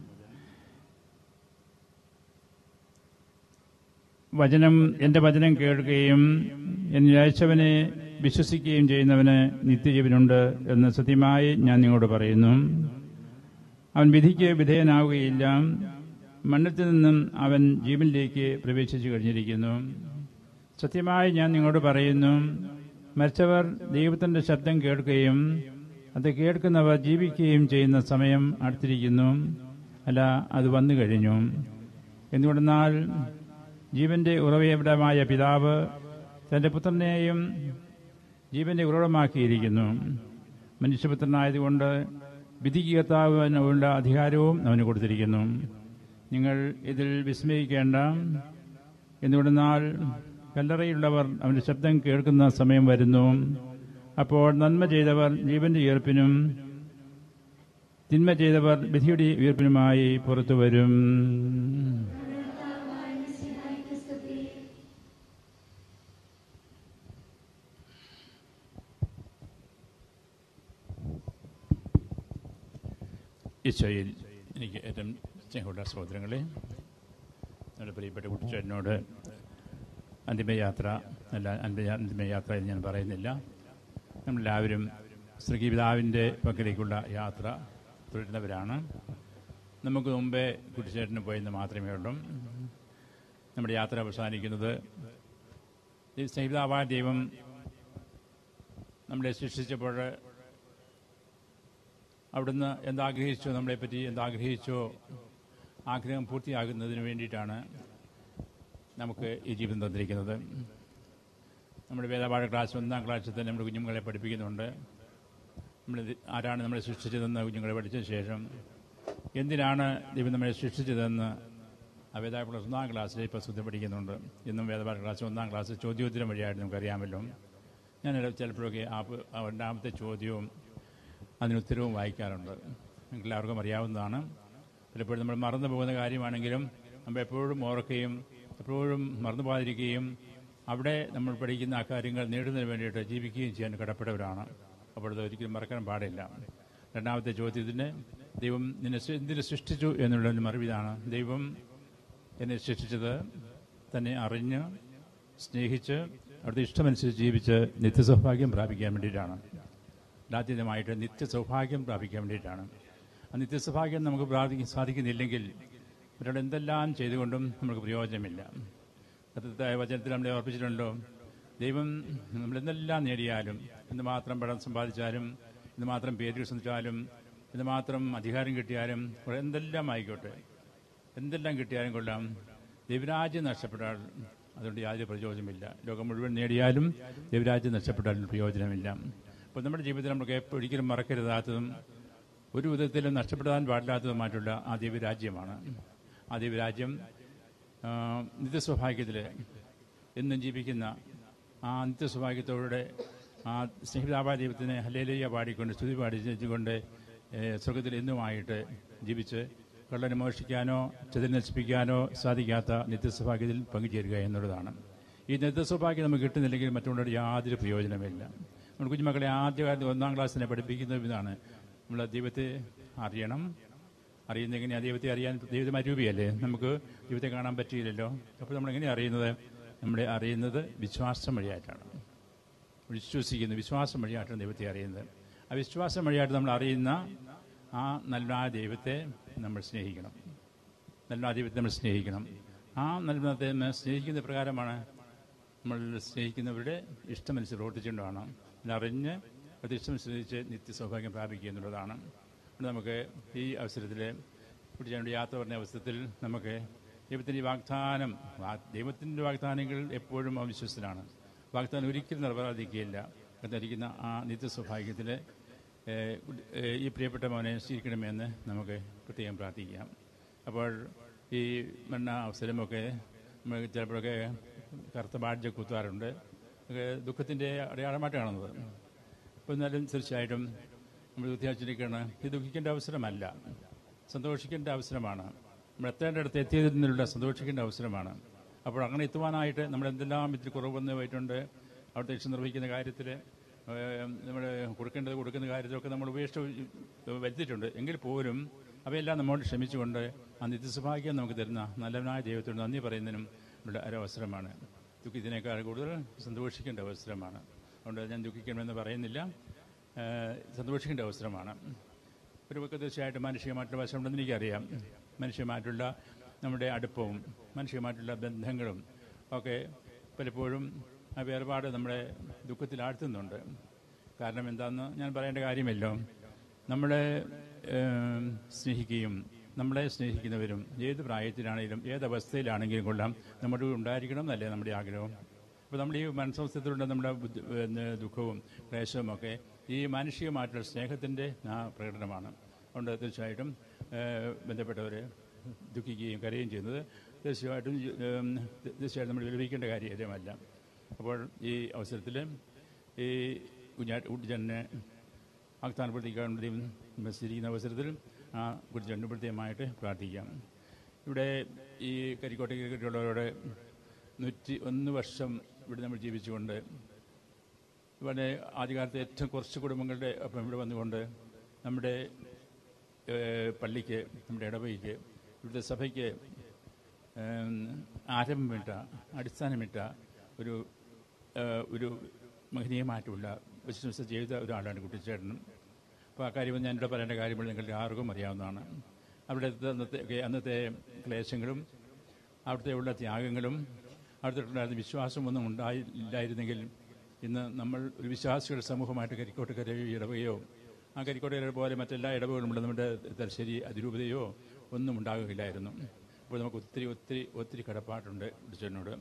വചനം എൻ്റെ വചനം കേൾക്കുകയും എന്നെ അയച്ചവനെ വിശ്വസിക്കുകയും ചെയ്യുന്നവന് നിത്യജീവനുണ്ട് എന്ന് സത്യമായി ഞാൻ നിങ്ങളോട് പറയുന്നു അവൻ വിധിക്ക് വിധേയനാവുകയില്ല മണ്ണത്തിൽ നിന്നും അവൻ ജീവനിലേക്ക് പ്രവേശിച്ചു കഴിഞ്ഞിരിക്കുന്നു സത്യമായി ഞാൻ നിങ്ങളോട് പറയുന്നു മരിച്ചവർ ദൈവത്തിന്റെ ശബ്ദം കേൾക്കുകയും അത് കേൾക്കുന്നവർ ജീവിക്കുകയും ചെയ്യുന്ന സമയം അടുത്തിരിക്കുന്നു അല്ല അത് വന്നു കഴിഞ്ഞു എന്തുകൊണ്ടെന്നാൽ ജീവന്റെ ഉറവിടമായ പിതാവ് തന്റെ പുത്രനെയും ജീവന്റെ ഉറവിടമാക്കിയിരിക്കുന്നു മനുഷ്യപുത്രനായതുകൊണ്ട് വിധിക്ക് കർത്താവിനുള്ള അധികാരവും അവന് കൊടുത്തിരിക്കുന്നു നിങ്ങൾ ഇതിൽ വിസ്മയിക്കേണ്ട എന്തുകൊണ്ടെന്നാൽ കല്ലറയിലുള്ളവർ അവന്റെ ശബ്ദം കേൾക്കുന്ന സമയം വരുന്നു അപ്പോൾ നന്മ ചെയ്തവർ ജീവന്റെ ഉയർപ്പിനും തിന്മ ചെയ്തവർ വിധിയുടെ ഉയർപ്പിനുമായി പുറത്തു വരും ഈശോയിൽ എനിക്ക് ഏറ്റവും സ്നേഹമുള്ള സഹോദരങ്ങളെ നമ്മുടെ പ്രിയപ്പെട്ട കുട്ടിച്ചേട്ടനോട് അന്തിമയാത്ര അല്ല അന്തിമ അന്തിമയാത്ര എന്ന് ഞാൻ പറയുന്നില്ല നമ്മളെല്ലാവരും ശ്രീപിതാവിൻ്റെ പക്കലേക്കുള്ള യാത്ര തുടരുന്നവരാണ് നമുക്ക് മുമ്പേ കുട്ടിച്ചേട്ടന് പോയെന്ന് മാത്രമേ ഉള്ളൂ നമ്മുടെ യാത്ര അവസാനിക്കുന്നത് ഈ സ്നേഹിതാവായ ദൈവം നമ്മളെ സൃഷ്ടിച്ചപ്പോൾ അവിടുന്ന് എന്താഗ്രഹിച്ചോ നമ്മളെപ്പറ്റി എന്താഗ്രഹിച്ചോ ആഗ്രഹം പൂർത്തിയാകുന്നതിന് വേണ്ടിയിട്ടാണ് നമുക്ക് ഈ ജീവിതം തന്നിരിക്കുന്നത് നമ്മുടെ വേദപാഠ ക്ലാസ് ഒന്നാം ക്ലാസ്സിൽ തന്നെ നമ്മുടെ കുഞ്ഞുങ്ങളെ പഠിപ്പിക്കുന്നുണ്ട് നമ്മൾ ആരാണ് നമ്മളെ സൃഷ്ടിച്ചതെന്ന് കുഞ്ഞുങ്ങളെ പഠിച്ച ശേഷം എന്തിനാണ് ദൈവം നമ്മളെ സൃഷ്ടിച്ചതെന്ന് ആ വേദപാഠ ഒന്നാം ക്ലാസ്സിൽ ഇപ്പോൾ ശ്രദ്ധ പഠിക്കുന്നുണ്ട് ഇന്നും വേദപാഠ ക്ലാസ് ഒന്നാം ക്ലാസ് ചോദ്യോത്തരം വഴിയായിട്ട് നമുക്കറിയാമല്ലോ ഞാൻ ചിലപ്പോഴൊക്കെ ആ പ- ആ രണ്ടാമത്തെ ചോദ്യവും അതിനുത്തരവും വായിക്കാറുണ്ട് നിങ്ങൾക്ക് എല്ലാവർക്കും അറിയാവുന്നതാണ് പലപ്പോഴും നമ്മൾ മറന്നു പോകുന്ന കാര്യമാണെങ്കിലും നമ്മൾ എപ്പോഴും ഓർക്കുകയും എപ്പോഴും മറന്നു പോകാതിരിക്കുകയും അവിടെ നമ്മൾ പഠിക്കുന്ന ആ കാര്യങ്ങൾ നേടുന്നതിന് വേണ്ടിയിട്ട് ജീവിക്കുകയും ചെയ്യാൻ കടപ്പെട്ടവരാണ് അപ്പോൾ അത് ഒരിക്കലും മറക്കാൻ പാടില്ല രണ്ടാമത്തെ ചോദ്യത്തിന് ദൈവം നിന്നെ സൃ- എന്തിനു സൃഷ്ടിച്ചു എന്നുള്ളതിന് മറുപടിയാണ് ദൈവം എന്നെ സൃഷ്ടിച്ചത് തന്നെ അറിഞ്ഞ് സ്നേഹിച്ച് അവിടുത്തെ ഇഷ്ടമനുസരിച്ച് ജീവിച്ച് നിത്യസൗഭാഗ്യം പ്രാപിക്കാൻ വേണ്ടിയിട്ടാണ് ആദ്യമായിട്ട് നിത്യസൗഭാഗ്യം പ്രാപിക്കാൻ വേണ്ടിയിട്ടാണ് ആ നിത്യസൗഭാഗ്യം നമുക്ക് പ്രാപിക്കാൻ സാധിക്കുന്നില്ലെങ്കിൽ ഒരാൾ എന്തെല്ലാം ചെയ്തുകൊണ്ടും നമുക്ക് പ്രയോജനമില്ല സത്യത്തെ വചനത്തിൽ നമ്മളെ ഓർപ്പിച്ചിട്ടുണ്ടോ ദൈവം നമ്മൾ എന്തെല്ലാം നേടിയാലും എന്തുമാത്രം പണം സമ്പാദിച്ചാലും എന്തുമാത്രം പേര് ശ്രമിച്ചാലും എന്തുമാത്രം അധികാരം കിട്ടിയാലും എന്തെല്ലാം ആയിക്കോട്ടെ എന്തെല്ലാം കിട്ടിയാലും കൊള്ളാം ദൈവരാജ്യം നഷ്ടപ്പെട്ടാൽ അതുകൊണ്ട് യാതൊരു പ്രയോജനമില്ല ലോകം മുഴുവൻ നേടിയാലും ദൈവരാജ്യം നഷ്ടപ്പെട്ടാൽ പ്രയോജനമില്ല അപ്പോൾ നമ്മുടെ ജീവിതത്തിൽ നമുക്ക് എപ്പോ- ഒരിക്കലും മറക്കരുതാത്തതും ഒരു വിധത്തിലും നഷ്ടപ്പെടാൻ പാടില്ലാത്തതുമായിട്ടുള്ള ആ ദൈവരാജ്യമാണ് ആ ദൈവരാജ്യം ആ, നിത്യസ്വഭാഗ്യത്തിൽ എന്നും ജീവിക്കുന്ന ആ നിത്യസ്വഭാഗ്യത്തോടെ ആ സ്നേഹിതാവായ ദൈവത്തിനെ ഹലേലയ്യ പാടിക്കൊണ്ട് സ്തുതി പാടിച്ചുകൊണ്ട് സ്വർഗത്തിൽ എന്നുമായിട്ട് ജീവിച്ച് കള്ളനെ മോഷിക്കാനോ ചെതിൽ നശിപ്പിക്കാനോ സാധിക്കാത്ത നിത്യസ്വഭാഗ്യത്തിൽ പങ്കുചേരുക എന്നുള്ളതാണ് ഈ നിത്യസ്വഭാഗ്യം നമുക്ക് കിട്ടുന്നില്ലെങ്കിൽ മറ്റുള്ളവരുടെ യാതൊരു പ്രയോജനമില്ല നമ്മൾ കുഞ്ഞുമക്കളെ ആദ്യകാലത്ത് ഒന്നാം ക്ലാസ്സിനെ പഠിപ്പിക്കുന്ന ഇതാണ് നമ്മൾ ദൈവത്തെ അറിയണം അറിയുന്ന എങ്ങനെയാണ് ദൈവത്തെ അറിയാൻ ദൈവത്തെ രൂപിയല്ലേ നമുക്ക് ദൈവത്തെ കാണാൻ പറ്റിയില്ലല്ലോ അപ്പോൾ നമ്മൾ എങ്ങനെയാണ് അറിയുന്നത് നമ്മളെ അറിയുന്നത് വിശ്വാസം വഴിയായിട്ടാണ് വിശ്വസിക്കുന്ന വിശ്വാസം വഴിയായിട്ടാണ് ദൈവത്തെ അറിയുന്നത് ആ വിശ്വാസം വഴിയായിട്ട് നമ്മൾ അറിയുന്ന ആ നല്ല ആ ദൈവത്തെ നമ്മൾ സ്നേഹിക്കണം നല്ല ആ ദൈവത്തെ നമ്മൾ സ്നേഹിക്കണം ആ നല്ല ദൈവത്തെ സ്നേഹിക്കുന്ന പ്രകാരമാണ് നമ്മൾ സ്നേഹിക്കുന്നവരുടെ ഇഷ്ടമനുസരിച്ച് പ്രവർത്തിച്ചുകൊണ്ടാണ് അറിഞ്ഞ് അത് ഇഷ്ടമനുസരിച്ച് നിത്യസൗഭാഗ്യം പ്രാപിക്കുക എന്നുള്ളതാണ് ഇവിടെ നമുക്ക് ഈ അവസരത്തിൽ കുട്ടിച്ചാണ്ട് യാത്ര പറഞ്ഞ അവസരത്തിൽ നമുക്ക് ദൈവത്തിൻ്റെ ഈ വാഗ്ദാനം വാ- ദൈവത്തിൻ്റെ വാഗ്ദാനങ്ങൾ എപ്പോഴും അവിശ്വസനാണ് വാഗ്ദാനം ഒരിക്കലും നിറവേറാതിരിക്കുകയില്ല എന്നിരിക്കുന്ന ആ നിത്യസൗഭാഗ്യത്തിൽ ഏഹ്, കുട്ടി- ഏഹ്, ഈ പ്രിയപ്പെട്ട മോനെ സ്വീകരിക്കണമെന്ന് നമുക്ക് പ്രത്യേകം പ്രാർത്ഥിക്കാം അപ്പോൾ ഈ മണ്ണ അവസരമൊക്കെ നമ്മൾ ചിലപ്പോഴൊക്കെ കറുത്ത ബാഡ്ജ് കുത്താറുണ്ട് ഒക്കെ ദുഃഖത്തിൻ്റെ അടയാളമായിട്ട് കാണുന്നത് അപ്പോൾ എന്നാലും തീർച്ചയായിട്ടും നമ്മൾ വിദ്യാർത്ഥിച്ചിരിക്കുകയാണ് ഇത് ദുഃഖിക്കേണ്ട അവസരമല്ല സന്തോഷിക്കേണ്ട അവസരമാണ് നമ്മൾ എത്തേണ്ടടുത്ത് എത്തിയതിനുള്ള സന്തോഷിക്കേണ്ട അവസരമാണ് അപ്പോൾ അങ്ങനെ എത്തുവാനായിട്ട് നമ്മൾ എന്തെല്ലാം ഇത്തിരി കുറവ് വന്നു പോയിട്ടുണ്ട് അവിടുത്തെ രക്ഷ നിർവഹിക്കുന്ന കാര്യത്തിൽ നമ്മൾ കൊടുക്കേണ്ടത് കൊടുക്കുന്ന കാര്യത്തിലൊക്കെ നമ്മൾ ഉപേക്ഷിച്ച് വരുത്തിയിട്ടുണ്ട് എങ്കിൽ പോലും അവയെല്ലാം നമ്മോട് ക്ഷമിച്ചുകൊണ്ട് ആ നിത്യസൗഭാഗ്യം നമുക്ക് തരുന്ന നല്ലവനായ ദൈവത്തോട് നന്ദി പറയുന്നതിനും ഉള്ള ഒരവസരമാണ് ദുഃഖിതിനേക്കാൾ കൂടുതൽ സന്തോഷിക്കേണ്ട അവസരമാണ് അതുകൊണ്ട് ഞാൻ ദുഃഖിക്കണമെന്ന് പറയുന്നില്ല ഏഹ് സന്തോഷിക്കേണ്ട അവസരമാണ് ഒരു പക്ക തീർച്ചയായിട്ടും മാനുഷികമായിട്ടുള്ള വശമുണ്ടെന്ന് എനിക്കറിയാം മനുഷ്യമായിട്ടുള്ള നമ്മുടെ അടുപ്പവും മനുഷ്യമായിട്ടുള്ള ബന്ധങ്ങളും ഒക്കെ പലപ്പോഴും ആ വേർപാട് നമ്മളെ ദുഃഖത്തിലാഴ്ത്തുന്നുണ്ട് കാരണം എന്താണെന്ന് ഞാൻ പറയേണ്ട കാര്യമല്ലോ നമ്മളെ ഏം, സ്നേഹിക്കുകയും നമ്മളെ സ്നേഹിക്കുന്നവരും ഏത് പ്രായത്തിലാണെങ്കിലും ഏത് അവസ്ഥയിലാണെങ്കിലും കൊള്ളാം നമ്മുടെ കൂടെ ഉണ്ടായിരിക്കണം എന്നല്ലേ നമ്മുടെ ആഗ്രഹം അപ്പോൾ നമ്മുടെ ഈ മനസ്സവസ്ഥത്തിലുള്ള നമ്മുടെ ബുദ്ധി- പിന്നെ ദുഃഖവും ക്ലേശവും ഒക്കെ ഈ മാനുഷികമായിട്ടുള്ള സ്നേഹത്തിൻ്റെ ആ പ്രകടനമാണ് അതുകൊണ്ട് തീർച്ചയായിട്ടും ഏഹ്, ബന്ധപ്പെട്ടവരെ ദുഃഖിക്കുകയും കരയുകയും ചെയ്യുന്നത് തീർച്ചയായിട്ടും ഏം, തീർച്ചയായിട്ടും നമ്മൾ വിലപിക്കേണ്ട കാര്യമല്ല അപ്പോൾ ഈ അവസരത്തിൽ ഈ കുഞ്ഞാ കുട്ടിച്ചനെ വാഗ്ദാനപ്പെടുത്തിക്കാൻ വേണ്ടി മത്സരിക്കുന്ന അവസരത്തിൽ ആ കുട്ടിച്ചനെ പ്രത്യേകമായിട്ട് പ്രാർത്ഥിക്കാം ഇവിടെ ഈ കരിക്കോട്ടയ്ക്കുള്ളവരോട് നൂറ്റി ഒന്ന് വർഷം ഇവിടെ നമ്മൾ ജീവിച്ചുകൊണ്ട് ഇവിടെ ആദ്യകാലത്ത് ഏറ്റവും കുറച്ച് കുടുംബങ്ങളുടെ ഒപ്പം ഇവിടെ വന്നുകൊണ്ട് നമ്മുടെ ഏഹ്, പള്ളിക്ക് നമ്മുടെ ഇടവയ്ക്ക് ഇവിടുത്തെ സഭയ്ക്ക് ഏം, ആരംഭമിട്ട അടിസ്ഥാനമിട്ട ഒരു ഏഹ്, ഒരു മഹനീയമായിട്ടുള്ള ബിസിനസ് ചെയ്ത ഒരാളാണ് കുട്ടിച്ചേട്ടനും അപ്പോൾ ആ കാര്യം ഞാൻ ഇവിടെ പറയേണ്ട കാര്യങ്ങൾ നിങ്ങൾക്ക് ആർക്കും അറിയാവുന്നതാണ് അവിടെ അന്നത്തെ അന്നത്തെ ക്ലേശങ്ങളും അവിടുത്തെ ഉള്ള ത്യാഗങ്ങളും അവിടുത്തെ ഉണ്ടായിരുന്ന വിശ്വാസമൊന്നും ഉണ്ടായില്ലായിരുന്നെങ്കിൽ ഇന്ന് നമ്മൾ ഒരു വിശ്വാസികളുടെ സമൂഹമായിട്ട് കരിക്കോട്ടുകരയോ ഇടവകയോ ആ കരിക്കോട്ടുകര പോലെ മറ്റെല്ലാ ഇടവകളുമുള്ള നമ്മുടെ തലശ്ശേരി അതിരൂപതയോ ഒന്നും ഉണ്ടാകുകയില്ലായിരുന്നു അപ്പോൾ നമുക്ക് ഒത്തിരി ഒത്തിരി ഒത്തിരി കടപ്പാടുണ്ട് വിളിച്ചതിനോട്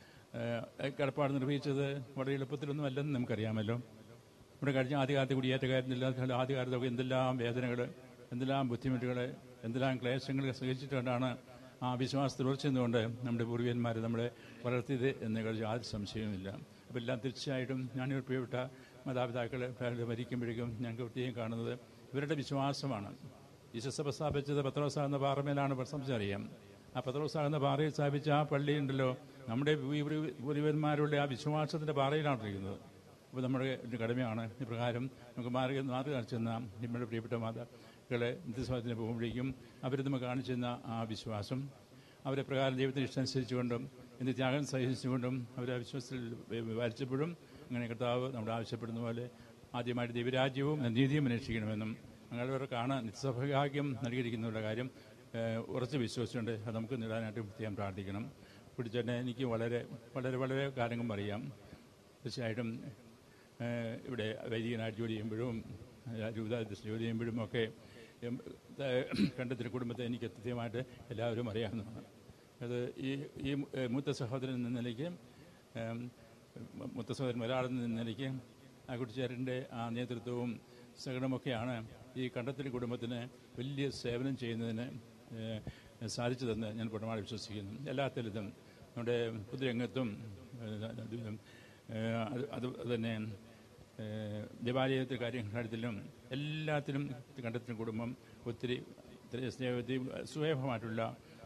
കടപ്പാട് നിർവഹിച്ചത് വളരെ എളുപ്പത്തിലൊന്നും അല്ലെന്ന് നമുക്കറിയാമല്ലോ നമ്മുടെ കഴിഞ്ഞ ആദ്യകാലത്ത് കുടിയേറ്റക്കാരനില്ലാത്ത ആദ്യകാലത്തൊക്കെ എന്തെല്ലാം വേദനകൾ എന്തെല്ലാം ബുദ്ധിമുട്ടുകൾ എന്തെല്ലാം ക്ലേശങ്ങൾ സഹിച്ചിട്ടുകൊണ്ടാണ് ആ വിശ്വാസത്തിൽ ഉറച്ചെന്നുകൊണ്ട് നമ്മുടെ പൂർവികന്മാർ നമ്മളെ വളർത്തിയത് എന്ന കാര്യം യാതൊരു സംശയവുമില്ല അപ്പോൾ എല്ലാം തീർച്ചയായിട്ടും ഞാൻ പ്രിയപ്പെട്ട മാതാപിതാക്കൾ മരിക്കുമ്പോഴേക്കും ഞങ്ങൾക്ക് പ്രത്യേകം കാണുന്നത് ഇവരുടെ വിശ്വാസമാണ് ഈശസഭ സ്ഥാപിച്ചത് പത്രോസാകുന്ന പാറമേലാണ് സംസാരിക്കാം ആ പത്രോസാകുന്ന പാറയിൽ സ്ഥാപിച്ച ആ പള്ളി ഉണ്ടല്ലോ നമ്മുടെ പൂർവികന്മാരുടെ ആ വിശ്വാസത്തിന്റെ പാറയിലാണ് ഇരിക്കുന്നത് അപ്പോൾ നമ്മുടെ ഒരു കടമയാണ് ഇപ്രകാരം നമുക്ക് മാർഗ മാർഗ കാണിച്ചെന്ന നമ്മുടെ പ്രിയപ്പെട്ട മാതാക്കളെ നിത്യസ്വാദത്തിന് പോകുമ്പോഴേക്കും അവർ നമുക്ക് കാണിച്ചെന്ന ആ വിശ്വാസം അവരെ പ്രകാരം ദൈവത്തിന് ഇഷ്ടമനുസരിച്ചുകൊണ്ടും എന്ത് ത്യാഗം സഹിച്ചുകൊണ്ടും അവരെ വിശ്വാസത്തിൽ വരച്ചപ്പോഴും അങ്ങനെ കർത്താവ് നമ്മുടെ ആവശ്യപ്പെടുന്ന പോലെ ആദ്യമായിട്ട് ദൈവരാജ്യവും നീതിയും അന്വേഷിക്കണമെന്നും അങ്ങനെയുള്ളവർക്കാണ് നിത്യസഭാഗ്യം നൽകിയിരിക്കുന്നുള്ള കാര്യം ഏഹ്, ഉറച്ച് വിശ്വസിച്ചുകൊണ്ട് അത് നമുക്ക് നേടാനായിട്ട് പ്രത്യേകം പ്രാർത്ഥിക്കണം പിടിച്ചേട്ടനെ എനിക്ക് വളരെ വളരെ വളരെ കാര്യങ്ങളും അറിയാം തീർച്ചയായിട്ടും ഏഹ്, ഇവിടെ വൈദികനായിട്ട് ജോലി ചെയ്യുമ്പോഴും രൂപതാധ്യക്ഷ ജോലി ചെയ്യുമ്പോഴും ഒക്കെ എം, ഏഹ്, കണ്ടത്തിൽ കുടുംബത്തെ എനിക്ക് കൃത്യമായിട്ട് എല്ലാവരും അറിയാവുന്നതാണ് അത് ഈ ഈ ഏഹ്, മൂത്ത സഹോദരൻ എന്ന നിലയ്ക്ക് ഏഹ്, മൂത്ത സഹോദരൻ ഒരാളെന്ന നിലയ്ക്ക് ആ കുട്ടിച്ചേരൻ്റെ ആ നേതൃത്വവും സഹകരണമൊക്കെയാണ് ഈ കണ്ടത്തിൽ കുടുംബത്തിന് വലിയ സേവനം ചെയ്യുന്നതിന് ഏഹ്, സാധിച്ചതെന്ന് ഞാൻ പൂർണ്ണമായി വിശ്വസിക്കുന്നു എല്ലാ തരത്തിലും നമ്മുടെ പൊതുരംഗത്തും ഏഹ്, ഏഹ്, അത് അത് തന്നെ ഏഹ്, ദേവാലയത്തെ കാര്യങ്ങളിലും എല്ലാത്തിലും കണ്ടെത്തുന്ന കുടുംബം ഒത്തിരി ഒത്തിരി സ്നേഹത്തിൽ സുഖമായിട്ടുള്ള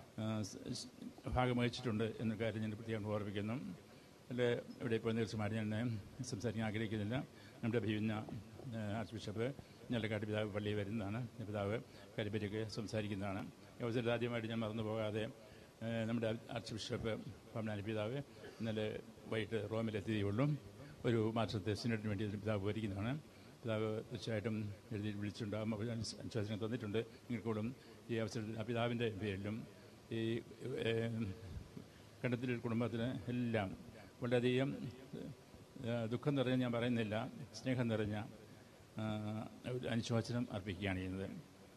ഭാഗം വഹിച്ചിട്ടുണ്ട് എന്ന കാര്യം ഞാൻ പ്രത്യേകം ഓർമ്മിക്കുന്നു അല്ല ഇവിടെ ഇപ്പോൾ ദീർഘമായിട്ട് ഞാൻ സംസാരിക്കാൻ ആഗ്രഹിക്കുന്നില്ല നമ്മുടെ അഭിവിന്ന ആർച്ച് ബിഷപ്പ് ഞല്ലക്കാട്ട് പിതാവ് പള്ളിയിൽ വരുന്നതാണ് പിതാവ് കരിപ്പറ്റിയൊക്കെ സംസാരിക്കുന്നതാണ് ഈ അവസരത്തിൽ ആദ്യമായിട്ട് ഞാൻ മറന്നു പോകാതെ ഏഹ്, നമ്മുടെ ആർച്ച് ബിഷപ്പ് പമ്പനാനി പിതാവ് ഇന്നലെ വൈകിട്ട് റോമിലെത്തിയുള്ളൂ ഒരു മാസത്തെ സിനഡിന് വേണ്ടി ഇതിന് പിതാവ് പോയിരിക്കുന്നതാണ് പിതാവ് തീർച്ചയായിട്ടും എഴുതി വിളിച്ചിട്ടുണ്ടാകും അപ്പോൾ ഞാൻ അനുശാസനം തന്നിട്ടുണ്ട് നിങ്ങൾക്കൂടും ഈ അവസരത്തിൽ ആ പിതാവിൻ്റെ പേരിലും ഈ ഏഹ്, കണ്ടത്തിൽ കുടുംബത്തിന് എല്ലാം വളരെയധികം ഏഹ്, ദുഃഖം നിറഞ്ഞ ഞാൻ പറയുന്നില്ല സ്നേഹം നിറഞ്ഞ ആ, ഒരു അനുശോചനം അർപ്പിക്കുകയാണ് ചെയ്യുന്നത്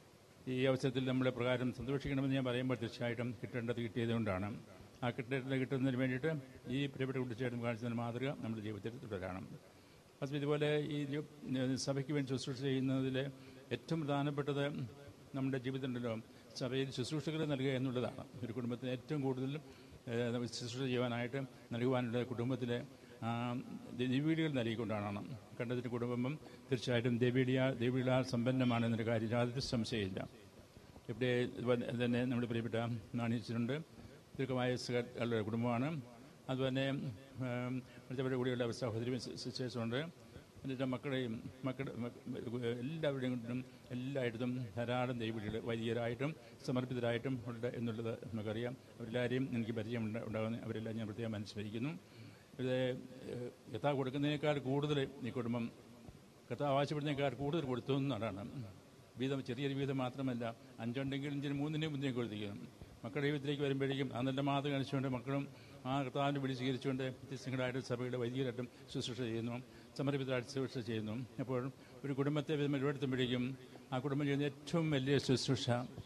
ഈ അവസരത്തിൽ നമ്മളെ പ്രകാരം സന്തോഷിക്കണമെന്ന് ഞാൻ പറയുമ്പോൾ തീർച്ചയായിട്ടും കിട്ടേണ്ടത് കിട്ടിയതുകൊണ്ടാണ് ആ കിട്ടേണ്ടത് കിട്ടുന്നതിന് വേണ്ടിയിട്ട് ഈ പ്രിയപ്പെട്ട കുട്ടിച്ചേട്ടൻ കാണിച്ചതിന് മാതൃക നമ്മുടെ ജീവിതത്തിൽ തുടരണം അത് ഇതുപോലെ ഈ ജോ- സഭയ്ക്ക് വേണ്ടി ശുശ്രൂഷ ചെയ്യുന്നതിൽ ഏറ്റവും പ്രധാനപ്പെട്ടത് നമ്മുടെ ജീവിതത്തിലുണ്ടല്ലോ സഭയിൽ ശുശ്രൂഷകൾ നൽകുക എന്നുള്ളതാണ് ഒരു കുടുംബത്തിന് ഏറ്റവും കൂടുതൽ ഏഹ്, ശുശ്രൂഷ ചെയ്യുവാനായിട്ട് നൽകുവാനുള്ള കുടുംബത്തിലെ ആ, ദൈവീടികൾ നൽകിക്കൊണ്ടാണ് കണ്ടതിന് കുടുംബം തീർച്ചയായിട്ടും ദേവീടിയ ദേവീള സമ്പന്നമാണ് എന്നൊരു കാര്യം യാതൊരു സംശയമില്ല ഇവിടെ ഇതുപോലെ തന്നെ നമ്മുടെ പ്രിയപ്പെട്ട നാണീച്ചനുണ്ട് ദീർഘമായ ഉള്ള കുടുംബമാണ് അതുപോലെ മറ്റവരുടെ കൂടെയുള്ള സഹോദരി സിസ്റ്റേഴ്സുണ്ട് എന്നിട്ട് മക്കളെയും മക്കളുടെ മക്ക- എല്ലാവരുടെയും കൊണ്ടും എല്ലായിടത്തും ധാരാളം ദൈവവിളികൾ വൈദികരായിട്ടും സമർപ്പിതരായിട്ടും ഉണ്ട് എന്നുള്ളത് നമുക്കറിയാം അവരെല്ലാവരെയും എനിക്ക് പരിചയം ഉണ്ട് ഉണ്ടാകുന്ന അവരെല്ലാം ഞാൻ പ്രത്യേകം അനുസ്മരിക്കുന്നു ഇത് ഏഹ്, കർത്താവ് കൊടുക്കുന്നതിനേക്കാൾ കൂടുതൽ ഈ കുടുംബം കർത്താവ് ആവശ്യപ്പെടുന്നതിനേക്കാൾ കൂടുതൽ കൊടുത്തു എന്നാണ് വീതം ചെറിയൊരു വീതം മാത്രമല്ല അഞ്ചുണ്ടെങ്കിൽ അഞ്ചിന് മൂന്നിനെയും മുന്നിലേക്ക് കൊടുത്തിരിക്കുന്നു മക്കളുടെ ജീവിതത്തിലേക്ക് വരുമ്പോഴേക്കും ആ നല്ല മാതൃക കാണിച്ചുകൊണ്ട് മക്കളും ആ കർത്താവിനെ വിളി സ്വീകരിച്ചുകൊണ്ട് വ്യത്യസ്തങ്ങളായിട്ട് സഭയുടെ വൈദികരായിട്ടും ശുശ്രൂഷ ചെയ്യുന്നു സമർപ്പിതരായിട്ട് ശുശ്രൂഷ ചെയ്യുന്നു അപ്പോൾ ഒരു കുടുംബത്തെ വിധം വെളിപ്പെടുത്തുമ്പോഴേക്കും ആ കുടുംബം ചെയ്യുന്ന ഏറ്റവും വലിയ ശുശ്രൂഷ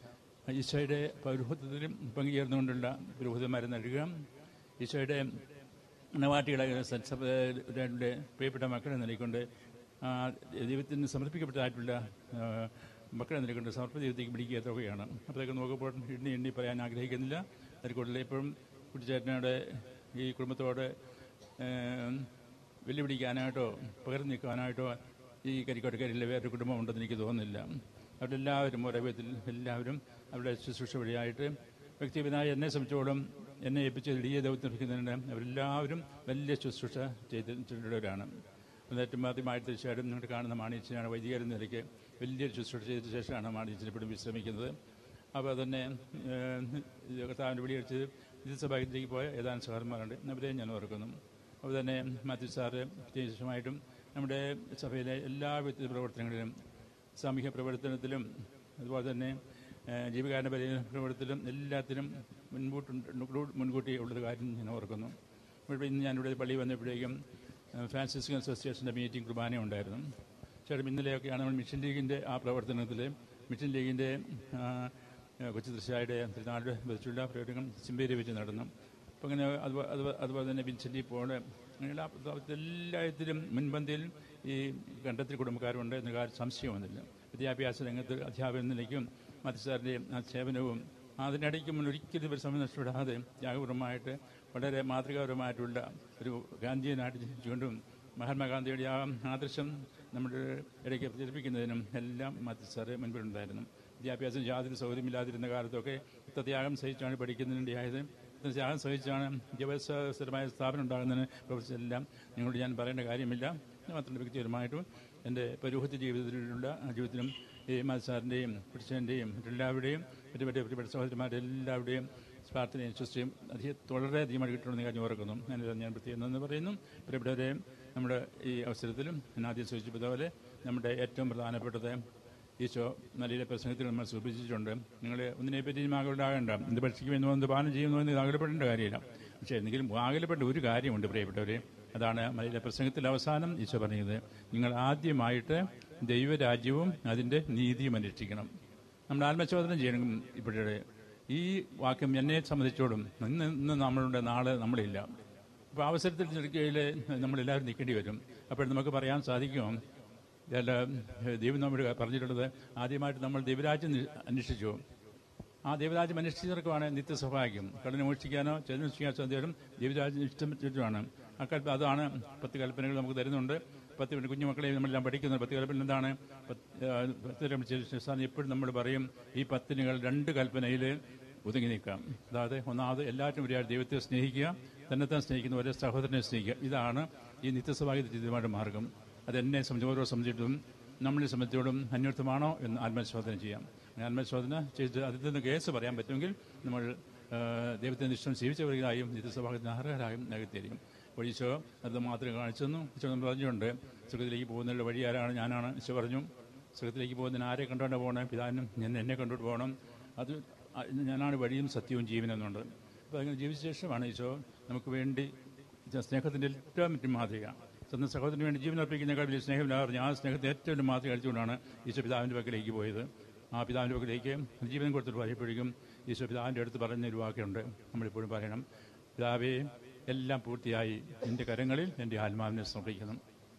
ഈശോയുടെ പൗരോഹിത്യത്തിലും പങ്കുചേർന്നുകൊണ്ടുള്ള പുരോഹിതന്മാരെ നൽകുക ഈശോയുടെ മണവാട്ടികളായ സത്സഭയുടെ പ്രിയപ്പെട്ട മക്കളെ നൽകിക്കൊണ്ട് ആ, ദൈവത്തിന് സമർപ്പിക്കപ്പെട്ടതായിട്ടുള്ള ആ, മക്കളെ നൽകിക്കൊണ്ട് സമർപ്പിത ദൈവത്തേക്ക് പിടിക്കുക തുകയാണ് അപ്പോഴൊക്കെ നോക്കുമ്പോൾ എണ്ണി എണ്ണി പറയാൻ ആഗ്രഹിക്കുന്നില്ല അതിൽ കൂടുതൽ ഇപ്പോഴും കുട്ടിച്ചേട്ടനോട് ഈ കുടുംബത്തോട് ഏ, വെല്ലുവിളിക്കാനായിട്ടോ പകർന്നു നിൽക്കാനായിട്ടോ ഈ കരിക്കോട്ടക്കരിലെ വേറൊരു കുടുംബം ഉണ്ടെന്ന് എനിക്ക് തോന്നുന്നില്ല അവരെല്ലാവരും ഓരോ വിധത്തിൽ എല്ലാവരും അവരുടെ ശുശ്രൂഷ വഴിയായിട്ട് വ്യക്തിപരമായി എന്നെ സംബന്ധിച്ചോളം എന്നെ ഏൽപ്പിച്ച് എളിയ ദൗത്യം നിർവഹിക്കുന്നതിന് അവരെല്ലാവരും വലിയ ശുശ്രൂഷ ചെയ്തിട്ടുള്ളവരാണ് ഏറ്റവും ആദ്യമായിട്ട് തീർച്ചയായിട്ടും നിങ്ങൾ കാണുന്ന മാണിയച്ചനാണ് വൈദികരെന്ന നിലയ്ക്ക് വലിയൊരു ശുശ്രൂഷ ചെയ്ത ശേഷമാണ് മാണിയച്ചനെ ഇപ്പോഴും വിശ്രമിക്കുന്നത് അപ്പോൾ തന്നെ കർത്താവിൻ്റെ വിളിയടിച്ച് വിദ്യുസഭാഗത്തിലേക്ക് പോയ ഏതാനും സഹോദരന്മാരുണ്ട് അവരെയും ഞാൻ ഓർക്കുന്നു അപ്പോൾ തന്നെ മാത്യു സാറ് ശേഷമായിട്ടും നമ്മുടെ സഭയിലെ എല്ലാ വ്യക്തി പ്രവർത്തനങ്ങളിലും സാമൂഹ്യ പ്രവർത്തനത്തിലും അതുപോലെ തന്നെ ഏഹ്, ജീവകാരുണ്യ പരി- പ്രവർത്തനത്തിലും എല്ലാത്തിനും മുൻകൂട്ട് മുൻകൂട്ടി ഉള്ളൊരു കാര്യം ഞാൻ ഓർക്കുന്നു ഇവിടെ ഇന്ന് ഞാനിവിടെ പള്ളി വന്നപ്പോഴേക്കും ഏഹ്, ഫ്രാൻസിസ്കൻ അസോസിയേഷൻ്റെ മീറ്റിംഗ് കുർബാന ഉണ്ടായിരുന്നു ചേട്ടൻ ഇന്നലെയൊക്കെയാണ് നമ്മൾ മിഷൻ ലീഗിൻ്റെ ആ പ്രവർത്തനത്തിൽ മിഷൻ ലീഗിൻ്റെ ആ, ഏഹ്, കൊച്ചു ദൃശ്യയുടെ തിരുനാട് വെച്ചുള്ള പ്രവർത്തനം ചിമ്പേരി വെച്ച് നടന്നു അപ്പോൾ അങ്ങനെ അതുപോലെ അതുപോലെ അതുപോലെ തന്നെ വിൻസെൻ്റ് പോള് അങ്ങനെയുള്ള ആ പ്രവർത്തനത്തിൽ എല്ലാത്തിലും മുൻപന്തിയിൽ ഈ കണ്ടത്തിൽ കുടുംബക്കാരുണ്ട് എന്ന കാര്യം സംശയമൊന്നുമില്ല വിദ്യാഭ്യാസ രംഗത്ത് അധ്യാപന നിലയ്ക്കും മത്സ്യസാറിൻ്റെയും ആ സേവനവും അതിനിടയ്ക്ക് മുൻ ഒരിക്കലും ഒരു സമയം നഷ്ടപ്പെടാതെ ത്യാഗപൂർവമായിട്ട് വളരെ മാതൃകാപരമായിട്ടുള്ള ഒരു ഗാന്ധിയനായിട്ട് ജീവിച്ചുകൊണ്ടും മഹാത്മാഗാന്ധിയുടെ ആ ആദർശം നമ്മുടെ ഇടയ്ക്ക് പ്രചരിപ്പിക്കുന്നതിനും എല്ലാം മാത്യു സാറ് മുൻപിലുണ്ടായിരുന്നു വിദ്യാഭ്യാസം യാതൊരു സൗകര്യമില്ലാതിരുന്ന കാലത്തൊക്കെ ഇത്ര ത്യാഗം സഹിച്ചാണ് പഠിക്കുന്നതിനിടയായത് ഇത്ര ത്യാഗം സഹിച്ചാണ് വിദ്യാഭ്യാസപരമായ സ്ഥാപനം ഉണ്ടാകുന്നതിന് പ്രവർത്തിച്ചെല്ലാം നിങ്ങളോട് ഞാൻ പറയേണ്ട കാര്യമില്ല മാത്രമല്ല വ്യക്തിപരമായിട്ടും എൻ്റെ പൗരോഹിത്യ ജീവിതത്തിലുള്ള ആ ജീവിതത്തിലും ഈ മാസാറിൻ്റെയും പിടിച്ചതിൻ്റെയും എല്ലാവരുടെയും മറ്റു മറ്റേ പ്രിയപ്പെട്ട സഹോദരന്മാരുടെ എല്ലാവരുടെയും പ്രാർത്ഥനയും വിശ്വസിച്ചും അധികം വളരെയധികമായിട്ട് കിട്ടണമെന്ന് കാര്യം ഓർക്കുന്നു ഞാനിത് ഞാൻ പ്രത്യേകം നന്ദി പറയുന്നു പ്രിയപ്പെട്ടവരെ നമ്മുടെ ഈ അവസരത്തിലും ഞാൻ ആദ്യം സൂചിപ്പിച്ചതുപോലെ നമ്മുടെ ഏറ്റവും പ്രധാനപ്പെട്ടത് ഈശോ നല്ലയിലെ പ്രസംഗത്തിൽ നമ്മൾ സൂചിപ്പിച്ചിട്ടുണ്ട് നിങ്ങൾ ഒന്നിനെപ്പറ്റിയും ആകലുണ്ടാകേണ്ട എന്ത് ഭക്ഷിക്കുമെന്നോ എന്ത് പാനം ചെയ്യുന്നു എന്ന് ആകലപ്പെടേണ്ട കാര്യമില്ല പക്ഷേ എന്തെങ്കിലും ആകലപ്പെട്ട ഒരു കാര്യമുണ്ട് പ്രിയപ്പെട്ടവരെ അതാണ് മലയിലെ പ്രസംഗത്തിൽ അവസാനം ഈശോ പറഞ്ഞത് നിങ്ങൾ ആദ്യമായിട്ട് ദൈവരാജ്യവും അതിൻ്റെ നീതിയും അന്വേഷിക്കണം നമ്മൾ ആത്മശോധന ചെയ്യണം ഇപ്പോഴേ ഈ വാക്യം എന്നെ സംബന്ധിച്ചോടും ഇന്ന് ഇന്ന് നമ്മളുടെ നാളെ നമ്മളില്ല അപ്പോൾ അവസരത്തിൽ നിൽക്കുകയിൽ നമ്മളെല്ലാവരും നിൽക്കേണ്ടി വരും അപ്പോൾ നമുക്ക് പറയാൻ സാധിക്കും അല്ല ദൈവം നമ്മൾ പറഞ്ഞിട്ടുള്ളത് ആദ്യമായിട്ട് നമ്മൾ ദൈവരാജ്യം നി- അന്വേഷിച്ചു ആ ദൈവരാജ്യം അന്വേഷിച്ചവർക്കുമാണ് നിത്യസൗഭാഗ്യം കടന മോഷിക്കാനോ ചെലനോഷിക്കാനോ സാധ്യതയും ദൈവരാജ്യം ഇഷ്ടപ്പെട്ടിട്ടുമാണ് ആ കൽപ്പ അതാണ് പത്ത് കൽപ്പനകൾ നമുക്ക് തരുന്നുണ്ട് പത്ത് പിന്നെ കുഞ്ഞുമക്കളെ നമ്മളെല്ലാം പഠിക്കുന്നത് പത്ത് കൽപ്പന എന്താണ് പത്ത് ആ, പത്ത് നമ്മൾ ശേഷം എപ്പോഴും നമ്മൾ പറയും ഈ പത്തിനുകൾ രണ്ട് കൽപ്പനയിൽ ഒതുങ്ങി നിൽക്കാം അതായത് ഒന്നാമത് എല്ലാവരും ഒരാൾ ദൈവത്തെ സ്നേഹിക്കുക തന്നെത്താൻ സ്നേഹിക്കുന്ന ഒരേ സഹോദരനെ സ്നേഹിക്കുക ഇതാണ് ഈ നിത്യസഭാഗിതമായ മാർഗം അതെന്നെ സംബന്ധിച്ച് ഓരോ സംബന്ധിച്ചിട്ടും നമ്മളെ സംബന്ധിച്ചോടും അന്വർത്ഥമാണോ എന്ന് ആത്മശോധന ചെയ്യാം അങ്ങനെ ആത്മശോധന ചെയ്ത് അതിൽ നിന്ന് കേസ് പറയാൻ പറ്റുമെങ്കിൽ നമ്മൾ ആ, ദൈവത്തിന്റെ ഇഷ്ടം ജീവിച്ചവരായും നിത്യസഭാഗത്തിന് അർഹരായും നകത്തിരിക്കും വഴിച്ചോ അത് മാത്രം കാണിച്ചെന്നു ഈശോ നമ്മൾ പറഞ്ഞുകൊണ്ട് സുഖത്തിലേക്ക് പോകുന്നതിൻ്റെ വഴി ആരാണ് ഞാനാണ് ഈശോ പറഞ്ഞു സുഖത്തിലേക്ക് പോകുന്നതിന് ആരെ കണ്ടുകൊണ്ട് പോകണം പിതാവിനും ഞാൻ എന്നെ കണ്ടുകൊണ്ട് പോകണം അത് ആ- ഞാനാണ് വഴിയും സത്യവും ജീവനെന്നുണ്ട് അപ്പോൾ അങ്ങനെ ജീവിച്ച ശേഷമാണ് ഈശോ നമുക്ക് വേണ്ടി ഇത് സ്നേഹത്തിൻ്റെ ഏറ്റവും വലിയ മാതൃക സ്വന്തം സഹോദരന് വേണ്ടി ജീവൻ അർപ്പിക്കുന്നതിനേക്കാൾ വലിയ സ്നേഹമില്ല പറഞ്ഞു ആ സ്നേഹത്തെ ഏറ്റവും വലിയ മാതൃക കഴിച്ചുകൊണ്ടാണ് ഈശോ പിതാവിൻ്റെ പക്കലേക്ക് പോയത് ആ പിതാവിൻ്റെ പക്കലേക്ക് ജീവൻ കൊടുത്തിട്ട് പറയുമ്പോഴേക്കും ഈശോ പിതാവിൻ്റെ അടുത്ത് പറയുന്ന ഒരു വാക്കുണ്ട് നമ്മളിപ്പോഴും പറയണം പിതാവേ എല്ലാം പൂർത്തിയായി എൻ്റെ കരങ്ങളിൽ എൻ്റെ ആത്മാവിനെ സമർപ്പിക്കണം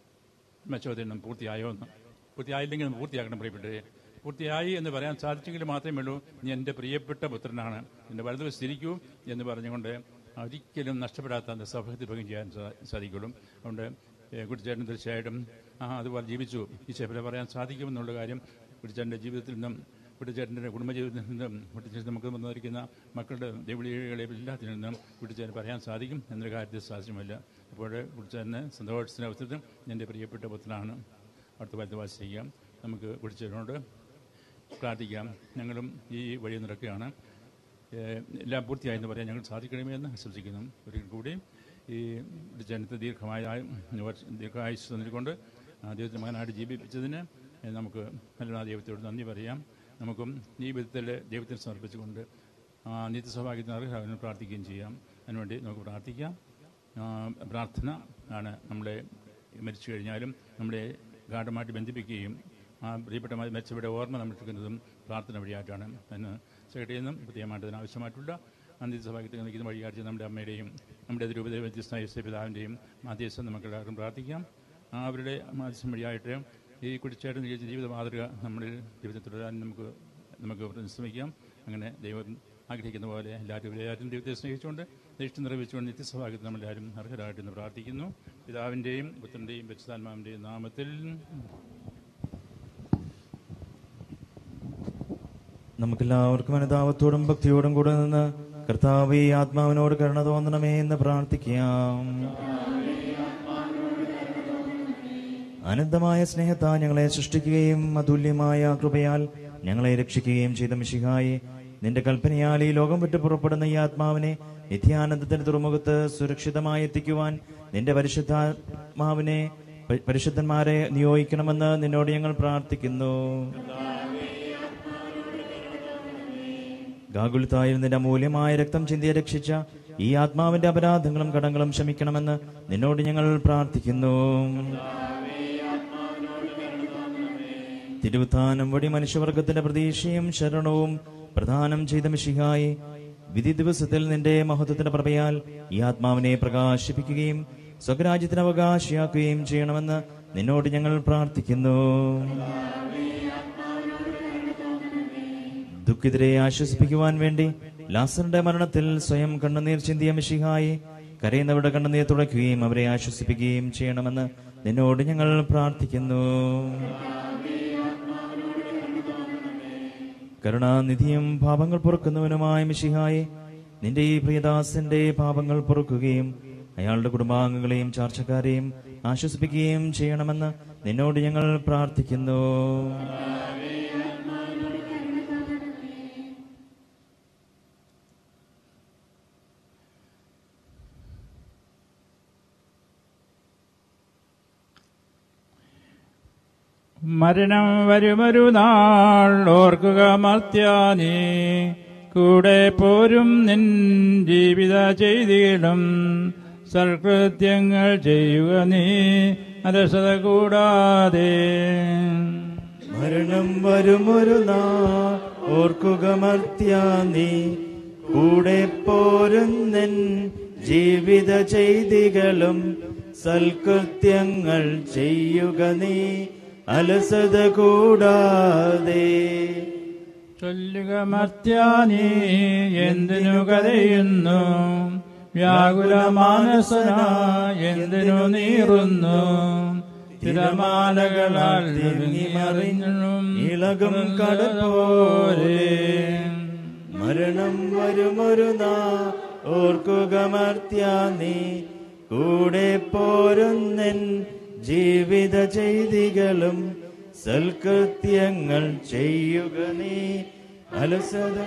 ചോദ്യം പൂർത്തിയായോ എന്ന് പൂർത്തിയായില്ലെങ്കിൽ ഒന്ന് പൂർത്തിയാക്കണം പ്രിയപ്പെട്ടവരെ പൂർത്തിയായി എന്ന് പറയാൻ സാധിച്ചെങ്കിൽ മാത്രമേ ഉള്ളൂ നീ എൻ്റെ പ്രിയപ്പെട്ട പുത്രനാണ് എൻ്റെ വലതു സ്ഥിരിക്കൂ എന്ന് പറഞ്ഞുകൊണ്ട് ഒരിക്കലും നഷ്ടപ്പെടാത്ത அந்த സൗഭാഗ്യത്തിൽ ഭംഗി ചെയ്യാൻ സാ- സാധിക്കുള്ളൂ അതുകൊണ്ട് കുട്ടിച്ചേട്ടൻ തീർച്ചയായിട്ടും ആ അതുപോലെ ജീവിച്ചു ഈ ചേപ്പലെ പറയാൻ സാധിക്കുമെന്നുള്ള കാര്യം കുട്ടിച്ചേട്ടൻ്റെ ജീവിതത്തിൽ നിന്നും കുട്ടിച്ചേട്ടൻ്റെ കുടുംബജീവിതത്തിൽ നിന്നും കുട്ടിച്ചേട്ടൻ നമുക്ക് വന്നിരിക്കുന്ന മക്കളുടെ ദൈവളികളെ എല്ലാത്തിൽ നിന്നും കുട്ടിച്ചേട്ടൻ പറയാൻ സാധിക്കും എന്നൊരു കാര്യത്തിൽ സാധ്യമല്ല അപ്പോൾ കുട്ടിച്ചേട്ടന് സന്തോഷത്തിൻ്റെ അവസരത്തിൽ എൻ്റെ പ്രിയപ്പെട്ട പുത്രനാണ് അടുത്ത കാലത്ത് വാസിക്കാം നമുക്ക് കുട്ടിച്ചേട്ടനോട് പ്രാർത്ഥിക്കാം ഞങ്ങളും ഈ വഴി നടക്കുകയാണ് ഏഹ് എല്ലാം പൂർത്തിയായി എന്ന് പറയാൻ ഞങ്ങൾ സാധിക്കണമേ എന്ന് ആശംസിക്കുന്നു ഒരിക്കൽ കൂടി ഈ ജനത്തെ ദീർഘമായ വർഷ- ദീർഘായുസ് തന്നിക്കൊണ്ട് ആ ദൈവത്തിൻ്റെ മകനായിട്ട് ജീവിപ്പിച്ചതിന് ഏഹ് നമുക്ക് നല്ല ദൈവത്തോട് നന്ദി പറയാം നമുക്കും ഈ വിധത്തിൽ ദൈവത്തിന് സമർപ്പിച്ചുകൊണ്ട് ആ നിത്യസൗഭാഗ്യത്തിന് അർഹരാകുന്ന പ്രാർത്ഥിക്കുകയും ചെയ്യാം അതിനുവേണ്ടി നമുക്ക് പ്രാർത്ഥിക്കാം ആ, പ്രാർത്ഥന ആണ് നമ്മളെ മരിച്ചു കഴിഞ്ഞാലും നമ്മളെ ഗാഠമായിട്ട് ബന്ധിപ്പിക്കുകയും ആ പ്രിയപ്പെട്ട മരിച്ചവരുടെ ഓർമ്മ നമ്മൾ എടുക്കുന്നതും പ്രാർത്ഥന വഴിയായിട്ടാണ് എന്ന് സെക്രട്ടറിയിൽ നിന്നും പ്രത്യേകമായിട്ട് അതിനാവശ്യമായിട്ടുള്ള അന്ത്യസഭാഗ്യത്തിൽ നിൽക്കുന്ന വഴികാട്ടി നമ്മുടെ അമ്മയുടെയും നമ്മുടെ രൂപത വ്യത്യസ്തമായ യേശു പിതാവിൻ്റെയും മാധ്യസ്ഥം നമുക്ക് എല്ലാവർക്കും പ്രാർത്ഥിക്കാം ആ അവരുടെ മാധ്യസ്ഥം വഴിയായിട്ട് ഈ കുടിച്ചേട്ടൻ ജീവിച്ച ജീവിത മാതൃക നമ്മുടെ ജീവിതത്തിൽ തുടരാൻ നമുക്ക് നമുക്ക് ശ്രമിക്കാം അങ്ങനെ ദൈവം ആഗ്രഹിക്കുന്ന പോലെ എല്ലാവരും എല്ലാവരും ദൈവത്തെ സ്നേഹിച്ചുകൊണ്ട് ഇഷ്ടം നിറവേച്ചുകൊണ്ട് നിത്യസഭാഗ്യത്തിൽ നമ്മളെല്ലാവരും അർഹരായിട്ടെന്ന് പ്രാർത്ഥിക്കുന്നു പിതാവിൻ്റെയും പുത്രൻ്റെയും പരിശുദ്ധാത്മാവിൻ്റെയും നാമത്തിൽ നമുക്കെല്ലാവർക്കും അനുതാപത്തോടും ഭക്തിയോടും കൂടെ നിന്ന് കർത്താവെ ആത്മാവിനോട് കരുണ തോന്നണമേ എന്ന് പ്രാർത്ഥിക്കാം അനന്തമായ സ്നേഹത്താ ഞങ്ങളെ സൃഷ്ടിക്കുകയും അതുല്യമായ കൃപയാൽ ഞങ്ങളെ രക്ഷിക്കുകയും ചെയ്ത മിശിഹായി നിന്റെ കൽപ്പനയാൽ ഈ ലോകം വിട്ട് പുറപ്പെടുന്ന ഈ ആത്മാവിനെ നിത്യാനന്ദത്തിന്റെ തുറമുഖത്ത് സുരക്ഷിതമായി എത്തിക്കുവാൻ നിന്റെ പരിശുദ്ധാത്മാവിനെ പ- പരിശുദ്ധന്മാരെ നിയോഗിക്കണമെന്ന് നിന്നോട് ഞങ്ങൾ പ്രാർത്ഥിക്കുന്നു ഗാഗുൽത്തായിൽ നിന്റെ അമൂല്യമായ രക്തം ചിന്തിയെ രക്ഷിച്ച ഈ ആത്മാവിന്റെ അപരാധങ്ങളും കടങ്ങളും ക്ഷമിക്കണമെന്ന് നിന്നോട് ഞങ്ങൾ പ്രാർത്ഥിക്കുന്നു തിരുവുത്ഥാനം വഴി മനുഷ്യവർഗത്തിന്റെ പ്രതീക്ഷയും ശരണവും പ്രദാനം ചെയ്ത മിഷിഹായി വിധി ദിവസത്തിൽ നിന്റെ മഹത്വത്തിന്റെ പ്രഭയാൽ ഈ ആത്മാവിനെ പ്രകാശിപ്പിക്കുകയും സ്വരാജ്യത്തിന് അവകാശിയാക്കുകയും ചെയ്യണമെന്ന് നിന്നോട് ഞങ്ങൾ പ്രാർത്ഥിക്കുന്നു ദുഃഖിതരെ ആശ്വസിപ്പിക്കുവാൻ വേണ്ടി ലാസറിന്റെ മരണത്തിൽ സ്വയം കണ്ണുനീർ ചിന്തിയ മിഷിഹായി കരയുന്നവരുടെ കണ്ണുനീർ തുടയ്ക്കുകയും അവരെ ആശ്വസിപ്പിക്കുകയും ചെയ്യണമെന്ന് നിന്നോട് ഞങ്ങൾ പ്രാർത്ഥിക്കുന്നു കരുണാനിധിയും പാപങ്ങൾ പൊറുക്കുന്നവനുമായ മിഷിഹായി നിന്റെ ഈ പ്രിയദാസന്റെ പാപങ്ങൾ പൊറുക്കുകയും അയാളുടെ കുടുംബാംഗങ്ങളെയും ചാർച്ചക്കാരെയും ആശ്വസിപ്പിക്കുകയും ചെയ്യണമെന്ന് നിന്നോട് ഞങ്ങൾ പ്രാർത്ഥിക്കുന്നു മരണം വരുമൊരു നാൾ ഓർക്കുക മർത്യാനീ കൂടെ പോരും നിൻ ജീവിത ചെയ്തിടും സൽകൃത്യങ്ങൾ ചെയ്യുക നീ അലസത കൂടാതെ മരണം വരുമൊരു നാൾ ഓർക്കുക മർത്യ നീ കൂടെ പോരുന്നൻ ജീവിത ചെയ്തികളും സൽകൃത്യങ്ങൾ ചെയ്യുക നീ അലസത കൂടാതെ ചൊല്ലുക മർത്യാനീ എന്തിനു കരയുന്നു വ്യാകുല മാനസന എന്തിനു നീറുന്നു തിരമാലകളാൽ മറിഞ്ഞും ഇളകും കടൽ പോലെ മരണം വരുമൊരു നാ ഓർക്കുക മർത്യ നീ കൂടെ പോരുന്നൻ ജീവിത ചെയ്തികളും സൽകൃത്യങ്ങൾ ചെയ്യുക നീ അലസത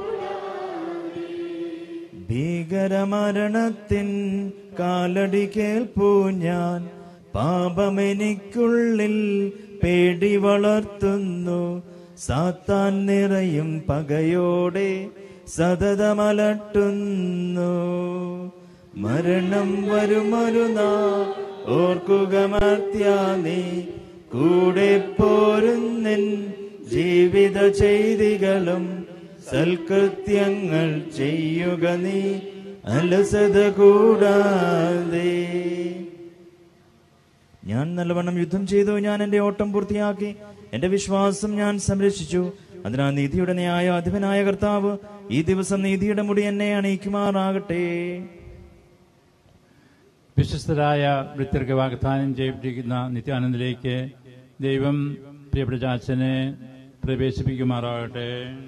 ഭീകരമരണത്തിൻ കാലടി കേൾപ്പൂ ഞാൻ പാപമെനിക്കുള്ളിൽ പേടി വളർത്തുന്നു സാത്താൻ നിറയും പകയോടെ സതതമലട്ടുന്നു മരണം വരുമൊരു നാ ഓർക്കുക മർത്യ നീ കൂടെ പോരുന്നൻ ജീവിത ചെയ്തികളും സൽകൃത്യങ്ങൾ ചെയ്യുക നീ അലസത കൂടാതെ ഞാൻ നല്ലവണ്ണം യുദ്ധം ചെയ്തു ഞാൻ എന്റെ ഓട്ടം പൂർത്തിയാക്കി എന്റെ വിശ്വാസം ഞാൻ സംരക്ഷിച്ചു അതിനാൽ നീതിയുടെ ന്യായ അധിപനായ കർത്താവ് ഈ ദിവസം നീതിയുടെ മുടി എന്നെ അണിയിക്കുമാറാകട്ടെ വിശ്വസ്തരായ വൃത്തിർക്ക് വാഗ്ദാനം ചെയ്യപ്പെട്ടിരിക്കുന്ന നിത്യാനന്ദിലേക്ക് ദൈവം പ്രിയപ്പെട്ട ചാച്ചനെ പ്രവേശിപ്പിക്കുമാറാകട്ടെ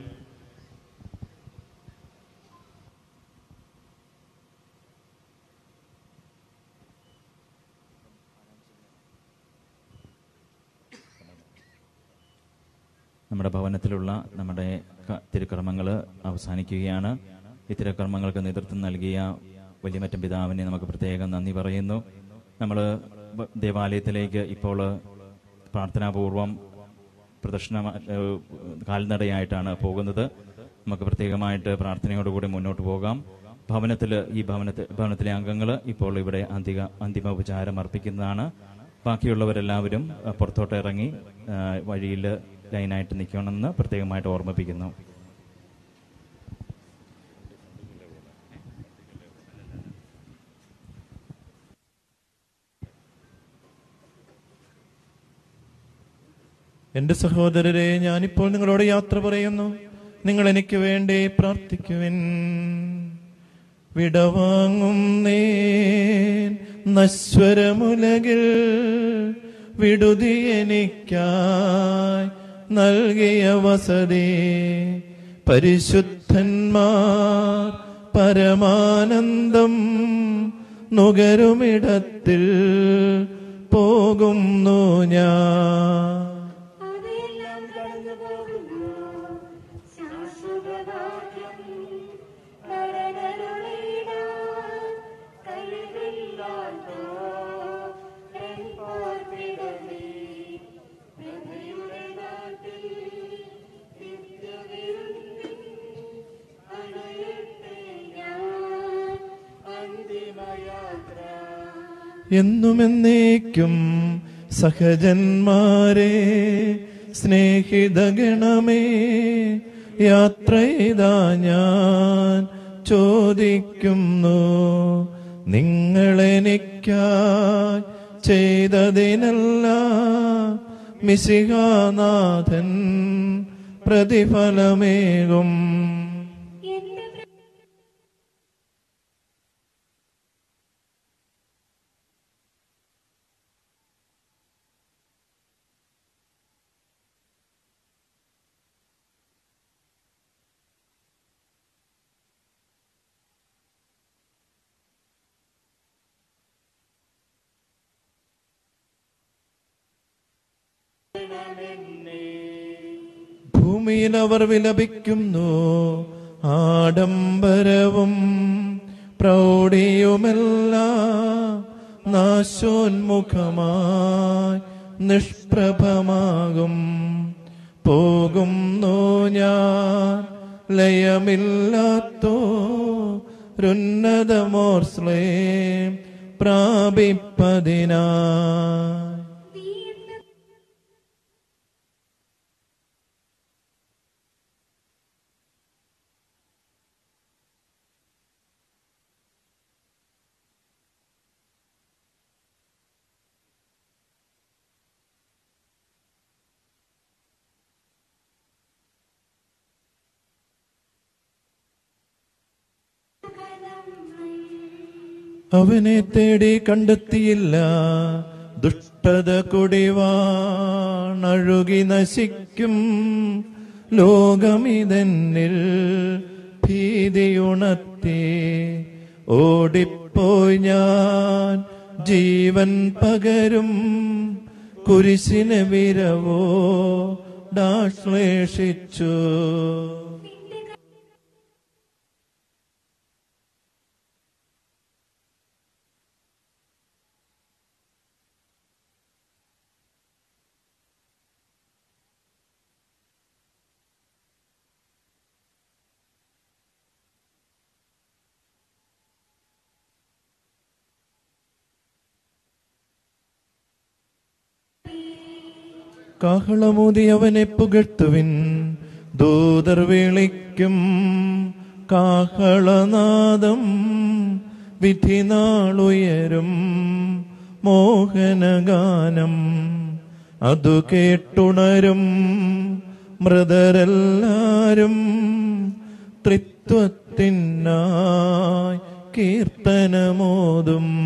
നമ്മുടെ ഭവനത്തിലുള്ള നമ്മുടെ ക- തിരുക്കർമ്മങ്ങൾ അവസാനിക്കുകയാണ് ഈ തിരുക്കർമ്മങ്ങൾക്ക് നേതൃത്വം നൽകിയ വലിയമറ്റം പിതാവിനെ നമുക്ക് പ്രത്യേകം നന്ദി പറയുന്നു നമ്മൾ ദേവാലയത്തിലേക്ക് ഇപ്പോൾ പ്രാർത്ഥനാപൂർവം പ്രദക്ഷിണ ഏഹ്, കാൽനടയായിട്ടാണ് പോകുന്നത് നമുക്ക് പ്രത്യേകമായിട്ട് പ്രാർത്ഥനയോടുകൂടി മുന്നോട്ട് പോകാം ഭവനത്തിൽ ഈ ഭവനത്തിൽ ഭവനത്തിലെ അംഗങ്ങൾ ഇപ്പോൾ ഇവിടെ അന്തിക അന്തിമോപചാരം അർപ്പിക്കുന്നതാണ് ബാക്കിയുള്ളവരെല്ലാവരും അഹ്, പുറത്തോട്ട് ഇറങ്ങി വഴിയിൽ ലൈനായിട്ട് നിൽക്കണമെന്ന് പ്രത്യേകമായിട്ട് ഓർമ്മിപ്പിക്കുന്നു എന്റെ സഹോദരരെ ഞാനിപ്പോൾ നിങ്ങളോട് യാത്ര പറയുന്നു നിങ്ങൾ എനിക്ക് വേണ്ടി പ്രാർത്ഥിക്കുവിൻ വിടവാങ്ങും നേൻ നശ്വരമുലകിൽ വിടുതി എനിക്കായി നൽകിയ വസതി പരിശുദ്ധന്മാർ പരമാനന്ദം നുകരുമിടത്തിൽ പോകുന്നു ഞാൻ അവയെല്ലാം കടന്നു പോകുന്നു ശാശ്വതഭാഗ്യം നരനരുളിടാൻ കഴിവില്ലാത്തോ എൻ പാർപ്പിടമേ പ്രഭയുടെ നാട്ടിൽ നിത്യവിരുന്നിൽ അണയട്ടെ ഞാൻ അന്തിമയാത്ര എന്നുമെന്നേക്കും സഹജന്മാരെ സ്നേഹിതഗണമേ യാത്ര ചെയ്താ ഞാൻ ചോദിക്കുന്നു നിങ്ങളെനിക്കായി ചെയ്തതിനല്ല മിശിഹാനാഥൻ പ്രതിഫലമേകും ഭൂമിയിൽ അവർ വിലപിക്കുന്നു ആഡംബരവും പ്രൗഢിയുമെല്ലാം നാശോന്മുഖമായി നിഷ്പ്രഭമാകും പോകുന്നു ഞാൻ ലയമില്ലാത്തോ രുന്നതമോർസ്ലേ പ്രാപിപ്പതിനാ അവനെ തേടി കണ്ടെത്തിയില്ല ദുഷ്ടത കുടിവാണഴുകി നശിക്കും ലോകമിതെന്നിൽ ഭീതിയുണർത്തി ഓടിപ്പോയി ഞാൻ ജീവൻ പകരും കുരിശിന് വിരവോ ഡാശ്ലേഷിച്ചു കാഹളമൂതി അവനെ പുകഴ്ത്തുവിൻ ദൂതർ വിളിക്കും കാഹളനാദം വിധി നാളുയരും മോഹനഗാനം അതു കേട്ടുണരും മൃതരെല്ലാരും ത്രിത്വത്തിനായി കീർത്തനമോതും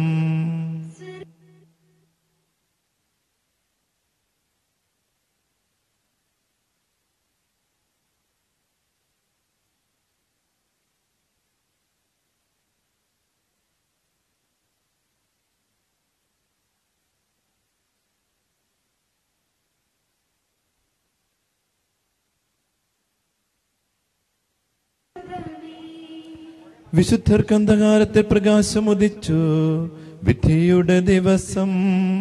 വിശുദ്ധർക്ക് അന്ധകാരത്തെ പ്രകാശമുദിച്ചു വിധിയുടെ ദിവസം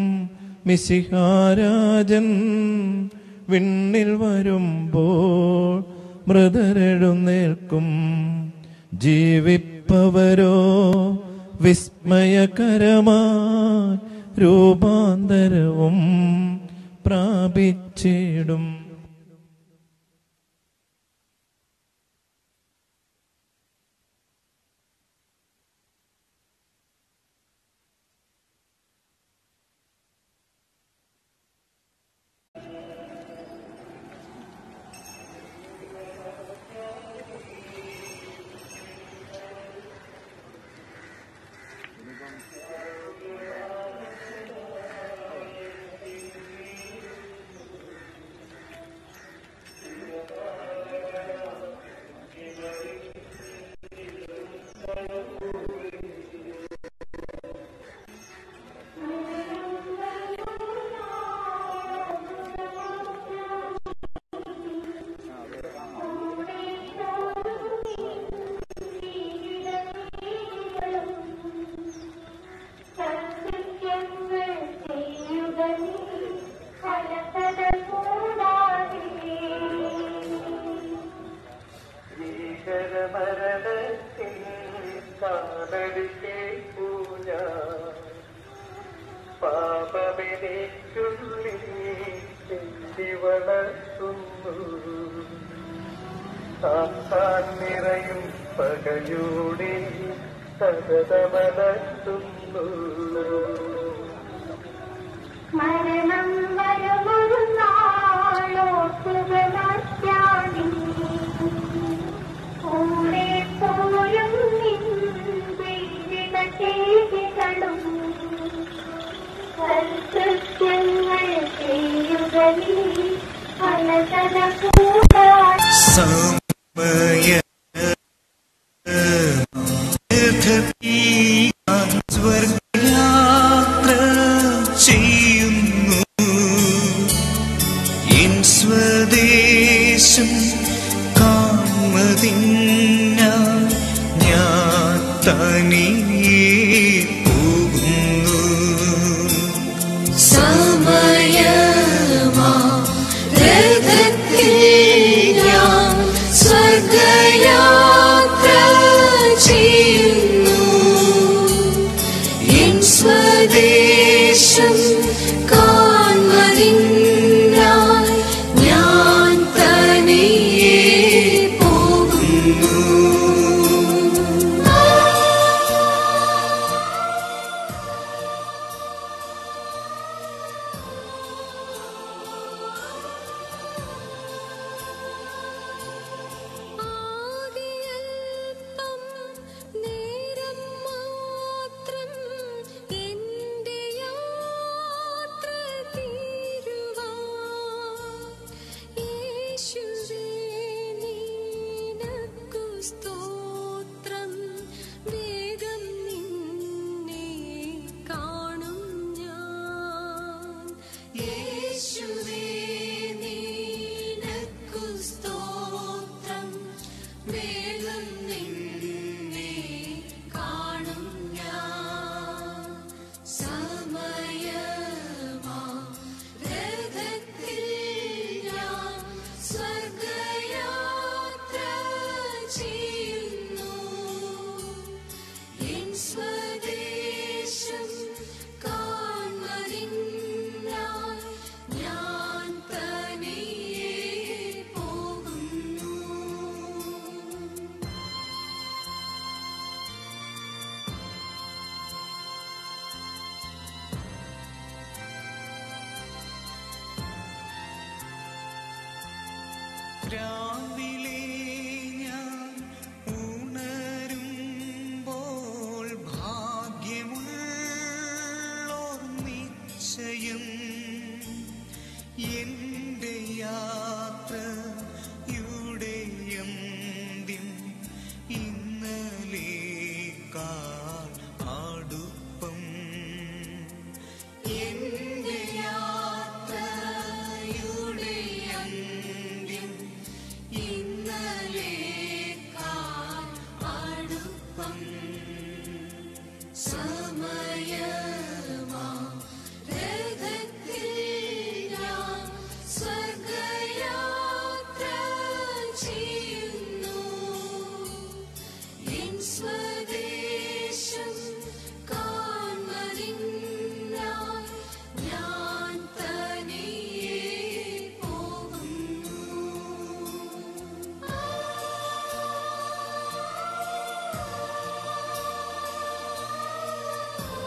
മിശിഹാരാജൻ വിണ്ണിൽ വരുമ്പോൾ മൃതരെഴുന്നേൽക്കും ജീവിപ്പവരോ വിസ്മയകരമായി രൂപാന്തരവും പ്രാപിച്ചിടും കാലടിക്കേ പൂജ പാപമെനിക്കുള്ളിൽ ചെണ്ടി വളർത്തുന്നു താൻ നിറയും പകയോടെ സതതമലർത്തുന്നു മരണം വരുമൊരു നാളോട്ടുകളാനി കൂടെ പോയും നിന്റെ ചെയ്തികളും സൽകൃത്യങ്ങൾ ചെയ്യുക നീ പലതര കൂടാ സമയ സ്വർഗയാത്ര ചെയ്യുന്നു എൻ സ്വദേശം കാൺമതിന്ന ഞാൻ തനിയെ പോകുന്നു സമയമാ രഥത്തിൽ ഞാൻ സ്വർഗയാത്ര ചെയ്യുന്നു എൻ സ്വദേശം കാൺമതിനായി ഞാൻ തനിയെ പോകുന്നു നേരം മാത്രം എന്റെ യാത്ര തീരുവാൻ യേശുവേ നിനക്കു സ്തോത്രം വേഗം നിന്നെ കാണും ഞാൻ യേശുവേ നിനക്കു സ്തോത്രം വേഗം നിന്നെ കാണും ഞാൻ സമയമാ രഥത്തിൽ ഞാൻ സ്വർഗയാത്ര ചെയ്യുന്നു എൻ സ്വദേശം കാൺമതിനായി ഞാൻ തനിയെ പോകുന്നു രാവിലെ ഞാൻ ഉണരുമ്പോൾ ഭാഗ്യമുള്ളോർ നിശ്ചയം എന്റെ യാത്രയുടെ അന്ത്യം ഇന്നലേക്കാൾ അടുപ്പം എന്റെ യാത്രയുടെ അന്ത്യം ഇന്നലേക്കാൾ അടുപ്പം സമയമാ രഥത്തിൽ ഞാൻ സ്വർഗയാത്ര ചെയ്യുന്നു എൻ സ്വദേശം കാൺമതിനായി ഞാൻ തനിയെ പോകുന്നു യേശുവേ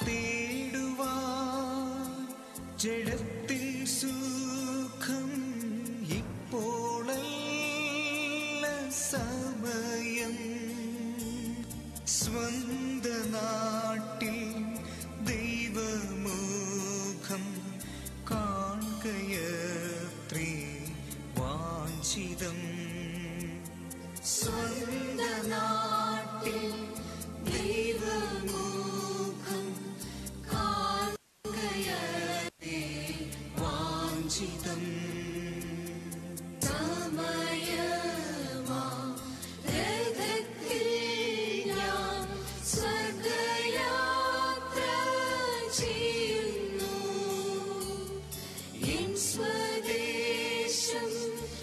തേടുവാൻ ജഡത്തിൻ സുഖം ഇപ്പോഴല്ല സമയം സ്വന്ത നാട്ടിൽ ദൈവമുഖം കാണുകയത്രേ വാഞ്ചിതം സ്വന്ത നാട്ടിൽ ദൈവമുഖം കാണുകയേ വാഞ്ചിതം സമയമാ രഥത്തിൽ ഞാൻ സ്വർഗയാത്ര ചെയ്യുന്നു എൻ സ്വദേശം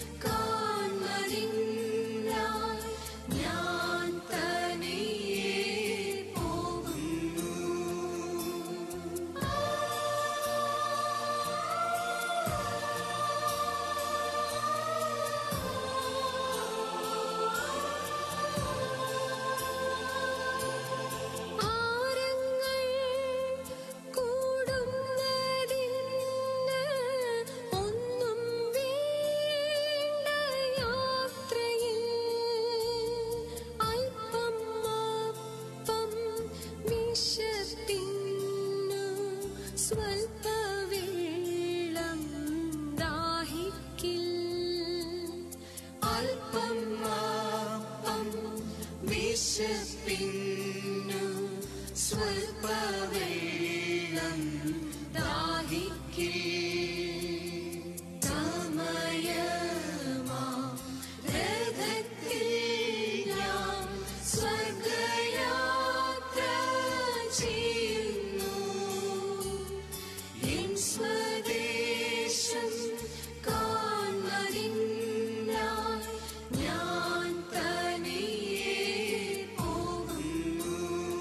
കാൺമതിനായി ഞാൻ തനിയെ പോകുന്നു ആരങ്ങൾ കൂടുന്നതിന് ഒന്നും വേണ്ട യാത്രയിൽ അല്പം അപ്പം വിശപ്പിന്നു സ്വൽപ്പ വെള്ളം ദാഹിക്കിൽ അല്പം അപ്പം വിശപ്പിന്നു സ്വൽപ്പ വെള്ളം ദാഹിക്കിൽ സമയമാ രഥത്തിൽ ഞാൻ സ്വർഗയാത്ര ചെയ്യുന്നു എൻ സ്വദേശം കാൺമതിനായി ഞാൻ തനിയെ പോകുന്നു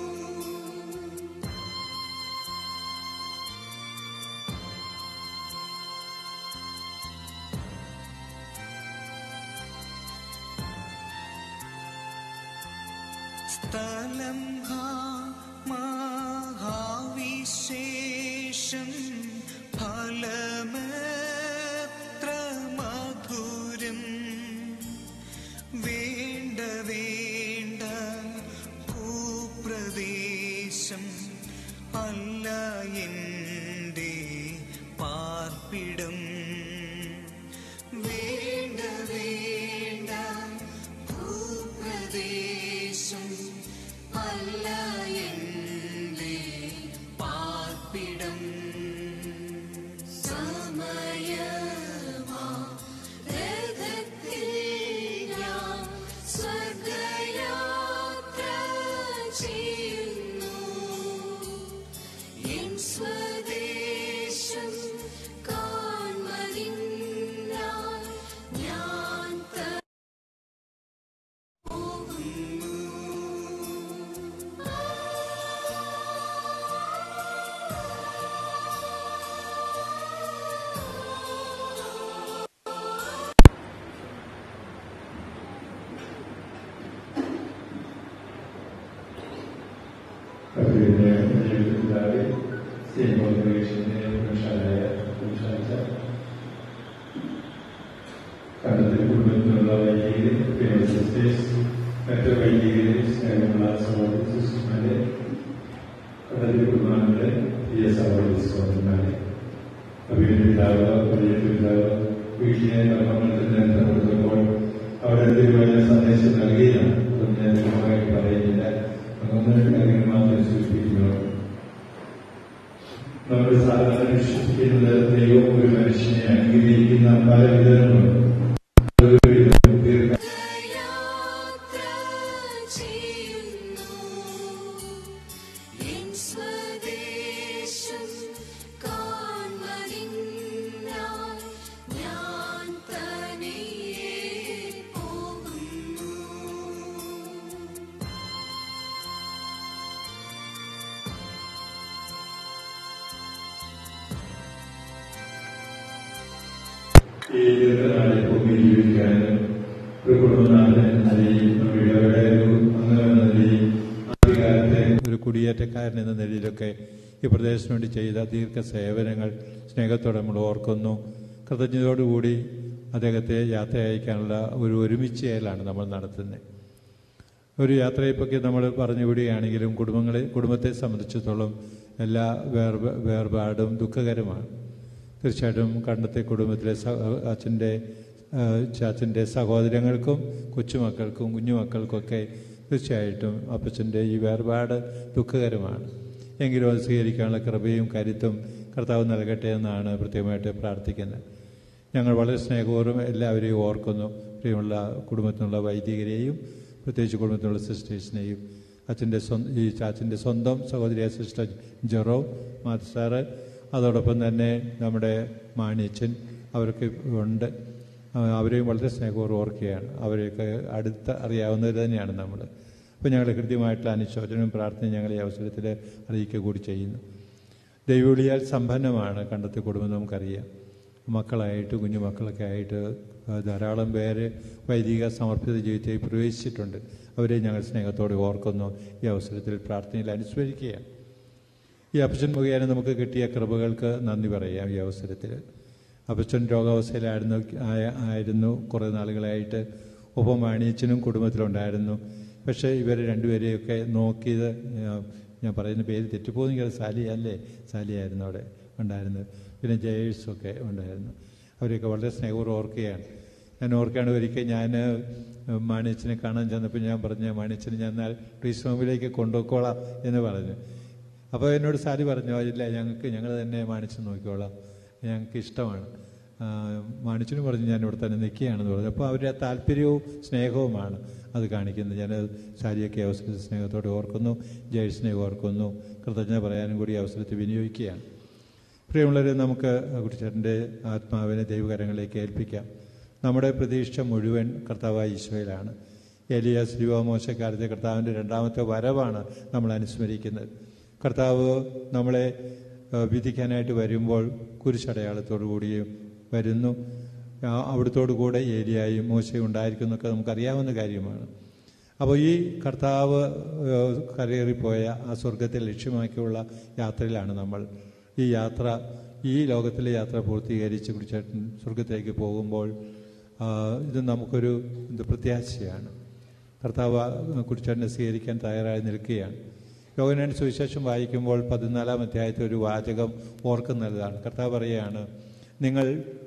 സ്ഥലം മഹാവിശേഷം ഫലമെത്ര മധുരം വേണ്ട വേണ്ട ഭൂപ്രദേശം അല്ല എൻ്റെ പാർപ്പിടം വേണ്ട വേണ്ട ഭൂപ്രദേശം അല്ല എൻ്റെ പാർപ്പിടം സമയമാ രഥത്തിൽ ഞാൻ സ്വർഗയാത്ര ചെയ്യുന്നു എൻ സ്വദേശം കാൺമതിനായി ഞാൻ പോകുന്നു കർത്തൃവിന്റെ ജീവിതത്തിലാകെ സേവോപദേശത്തിന്റെ പുരുഷായ പുരുഷാഴ്ച കണ്ടത്തിൽ കുടുംബത്തിലുള്ള വൈദികരെ സിസ്റ്റേഴ്സ് മറ്റ് വൈദികരെ സ്നേഹമുള്ള സഹോദരി സിസ്റ്റർമാരെ കടലിൽ കുടുംബാംഗങ്ങളെ പ്രിയ സഹോദരി സഹോദരന്മാരെ അവയുടെ പിതാവ് വലിയ പിതാവ് വീട്ടിലെ കർമ്മങ്ങളിൽ ബന്ധപ്പെടുത്തുമ്പോൾ അവരെന്തെങ്കിലും സന്ദേശം നൽകിയില്ല അതൊന്നും ഞാൻ വ്യക്തമായിട്ട് പറയുന്നില്ല അങ്ങനെ കാര്യങ്ങൾ മാത്രം സൂചിപ്പിക്കുന്നു നമ്മൾ സാധാരണ വിശ്വസിക്കുന്നത് ദൈവം ഒരു മനുഷ്യനെ അംഗീകരിക്കുന്ന പല വിധങ്ങളുണ്ട് അതൊരു വിധം ദീർഘ എൻ സ്വദേശം കാൺമതിനായി ഞാൻ തനിയെ പോകുന്നു ഈ ദീർഘനാളെ ഭൂമിയിൽ ജീവിക്കാനും ഒരു കുടുംബനാഥൻ എന്ന നിലയിൽ നമ്മുടെ ഒരു അങ്ങനെ എന്ന നിലയിൽ ആദ്യകാലത്തെ ഒരു കുടിയേറ്റക്കാരൻ എന്ന നിലയിലൊക്കെ ഈ പ്രദേശത്തിന് വേണ്ടി ചെയ്ത ദീർഘ സേവനങ്ങൾ സ്നേഹത്തോടെ നമ്മൾ ഓർക്കുന്നു കൃതജ്ഞതയോടുകൂടി അദ്ദേഹത്തെ യാത്ര അയക്കാനുള്ള ഒരു ഒരുമിച്ചേലാണ് നമ്മൾ നടത്തുന്നത് ഒരു യാത്രയെപ്പറ്റി നമ്മൾ പറഞ്ഞു വിടുകയാണെങ്കിലും കുടുംബങ്ങളെ കുടുംബത്തെ സംബന്ധിച്ചിടത്തോളം എല്ലാ വേർപ വേർപാടും ദുഃഖകരമാണ് തീർച്ചയായിട്ടും കണ്ടത്തെ കുടുംബത്തിലെ സ അച്ഛൻ്റെ ചാച്ചൻ്റെ സഹോദരങ്ങൾക്കും കൊച്ചുമക്കൾക്കും കുഞ്ഞുമക്കൾക്കൊക്കെ തീർച്ചയായിട്ടും അപ്പച്ചൻ്റെ ഈ വേർപാട് ദുഃഖകരമാണ് എങ്കിലും അത് സ്വീകരിക്കാനുള്ള കൃപയും കരുത്തും കർത്താവ് നൽകട്ടെ എന്നാണ് പ്രത്യേകമായിട്ട് പ്രാർത്ഥിക്കുന്നത് ഞങ്ങൾ വളരെ സ്നേഹപൂർവ്വം എല്ലാവരെയും ഓർക്കുന്നു പ്രിയമുള്ള കുടുംബത്തിനുള്ള വൈദികരെയും പ്രത്യേകിച്ച് കുടുംബത്തിലുള്ള സിസ്റ്റേഴ്സിനെയും അച്ഛൻ്റെ സ്വന്തം ഈ ചാച്ചൻ്റെ സ്വന്തം സഹോദരിയ സിസ്റ്റർ ജെറോ മാത്ത് സാറ് അതോടൊപ്പം തന്നെ നമ്മുടെ മാണിയച്ഛൻ അവരൊക്കെ ഉണ്ട് ആ, അവരെയും വളരെ സ്നേഹപൂർവ്വം ഓർക്കുകയാണ് അവരെയൊക്കെ അടുത്ത് അറിയാവുന്നവർ തന്നെയാണ് നമ്മൾ അപ്പോൾ ഞങ്ങൾ കൃത്യമായിട്ടുള്ള അനുശോചനവും പ്രാർത്ഥനയും ഞങ്ങൾ ഈ അവസരത്തിൽ അറിയിക്കുക കൂടി ചെയ്യുന്നു ദൈവവിളിയാൽ സമ്പന്നമാണ് കണ്ടത്തെ കുടുംബം നമുക്കറിയാം മക്കളായിട്ട് കുഞ്ഞുമക്കളൊക്കെ ആയിട്ട് ധാരാളം പേര് വൈദിക സമർപ്പിത ജീവിതത്തിൽ പ്രവേശിച്ചിട്ടുണ്ട് അവരെ ഞങ്ങൾ സ്നേഹത്തോടെ ഓർക്കുന്നു ഈ അവസരത്തിൽ പ്രാർത്ഥനയിൽ അനുസ്മരിക്കുകയാണ് ഈ അപ്പച്ചൻ മുഖേന നമുക്ക് കിട്ടിയ കൃപകൾക്ക് നന്ദി പറയാം ഈ അവസരത്തിൽ അപ്പച്ചൻ രോഗാവസ്ഥയിലായിരുന്നു ആയ- ആയിരുന്നു കുറേ നാളുകളായിട്ട് ഒപ്പം വാണിയച്ചനും കുടുംബത്തിലുണ്ടായിരുന്നു പക്ഷേ ഇവർ രണ്ടുപേരെയൊക്കെ നോക്കിയത് ഞാൻ- ഞാൻ പറയുന്ന പേര് തെറ്റിപ്പോകുന്നെങ്കിൽ സാലി അല്ലേ സാലിയായിരുന്നു അവിടെ ഉണ്ടായിരുന്നത് പിന്നെ ജയേഴ്സൊക്കെ ഉണ്ടായിരുന്നു അവരെയൊക്കെ വളരെ സ്നേഹപൂർവ്വം ഓർക്കുകയാണ് ഞാൻ ഓർക്കുകയാണ് ഒരിക്കൽ ഞാൻ മാണിയച്ചനെ കാണാൻ ചെന്നപ്പോൾ ഞാൻ പറഞ്ഞു മാണിയച്ചനെ ഞാൻ എന്നാൽ പ്രീസ് ഹോമിലേക്ക് കൊണ്ടുപോയിക്കോളാം എന്ന് പറഞ്ഞു അപ്പോൾ എന്നോട് സാരി പറഞ്ഞു ഇല്ല ഞങ്ങൾക്ക് ഞങ്ങൾ തന്നെ മാണിച്ച് നോക്കിക്കോളാം ഞങ്ങൾക്ക് ഇഷ്ടമാണ് ആ, മാണിച്ചനും പറഞ്ഞു ഞാൻ ഇവിടെ തന്നെ നിൽക്കുകയാണെന്ന് പറഞ്ഞു അപ്പോൾ അവരുടെ ആ താല്പര്യവും സ്നേഹവുമാണ് അത് കാണിക്കുന്നത് ഞാൻ സാരിയൊക്കെ അവസരത്തിൽ സ്നേഹത്തോടെ ഓർക്കുന്നു ജേഴ്സിനെ ഓർക്കുന്നു കൃതജ്ഞത പറയാനും കൂടി ഈ അവസരത്തിൽ വിനിയോഗിക്കുകയാണ് പ്രിയമുള്ളവരെ നമുക്ക് കുട്ടിച്ചേട്ടൻ്റെ ആത്മാവിനെ ദൈവകരങ്ങളിലേക്ക് ഏൽപ്പിക്കാം നമ്മുടെ പ്രതീക്ഷ മുഴുവൻ കർത്താവായ ഈശോയിലാണ് എലിയ ശ്രീവാമോശക്കാലത്തെ കർത്താവിൻ്റെ രണ്ടാമത്തെ വരവാണ് നമ്മൾ അനുസ്മരിക്കുന്നത് കർത്താവ് നമ്മളെ ആ, വിധിക്കാനായിട്ട് വരുമ്പോൾ കുരിശടയാളത്തോടു കൂടിയും വരുന്നു ആ, അവിടുത്തോടു കൂടെ ഏലിയായും മോശയും ഉണ്ടായിരിക്കും എന്നൊക്കെ നമുക്കറിയാവുന്ന കാര്യമാണ് അപ്പോൾ ഈ കർത്താവ് ആ, കരയേറിപ്പോയ ആ സ്വർഗത്തെ ലക്ഷ്യമാക്കിയുള്ള യാത്രയിലാണ് നമ്മൾ ഈ യാത്ര ഈ ലോകത്തിലെ യാത്ര പൂർത്തീകരിച്ച് കുടിച്ചേട്ടൻ സ്വർഗത്തേക്ക് പോകുമ്പോൾ ആ, ഇത് നമുക്കൊരു ഇത് പ്രത്യാശയാണ് കർത്താവ് കുടിച്ചേട്ടനെ സ്വീകരിക്കാൻ തയ്യാറായി നിൽക്കുകയാണ് യോഗനാൻ സുവിശേഷം വായിക്കുമ്പോൾ പതിനാലാം അധ്യായത്തിൽ ഒരു വാചകം ഓർക്കുന്നതാണ് കർത്താവ് പറയുകയാണ് നിങ്ങൾ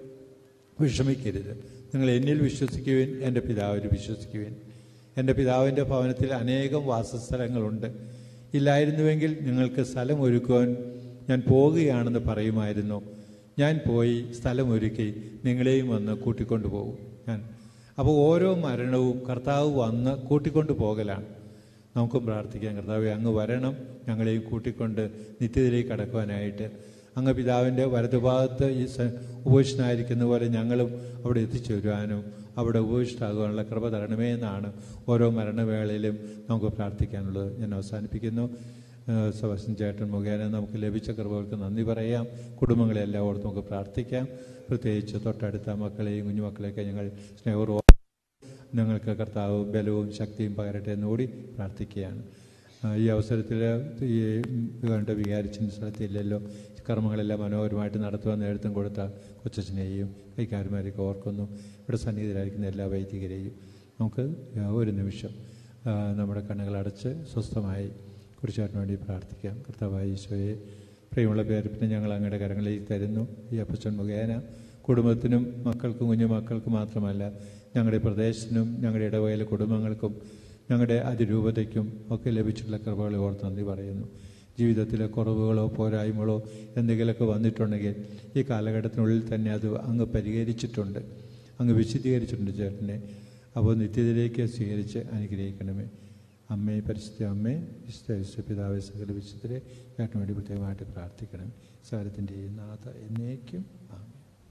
വിഷമിക്കരുത് നിങ്ങൾ എന്നിൽ വിശ്വസിക്കുവിൻ എൻ്റെ പിതാവിൽ വിശ്വസിക്കുവിൻ എൻ്റെ പിതാവിൻ്റെ ഭവനത്തിൽ അനേകം വാസസ്ഥലങ്ങളുണ്ട് ഇല്ലായിരുന്നുവെങ്കിൽ നിങ്ങൾക്ക് സ്ഥലം ഒരുക്കുവാൻ ഞാൻ പോകുകയാണെന്ന് പറയുമായിരുന്നു ഞാൻ പോയി സ്ഥലമൊരുക്കി നിങ്ങളെയും വന്ന് കൂട്ടിക്കൊണ്ടു പോകും ഞാൻ അപ്പോൾ ഓരോ മരണവും കർത്താവ് വന്ന് കൂട്ടിക്കൊണ്ടു പോകലാണ് നമുക്കും പ്രാർത്ഥിക്കാം കർത്താവെ അങ്ങ് വരണം ഞങ്ങളെയും കൂട്ടിക്കൊണ്ട് നിത്യതയിലേക്ക് കടക്കുവാനായിട്ട് അങ്ങ് പിതാവിൻ്റെ വലതുഭാഗത്ത് ഈ സ- ഉപവിഷ്ടനായിരിക്കുന്ന പോലെ ഞങ്ങളും അവിടെ എത്തിച്ചേരുവാനും അവിടെ ഉപവിഷ്ടമാകുവാനുള്ള കൃപ തരണമേ എന്നാണ് ഓരോ മരണവേളയിലും നമുക്ക് പ്രാർത്ഥിക്കാനുള്ളത് ഞാൻ അവസാനിപ്പിക്കുന്നു സബാസ്റ്റൻ ചേട്ടൻ മുഖേന നമുക്ക് ലഭിച്ച കൃപകൾക്ക് നന്ദി പറയാം കുടുംബങ്ങളെല്ലാം ഓർത്ത് നമുക്ക് പ്രാർത്ഥിക്കാം പ്രത്യേകിച്ച് തൊട്ടടുത്ത മക്കളെയും കുഞ്ഞുമക്കളെയൊക്കെ ഞങ്ങൾ സ്നേഹപൂർവ്വം ഞങ്ങൾക്ക് കർത്താവ് ബലവും ശക്തിയും പകരട്ടെ എന്നുകൂടി പ്രാർത്ഥിക്കുകയാണ് ആ, ഈ അവസരത്തിൽ ഈ വേണ്ട വികാരിച്ചിന് സ്ഥലത്തില്ലല്ലോ കർമ്മങ്ങളെല്ലാം മനോഹരമായിട്ട് നടത്തുവാൻ നേതൃത്വം കൊടുത്ത കൊച്ചച്ഛനെയും കൈക്കാരന്മാരെയൊക്കെ ഓർക്കുന്നു ഇവിടെ സന്നിഹിതരായിരിക്കുന്ന എല്ലാ വൈദികരെയും നമുക്ക് ഒരു നിമിഷം ആ, നമ്മുടെ കണ്ണുകളടച്ച് സ്വസ്ഥമായി കുറിച്ചാട്ടിന് വേണ്ടി പ്രാർത്ഥിക്കാം കർത്താവായ ഈശോയെ പ്രിയമുള്ള പേരപ്പിനെ ഞങ്ങൾ അങ്ങയുടെ കരങ്ങളിലേക്ക് തരുന്നു ഈ അപ്പച്ചൻ മുഖേന കുടുംബത്തിനും മക്കൾക്കും കുഞ്ഞുമക്കൾക്കും മാത്രമല്ല ഞങ്ങളുടെ പ്രദേശത്തിനും ഞങ്ങളുടെ ഇടവകയിലെ കുടുംബങ്ങൾക്കും ഞങ്ങളുടെ അതിരൂപതയ്ക്കും ഒക്കെ ലഭിച്ചിട്ടുള്ള കൃപകളെ ഓർത്ത് നന്ദി പറയുന്നു ജീവിതത്തിലെ കുറവുകളോ പോരായ്മകളോ എന്തെങ്കിലുമൊക്കെ വന്നിട്ടുണ്ടെങ്കിൽ ഈ കാലഘട്ടത്തിനുള്ളിൽ തന്നെ അത് അങ്ങ് പരിഹരിച്ചിട്ടുണ്ട് അങ്ങ് വിശദീകരിച്ചിട്ടുണ്ട് ചേട്ടനെ അപ്പോൾ നിത്യതയിലേക്ക് സ്വീകരിച്ച് അനുഗ്രഹിക്കണമേ അമ്മേ പരിശുദ്ധ അമ്മേ വിശുദ്ധ വിശുദ്ധ പിതാവെ സകല വിശുദ്ധരെ ചേട്ടന് വേണ്ടി പ്രത്യേകമായിട്ട് പ്രാർത്ഥിക്കണം സാരത്തിൻ്റെ നാഥ എന്നേക്കും ആമേൻ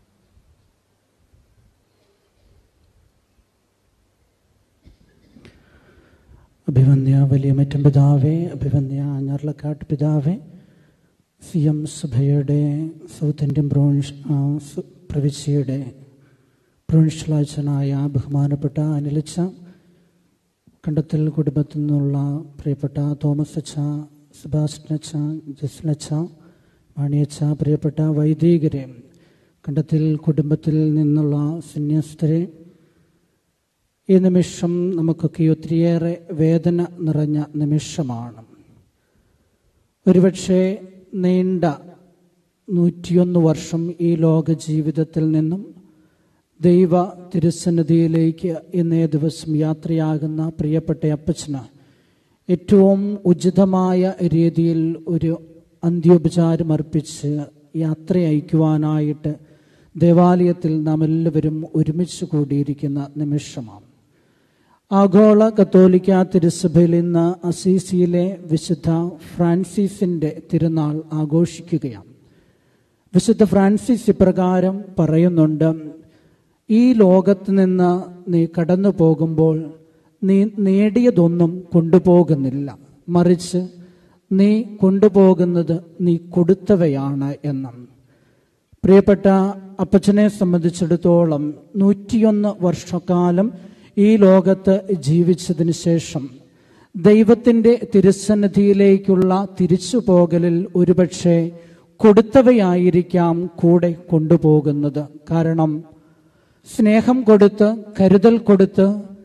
അഭിവന്യ വലിയ മറ്റം പിതാവേ അഭിവന്യ ഞാർലക്കാട്ട് പിതാവേ സി എം സഭയുടെ സൗത്ത് ഇന്ത്യൻ പ്രൊവിൻഷ് ആ, സു- പ്രവിശ്യയുടെ പ്രൊവിൻഷ്യലാച്ചനായ ബഹുമാനപ്പെട്ട അനിലിച്ച കണ്ടത്തിൽ കുടുംബത്തിൽ നിന്നുള്ള പ്രിയപ്പെട്ട തോമസ് അച്ഛ സുഭാഷിനച്ച ജസ്ലച്ച മാണിയച്ച പ്രിയപ്പെട്ട വൈദികരെ കണ്ടത്തിൽ കുടുംബത്തിൽ നിന്നുള്ള സന്യസ്തരെ ഈ നിമിഷം നമുക്കൊക്കെ ഒത്തിരിയേറെ വേദന നിറഞ്ഞ നിമിഷമാണ് ഒരുപക്ഷെ നീണ്ട നൂറ്റിയൊന്ന് വർഷം ഈ ലോക ജീവിതത്തിൽ നിന്നും ദൈവ തിരുസന്നിധിയിലേക്ക് ഇന്നേ ദിവസം യാത്രയാകുന്ന പ്രിയപ്പെട്ട അപ്പച്ചന് ഏറ്റവും ഉചിതമായ രീതിയിൽ ഒരു അന്ത്യോപചാരം അർപ്പിച്ച് യാത്ര അയക്കുവാനായിട്ട് ദേവാലയത്തിൽ നാം എല്ലാവരും ഒരുമിച്ച് കൂടിയിരിക്കുന്ന നിമിഷമാണ് ആഗോള കത്തോലിക്ക തിരുസഭയിൽ ഇന്ന് അസീസിയിലെ വിശുദ്ധ ഫ്രാൻസിസിന്റെ തിരുനാൾ ആഘോഷിക്കുകയാണ് വിശുദ്ധ ഫ്രാൻസിസ് ഇപ്രകാരം പറയുന്നുണ്ട് ഈ ലോകത്ത് നിന്ന് നീ കടന്നു പോകുമ്പോൾ നീ നേടിയതൊന്നും കൊണ്ടുപോകുന്നില്ല മറിച്ച് നീ കൊണ്ടുപോകുന്നത് നീ കൊടുത്തവയാണ് എന്നും പ്രിയപ്പെട്ട അപ്പച്ചനെ സംബന്ധിച്ചിടത്തോളം നൂറ്റിയൊന്ന് വർഷക്കാലം ഈ ലോകത്ത് ജീവിച്ചതിന് ശേഷം ദൈവത്തിൻ്റെ തിരുസന്നിധിയിലേക്കുള്ള തിരിച്ചുപോകലിൽ ഒരുപക്ഷെ കൊടുത്തവയായിരിക്കാം കൂടെ കൊണ്ടുപോകുന്നത് കാരണം സ്നേഹം കൊടുത്ത് കരുതൽ കൊടുത്ത്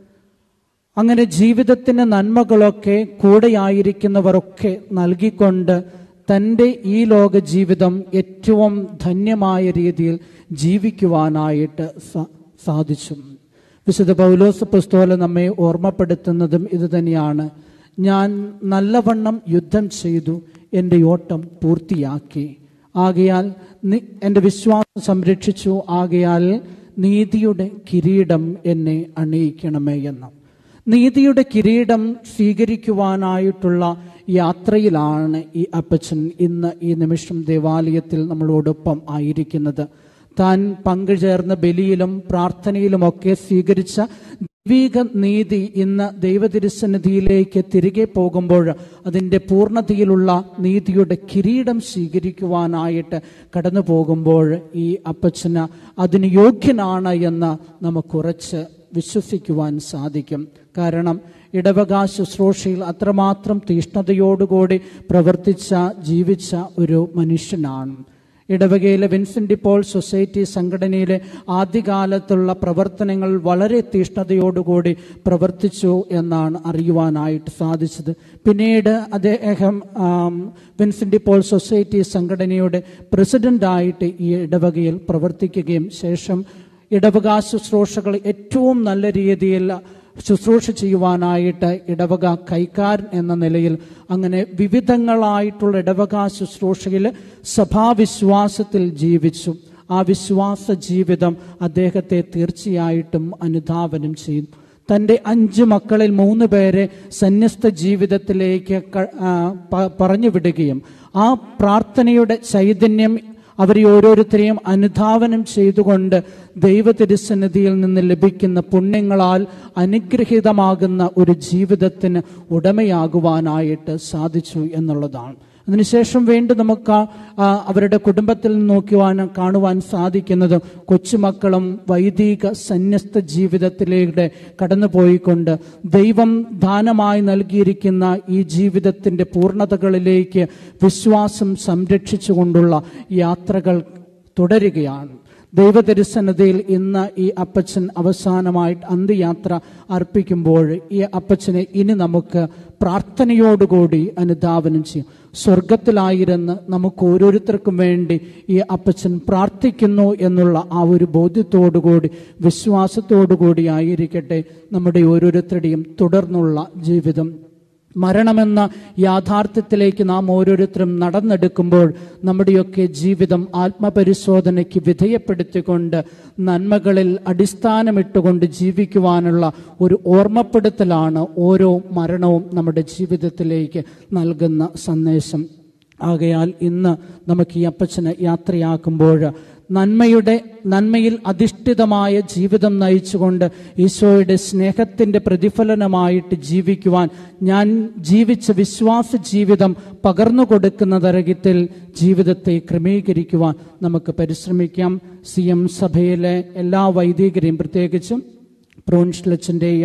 അങ്ങനെ ജീവിതത്തിന് നന്മകളൊക്കെ കൂടെയായിരിക്കുന്നവരൊക്കെ നൽകിക്കൊണ്ട് തൻ്റെ ഈ ലോക ജീവിതം ഏറ്റവും ധന്യമായ രീതിയിൽ ജീവിക്കുവാനായിട്ട് സ- സാധിച്ചു വിശുദ്ധ പൗലോസ് പുസ്തകം നമ്മെ ഓർമ്മപ്പെടുത്തുന്നതും ഇതുതന്നെയാണ് ഞാൻ നല്ലവണ്ണം യുദ്ധം ചെയ്തു എൻ്റെ ഓട്ടം പൂർത്തിയാക്കി ആകയാൽ നി- എൻ്റെ വിശ്വാസം സംരക്ഷിച്ചു ആകയാൽ നീതിയുടെ കിരീടം എന്നെ അണിയിക്കണമേ എന്ന് നീതിയുടെ കിരീടം സ്വീകരിക്കുവാനായിട്ടുള്ള യാത്രയിലാണ് ഈ അപ്പച്ചൻ ഇന്ന് ഈ നിമിഷം ദേവാലയത്തിൽ നമ്മളോടൊപ്പം ആയിരിക്കുന്നത് താൻ പങ്കുചേർന്ന ബലിയിലും പ്രാർത്ഥനയിലുമൊക്കെ സ്വീകരിച്ച ദൈവിക നീതി ഇന്ന് ദൈവതിരുസന്നിധിയിലേക്ക് തിരികെ പോകുമ്പോൾ അതിൻ്റെ പൂർണ്ണതയിലുള്ള നീതിയുടെ കിരീടം സ്വീകരിക്കുവാനായിട്ട് കടന്നു പോകുമ്പോൾ ഈ അപ്പച്ചന് അതിന് യോഗ്യനാണ് എന്ന് നമുക്കുറച്ച് വിശ്വസിക്കുവാൻ സാധിക്കും കാരണം ഇടവക ശുശ്രൂഷയിൽ അത്രമാത്രം തീഷ്ണതയോടുകൂടി പ്രവർത്തിച്ച ജീവിച്ച ഒരു മനുഷ്യനാണ് ഇടവകയിലെ വിൻസെന്റ് പോൾ സൊസൈറ്റി സംഘടനയിലെ ആദ്യകാലത്തുള്ള പ്രവർത്തനങ്ങൾ വളരെ തീഷ്ണതയോടുകൂടി പ്രവർത്തിച്ചു എന്നാണ് അറിയുവാനായിട്ട് സാധിച്ചത് പിന്നീട് അദ്ദേഹം ആം, വിൻസെന്റ് പോൾ സൊസൈറ്റി സംഘടനയുടെ പ്രസിഡന്റായിട്ട് ഈ ഇടവകയിൽ പ്രവർത്തിക്കുകയും ശേഷം ഇടവക ശുശ്രൂഷകൾ ഏറ്റവും നല്ല രീതിയിൽ ശുശ്രൂഷ ചെയ്യുവാനായിട്ട് ഇടവക കൈക്കാരൻ എന്ന നിലയിൽ അങ്ങനെ വിവിധങ്ങളായിട്ടുള്ള ഇടവക ശുശ്രൂഷയിൽ സഭാവിശ്വാസത്തിൽ ജീവിച്ചു ആ വിശ്വാസ ജീവിതം അദ്ദേഹത്തെ തീർച്ചയായിട്ടും അനുധാവനം ചെയ്തു തൻ്റെ അഞ്ച് മക്കളിൽ മൂന്ന് പേരെ സന്യസ്ത ജീവിതത്തിലേക്ക് ക- ആ, പ- പറഞ്ഞു വിടുകയും ആ പ്രാർത്ഥനയുടെ ചൈതന്യം അവരെ ഓരോരുത്തരെയും അനുധാവനം ചെയ്തുകൊണ്ട് ദൈവ തിരുസന്നിധിയിൽ നിന്ന് ലഭിക്കുന്ന പുണ്യങ്ങളാൽ അനുഗ്രഹീതമാകുന്ന ഒരു ജീവിതത്തിന് ഉടമയാകുവാനായിട്ട് സാധിച്ചു എന്നുള്ളതാണ് അതിനുശേഷം വീണ്ടും നമുക്ക് ആ- ആ അവരുടെ കുടുംബത്തിൽ നിന്ന് നോക്കുവാൻ കാണുവാൻ സാധിക്കുന്നത് കൊച്ചുമക്കളും വൈദിക സന്യസ്ത ജീവിതത്തിലൂടെ കടന്നുപോയിക്കൊണ്ട് ദൈവം ദാനമായി നൽകിയിരിക്കുന്ന ഈ ജീവിതത്തിന്റെ പൂർണ്ണതകളിലേക്ക് വിശ്വാസം സംരക്ഷിച്ചുകൊണ്ടുള്ള യാത്രകൾ തുടരുകയാണ് ദൈവതിരുസന്നതയിൽ ഇന്ന് ഈ അപ്പച്ചൻ അവസാനമായിട്ട് അന്ത്യയാത്ര അർപ്പിക്കുമ്പോൾ ഈ അപ്പച്ചനെ ഇനി നമുക്ക് പ്രാർത്ഥനയോടുകൂടി അനുധാവനം ചെയ്യും സ്വർഗത്തിലായിരുന്ന് നമുക്ക് ഓരോരുത്തർക്കും വേണ്ടി ഈ അപ്പച്ചൻ പ്രാർത്ഥിക്കുന്നു എന്നുള്ള ആ ഒരു ബോധ്യത്തോടുകൂടി വിശ്വാസത്തോടുകൂടി ആയിരിക്കട്ടെ നമ്മുടെ ഓരോരുത്തരുടെയും തുടർന്നുള്ള ജീവിതം മരണമെന്ന യാഥാർത്ഥ്യത്തിലേക്ക് നാം ഓരോരുത്തരും നടന്നെടുക്കുമ്പോൾ നമ്മുടെയൊക്കെ ജീവിതം ആത്മപരിശോധനയ്ക്ക് വിധേയപ്പെടുത്തിക്കൊണ്ട് നന്മകളിൽ അടിസ്ഥാനമിട്ടുകൊണ്ട് ജീവിക്കുവാനുള്ള ഒരു ഓർമ്മപ്പെടുത്തലാണ് ഓരോ മരണവും നമ്മുടെ ജീവിതത്തിലേക്ക് നൽകുന്ന സന്ദേശം ആകയാൽ ഇന്ന് നമുക്ക് ഈ അപ്പച്ചനെ യാത്രയാക്കുമ്പോൾ നന്മയുടെ നന്മയിൽ അധിഷ്ഠിതമായ ജീവിതം നയിച്ചുകൊണ്ട് ഈശോയുടെ സ്നേഹത്തിന്റെ പ്രതിഫലനമായിട്ട് ജീവിക്കുവാൻ ഞാൻ ജീവിച്ച വിശ്വാസ ജീവിതം പകർന്നു കൊടുക്കുന്ന തരകത്തിൽ ജീവിതത്തെ ക്രമീകരിക്കുവാൻ നമുക്ക് പരിശ്രമിക്കാം സി എം സഭയിലെ എല്ലാ വൈദികരെയും പ്രത്യേകിച്ചും പ്രോൺഷ്ലച്ചൻ്റെയും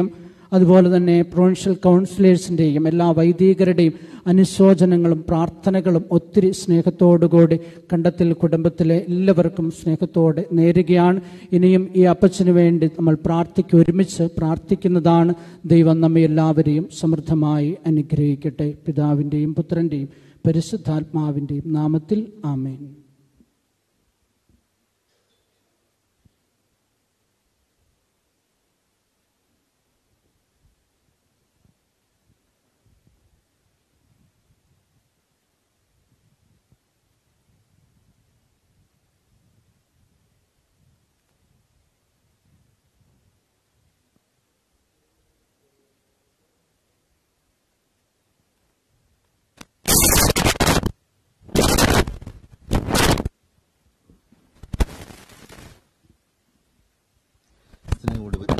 അതുപോലെ തന്നെ പ്രൊവിൻഷ്യൽ കൗൺസിലേഴ്സിൻ്റെയും എല്ലാ വൈദികരുടെയും അനുശോചനങ്ങളും പ്രാർത്ഥനകളും ഒത്തിരി സ്നേഹത്തോടുകൂടി കണ്ടത്തിൽ കുടുംബത്തിലെ എല്ലാവർക്കും സ്നേഹത്തോടെ നേരുകയാണ് ഇനിയും ഈ അപ്പച്ചന് വേണ്ടി നമ്മൾ പ്രാർത്ഥിക്കുക ഒരുമിച്ച് പ്രാർത്ഥിക്കുന്നതാണ് ദൈവം നമ്മെ എല്ലാവരെയും സമൃദ്ധമായി അനുഗ്രഹിക്കട്ടെ പിതാവിൻ്റെയും പുത്രൻ്റെയും പരിശുദ്ധാത്മാവിൻ്റെയും നാമത്തിൽ ആമേൻ സ്നേഹമുള്ളവർ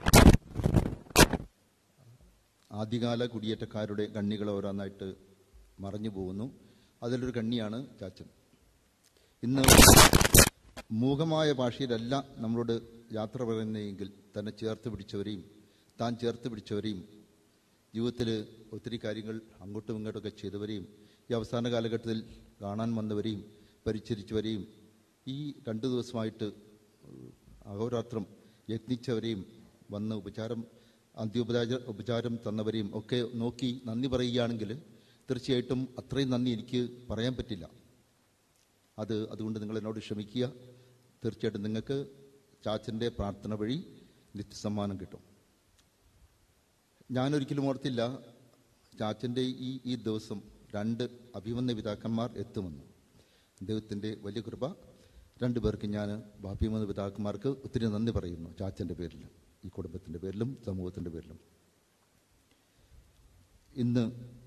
ആദ്യകാല കുടിയേറ്റക്കാരുടെ കണ്ണികൾ ഓരോന്നായിട്ട് മറഞ്ഞു പോകുന്നു അതിലൊരു കണ്ണിയാണ് ചാച്ചൻ ഇന്ന് മൂകമായ ഭാഷയിലല്ല നമ്മളോട് യാത്ര പറയുന്നതെങ്കിൽ തന്നെ ചേർത്ത് പിടിച്ചവരെയും താൻ ചേർത്ത് പിടിച്ചവരെയും ജീവിതത്തിൽ ഒത്തിരി കാര്യങ്ങൾ അങ്ങോട്ടും ഇങ്ങോട്ടൊക്കെ ചെയ്തവരെയും ഈ അവസാന കാലഘട്ടത്തിൽ കാണാൻ വന്നവരെയും പരിചരിച്ചവരെയും ഈ രണ്ടു ദിവസമായിട്ട് അഹോരാത്രം യത്നിച്ചവരെയും വന്ന് ഉപചാരം അന്ത്യോപചാര ഉപചാരം തന്നവരെയും ഒക്കെ നോക്കി നന്ദി പറയുകയാണെങ്കിൽ തീർച്ചയായിട്ടും അത്രയും നന്ദി എനിക്ക് പറയാൻ പറ്റില്ല അത് അതുകൊണ്ട് നിങ്ങൾ എന്നോട് ക്ഷമിക്കുക തീർച്ചയായിട്ടും നിങ്ങൾക്ക് ചാച്ചൻ്റെ പ്രാർത്ഥന വഴി നിത്യസമ്മാനം കിട്ടും ഞാനൊരിക്കലും ഓർത്തില്ല ചാച്ചൻ്റെ ഈ ഈ ദിവസം രണ്ട് അഭിമന്യ പിതാക്കന്മാർ എത്തുമെന്ന് ദൈവത്തിൻ്റെ വലിയ കൃപ രണ്ടു പേർക്ക് ഞാൻ അഭിമന്യ പിതാക്കന്മാർക്ക് ഒത്തിരി നന്ദി പറയുന്നു ചാച്ചൻ്റെ പേരിൽ ഈ കുടുംബത്തിൻ്റെ പേരിലും സമൂഹത്തിൻ്റെ പേരിലും ഇന്ന്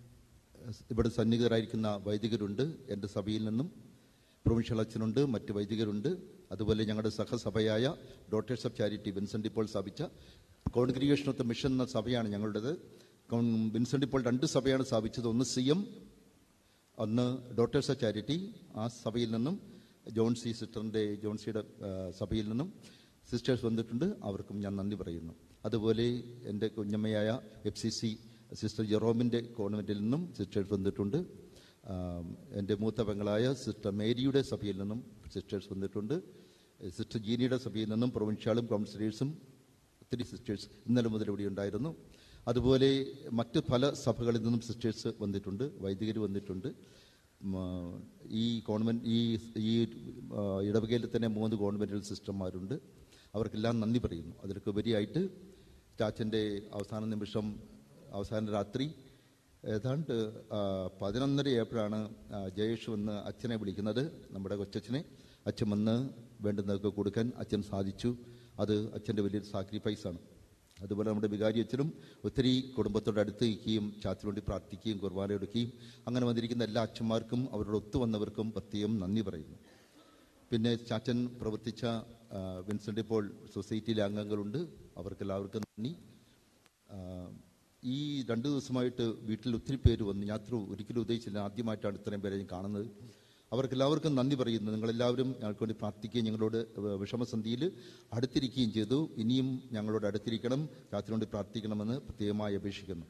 ഇവിടെ സന്നിഹിതരായിരിക്കുന്ന വൈദികരുണ്ട് എൻ്റെ സഭയിൽ നിന്നും പ്രൊവിൻഷ്യൽ അച്ഛനുണ്ട് മറ്റ് വൈദികരുണ്ട് അതുപോലെ ഞങ്ങളുടെ സഹസഭയായ ഡോക്ടേഴ്സ് ഓഫ് ചാരിറ്റി വിൻസെൻ്റ് ഇപ്പോൾ സ്ഥാപിച്ച കോൺഗ്രിഗേഷൻ ഓഫ് ദ മിഷൻ എന്ന സഭയാണ് ഞങ്ങളുടേത് കോൺ- വിൻസെൻ്റ് ഇപ്പോൾ രണ്ട് സഭയാണ് സ്ഥാപിച്ചത് ഒന്ന് സി എം ഒന്ന് ഡോക്ടേഴ്സ് ഓഫ് ചാരിറ്റി ആ സഭയിൽ നിന്നും ജോൺ സി സിസ്റ്ററിൻ്റെ ജോൺ സിയുടെ ആ, സഭയിൽ നിന്നും സിസ്റ്റേഴ്സ് വന്നിട്ടുണ്ട് അവർക്കും ഞാൻ നന്ദി പറയുന്നു അതുപോലെ എൻ്റെ കുഞ്ഞമ്മയായ എഫ് സി സി സിസ്റ്റർ ജെറോമിൻ്റെ കോൺവെൻറ്റിൽ നിന്നും സിസ്റ്റേഴ്സ് വന്നിട്ടുണ്ട് ആ, എൻ്റെ മൂത്ത പെങ്ങളായ സിസ്റ്റർ മേരിയുടെ സഭയിൽ നിന്നും സിസ്റ്റേഴ്സ് വന്നിട്ടുണ്ട് സിസ്റ്റർ ജീനിയുടെ സഭയിൽ നിന്നും പ്രൊവിൻഷ്യാളും കൗൺസിലേഴ്സും ഒത്തിരി സിസ്റ്റേഴ്സ് ഇന്നലെ മുതൽ ഇവിടെ ഉണ്ടായിരുന്നു അതുപോലെ മറ്റ് പല സഭകളിൽ നിന്നും സിസ്റ്റേഴ്സ് വന്നിട്ടുണ്ട് വൈദികർ വന്നിട്ടുണ്ട് ഉം, ആ, ഈ കോൺവെന്റ് ഈ ഈ ആ, ഇടവകയിൽ തന്നെ മൂന്ന് കോൺവെന്റൽ സിസ്റ്റർമാരുണ്ട് അവർക്കെല്ലാം നന്ദി പറയുന്നു അതിലൊക്കെ ഉപരിയായിട്ട് ചാച്ചൻ്റെ അവസാന നിമിഷം അവസാന രാത്രി ഏതാണ്ട് ആ, പതിനൊന്നരയായപ്പോഴാണ് ആ, ജയേഷ് വന്ന് അച്ഛനെ വിളിക്കുന്നത് നമ്മുടെ കൊച്ചച്ഛനെ അച്ഛൻ വന്ന് വേണ്ടുന്നതൊക്കെ കൊടുക്കാൻ അച്ഛൻ സാധിച്ചു അത് അച്ഛൻ്റെ വലിയൊരു സാക്രിഫൈസാണ് അതുപോലെ നമ്മുടെ വികാരി അച്ഛനും ഒത്തിരി കുടുംബത്തോട് അടുത്ത് നിൽക്കുകയും ചാത്തിന് വേണ്ടി പ്രാർത്ഥിക്കുകയും കുർബാന എടുക്കുകയും അങ്ങനെ വന്നിരിക്കുന്ന എല്ലാ അച്ഛന്മാർക്കും അവരോട് ഒത്തു വന്നവർക്കും പ്രത്യേകം നന്ദി പറയുന്നു പിന്നെ ചാച്ചൻ പ്രവർത്തിച്ച ആ, വിൻസെൻ്റ് ഇപ്പോൾ സൊസൈറ്റിയിലെ അംഗങ്ങളുണ്ട് അവർക്കെല്ലാവർക്കും നന്ദി ആ, ഈ രണ്ട് ദിവസമായിട്ട് വീട്ടിൽ ഒത്തിരി പേര് വന്നു ഞാൻ അത്ര ഒരിക്കലും ഉദ്ദേശിച്ചില്ല ആദ്യമായിട്ടാണ് ഇത്രയും പേരെ ഞാൻ കാണുന്നത് അവർക്കെല്ലാവർക്കും നന്ദി പറയുന്നു നിങ്ങളെല്ലാവരും ഞങ്ങൾക്ക് വേണ്ടി പ്രാർത്ഥിക്കുകയും ഞങ്ങളോട് വിഷമസന്ധിയിൽ അടുത്തിരിക്കുകയും ചെയ്തു ഇനിയും ഞങ്ങളോട് അടുത്തിരിക്കണം ചാച്ചന് വേണ്ടി പ്രാർത്ഥിക്കണമെന്ന് പ്രത്യേകമായി അപേക്ഷിക്കുന്നു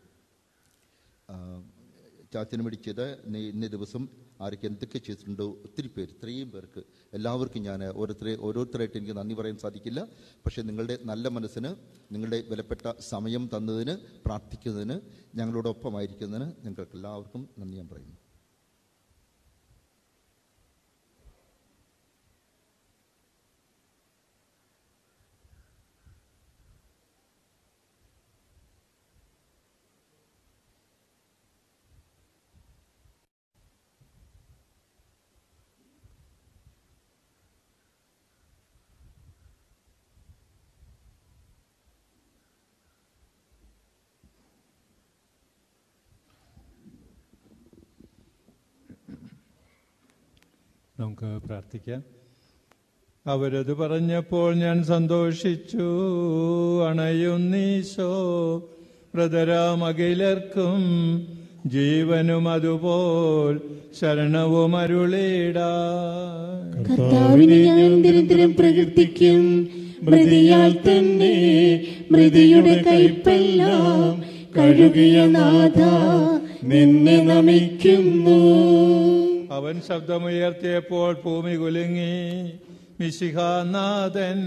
ആ, ചാച്ചന് വേണ്ടി ചെയ്ത ഇന്ന് ഇന്ന ദിവസം ആരൊക്കെ എന്തൊക്കെ ചെയ്തിട്ടുണ്ടോ ഒത്തിരി പേര് ഇത്രയും പേർക്ക് എല്ലാവർക്കും ഞാൻ ഓരോരുത്തരെ ഓരോരുത്തരായിട്ട് എനിക്ക് നന്ദി പറയാൻ സാധിക്കില്ല പക്ഷേ നിങ്ങളുടെ നല്ല മനസ്സിന് നിങ്ങളുടെ വിലപ്പെട്ട സമയം തന്നതിന് പ്രാർത്ഥിക്കുന്നതിന് ഞങ്ങളോടൊപ്പമായിരിക്കുന്നതിന് നിങ്ങൾക്ക് എല്ലാവർക്കും നന്ദി ഞാൻ പറയുന്നു നമുക്ക് പ്രാർത്ഥിക്കാം അവരത് പറഞ്ഞപ്പോൾ ഞാൻ സന്തോഷിച്ചു അണയുന്നീശോ ബ്രദരാം അഖിലർക്കും ജീവനും അതുപോൽ ശരണവും അരുളിടാ കർത്താവിനെ ഞാൻ നിരന്തരം പ്രകീർത്തിക്കും മൃതിയാൽ തന്നെ മൃതിയുടെ കൈപ്പെല്ലാം കഴുകിയ നാഥ നിന്നെ നമിക്കുന്നു അവൻ ശബ്ദമുയർത്തിയപ്പോൾ ഭൂമി കുലുങ്ങി മിശിഹാനാഥൻ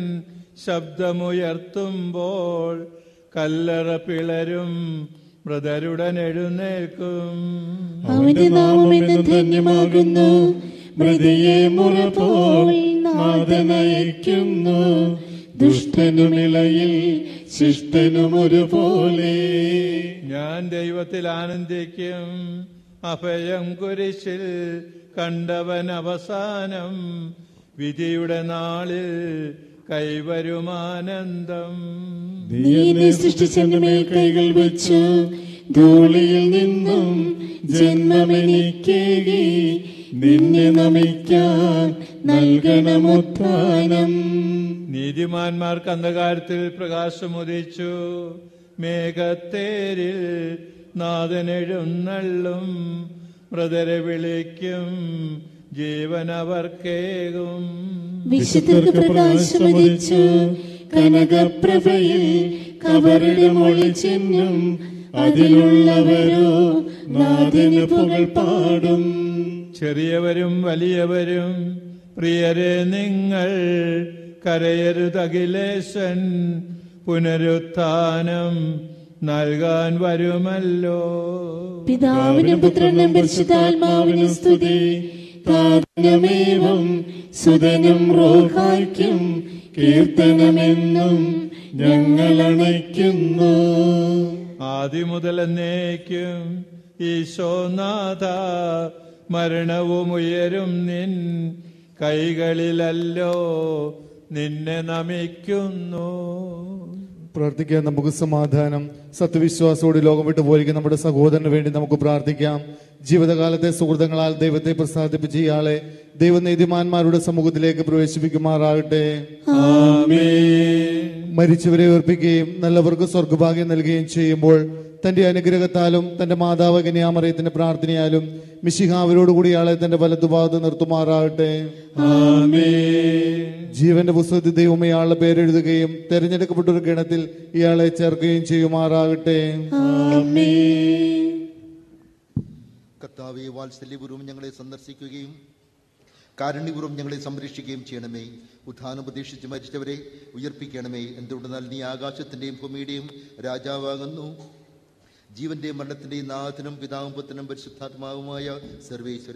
ശബ്ദമുയർത്തുമ്പോൾ കല്ലറ പിളരും മൃതരുടൻ എഴുന്നേൽക്കും അവന്റെ നാമം എന്ന് ധന്യമാകുന്നു മൃതിയെ മുറ പോൽ നാഥനയക്കുന്നു ദുഷ്ടനുമിളയിൽ ശിഷ്ടനും ഒരുപോലെ ഞാൻ ദൈവത്തിൽ ആനന്ദിക്കും അഭയം കുരിശിൽ കണ്ടവൻ അവസാനം വിധിയുടെ നാളിൽ കൈവരുമാനന്ദം നീ എന്നെ സൃഷ്ടിച്ചെന്റെ മേൽ കൈകൾ വെച്ചു ധൂളിയിൽ നിന്നും ജന്മമെനിക്കേകി നിന്നെ നമിക്കാൻ നൽകണമുത്ഥാനം നീതിമാന്മാർക്ക് അന്ധകാരത്തിൽ പ്രകാശമുദിച്ചു മേഘത്തേരിൽ നാഥനെഴുന്നള്ളും മൃതരെ വിളിക്കും ജീവനവർക്കേകും വിശുദ്ധർക്ക് പ്രകാശമുദിച്ചു കനകപ്രഭയിൽ കവറുടെ മൊഴി ചിഹ്നം അതിലുള്ളവരോ നാഥന് പുകൾ പാടും ചെറിയവരും വലിയവരും പ്രിയരെ നിങ്ങൾ കരയരുതഖിലേശൻ പുനരുത്ഥാനം നൽകാൻ വരുമല്ലോ പിതാവിനും പുത്രനും പരിശുദ്ധാത്മാവിനും സ്തുതി താതനമേവം സുതനും റോഹായ്ക്കും കീർത്തനമെന്നും ഞങ്ങൾ അണയ്ക്കുന്നു ആദ്യം മുതൽ എന്നേക്കും ഈശോനാഥ മരണവും ഉയരും നിൻ കൈകളിലല്ലോ നിന്നെ നമിക്കുന്നു പ്രാർത്ഥിക്കാം നമുക്ക് സമാധാനം സത്യവിശ്വാസത്തോടെ ലോകം വിട്ടു പോയിരിക്കുന്ന നമ്മുടെ സഹോദരന് വേണ്ടി നമുക്ക് പ്രാർത്ഥിക്കാം ജീവിതകാലത്തെ സുഹൃത്തുക്കളാൽ ദൈവത്തെ പ്രസാദിപ്പിച്ച ഇയാളെ ദൈവനീതിമാന്മാരുടെ സമൂഹത്തിലേക്ക് പ്രവേശിപ്പിക്കുമാറാകട്ടെ മരിച്ചവരെ ഉയർപ്പിക്കുകയും നല്ലവർക്ക് സ്വർഗഭാഗ്യം നൽകുകയും ചെയ്യുമ്പോൾ തന്റെ അനുഗ്രഹത്താലും തന്റെ മാതാവ് കന്യാമറയത്തിന്റെ പ്രാർത്ഥനയാലും മിശിഹ അവരോടുകൂടി ഇയാളെ തന്റെ വലതുഭാഗത്ത് നിർത്തുമാറാകട്ടെ ജീവന്റെ പുസ്തകത്തിൽ ദൈവം ഇയാളുടെ പേരെഴുതുകയും തെരഞ്ഞെടുക്കപ്പെട്ട ഒരു ഗണത്തിൽ ഇയാളെ ചേർക്കുകയും ചെയ്യുമാറാകട്ടെ കർത്താവെ വാത്സല്യപൂർവ്വം ഞങ്ങളെ സന്ദർശിക്കുകയും കാരുണ്യപൂർവ്വം ഞങ്ങളെ സംരക്ഷിക്കുകയും ചെയ്യണമേ ഉത്ഥാനം പ്രതീക്ഷിച്ച് മരിച്ചവരെ ഉയർപ്പിക്കണമേ എന്തുകൊണ്ടെന്നാൽ നീ ആകാശത്തിന്റെയും ഭൂമിയുടെയും രാജാവാകുന്നു ജീവന്റെയും മരണത്തിന്റെയും നാഥനും പിതാവും പുത്രനും പരിശുദ്ധാത്മാവുമായ സർവേശ്വര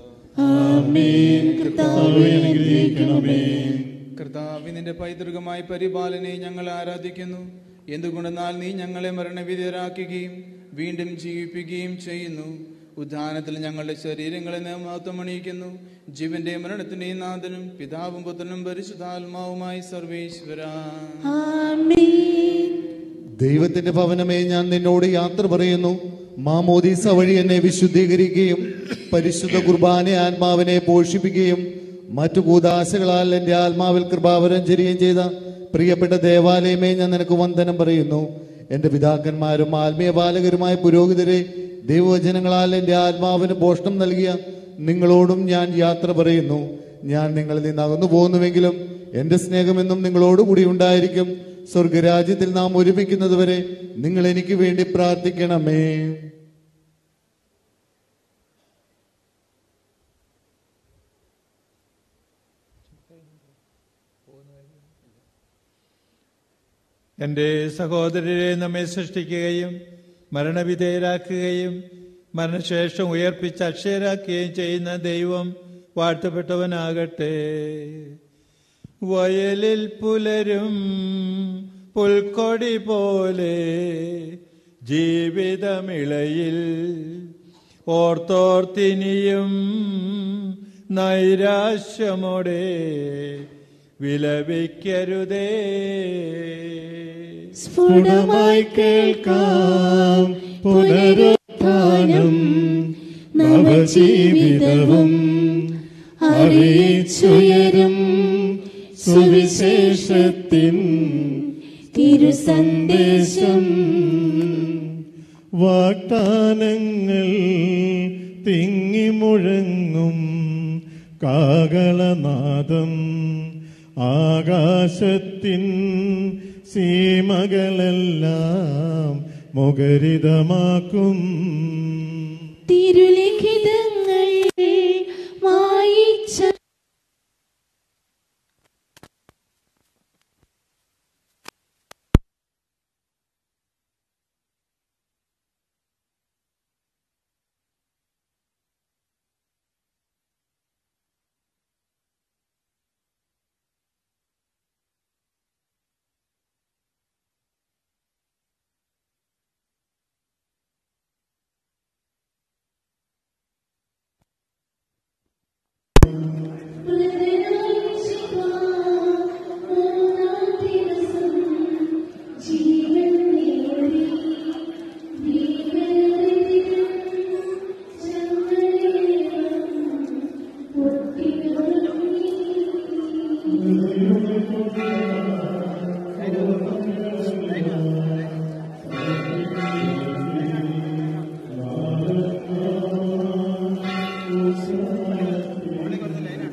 കർത്താവ് നിന്റെ പൈതൃകമായ പരിപാലനെ ഞങ്ങൾ ആരാധിക്കുന്നു എന്തുകൊണ്ടെന്നാൽ നീ ഞങ്ങളെ മരണവിധേയരാക്കുകയും വീണ്ടും ജീവിപ്പിക്കുകയും ചെയ്യുന്നു ഉദ്ധാനത്തിൽ ഞങ്ങളുടെ ശരീരങ്ങളെ മഹത്വമണിയിക്കുന്നു ജീവന്റെ മരണത്തിന്റെയും നാഥനും പിതാവും പുത്രനും പരിശുദ്ധാത്മാവുമായി സർവേശ്വര ദൈവത്തിന്റെ ഭവനമേ ഞാൻ നിന്നോട് യാത്ര പറയുന്നു മാമോദീസ വഴി എന്നെ വിശുദ്ധീകരിക്കുകയും പരിശുദ്ധ കുർബാന ആത്മാവിനെ പോഷിപ്പിക്കുകയും മറ്റു കൂതാശകളാൽ എന്റെ ആത്മാവിൽ കൃപാവരം ചെരികയും ചെയ്ത പ്രിയപ്പെട്ട ദേവാലയമേ ഞാൻ നിനക്ക് വന്ദനം പറയുന്നു എന്റെ പിതാക്കന്മാരും ആത്മീയ ബാലകരുമായ പുരോഹിതരെ ദൈവവചനങ്ങളാൽ എന്റെ ആത്മാവിന് പോഷണം നൽകിയ നിങ്ങളോടും ഞാൻ യാത്ര പറയുന്നു ഞാൻ നിങ്ങളിൽ നിന്ന് അകന്നു പോകുന്നുവെങ്കിലും എന്റെ സ്നേഹമെന്നും നിങ്ങളോടുകൂടി ഉണ്ടായിരിക്കും സ്വർഗരാജ്യത്തിൽ നാം ഒരുമിക്കുന്നതുവരെ നിങ്ങൾ എനിക്ക് വേണ്ടി പ്രാർത്ഥിക്കണമേ എൻ്റെ സഹോദരരെ നമ്മെ സൃഷ്ടിക്കുകയും മരണവിധേയരാക്കുകയും മരണശേഷം ഉയർപ്പിച്ച് അക്ഷയരാക്കുകയും ചെയ്യുന്ന ദൈവം വാഴ്ത്തപ്പെട്ടവനാകട്ടെ വയലിൽ പുലരും പുൽക്കൊടി പോലെ ജീവിതമിളയിൽ ഓർത്തോർത്തിനിയും നൈരാശ്യമോടെ വിലപിക്കരുതേ സ്ഫുടമായി കേൾക്കാം പുനരുത്ഥാനം നവജീവിതവും അറിയിച്ചുയരും സുവിശേഷത്തിൻ തിരുസന്ദേശം വാഗ്ദാനങ്ങൾ തിങ്ങിമുഴങ്ങും കാകളനാദം ആകാശത്തിൻ സീമകളെല്ലാം മുഖരിതമാക്കും തിരുലിഖിതങ്ങൾ വായിച്ച ും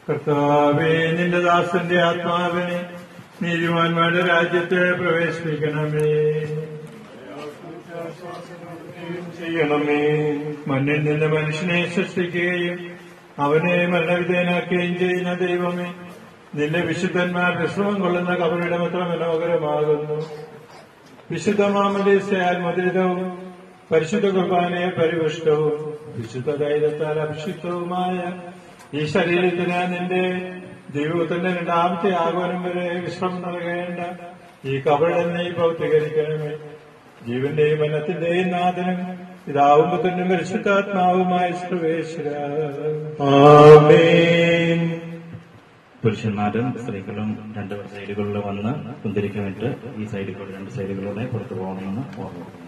കർത്താവേ നിന്റെ ദാസന്റെ ആത്മാവിനെ നീതിമാന്മാരുടെ രാജ്യത്തെ പ്രവേശിപ്പിക്കണമേ ചെയ്യണമേ മണ്ണിൽ നിന്ന് മനുഷ്യനെ സൃഷ്ടിക്കുകയും അവനെ മരണവിധേയനാക്കുകയും ചെയ്യുന്ന ദൈവമേ നിന്റെ വിശുദ്ധന്മാർ വിശ്രമം കൊള്ളുന്ന കബറിടം എത്ര മനോഹരമാകുന്നു വിശുദ്ധ മാമലേശയാൽ മുദ്രിതവും പരിശുദ്ധ കുർബാനയെ പരിപുഷ്ടവും വിശുദ്ധ ധൈര്യത്താൽ അഭിഷിക്തവുമായ ഈ ശരീരത്തിന് നിന്റെ ദൈവത്തിന്റെ രണ്ടാമത്തെ ആഹ്വാനം വരെ വിശ്രമം നൽകേണ്ട ഈ കബറിടം നീ ഭൗതികരിക്കണമേ ജീവന്റെയും വനത്തിന്റെയും നാഥനും പിതാവും പുത്രനും പരിശുദ്ധാത്മാവുമായ സർവേശ്വര ആമേൻ പുരുഷന്മാരും സ്ത്രീകളും രണ്ട് സൈഡുകളിൽ വന്ന് കുന്തിരിക്കം ഇട്ട് ഈ സൈഡിലൂടെ രണ്ട് സൈഡുകളിലൂടെ പുറത്തു പോകണമെന്ന് ഓർമ്മിക്കുന്നു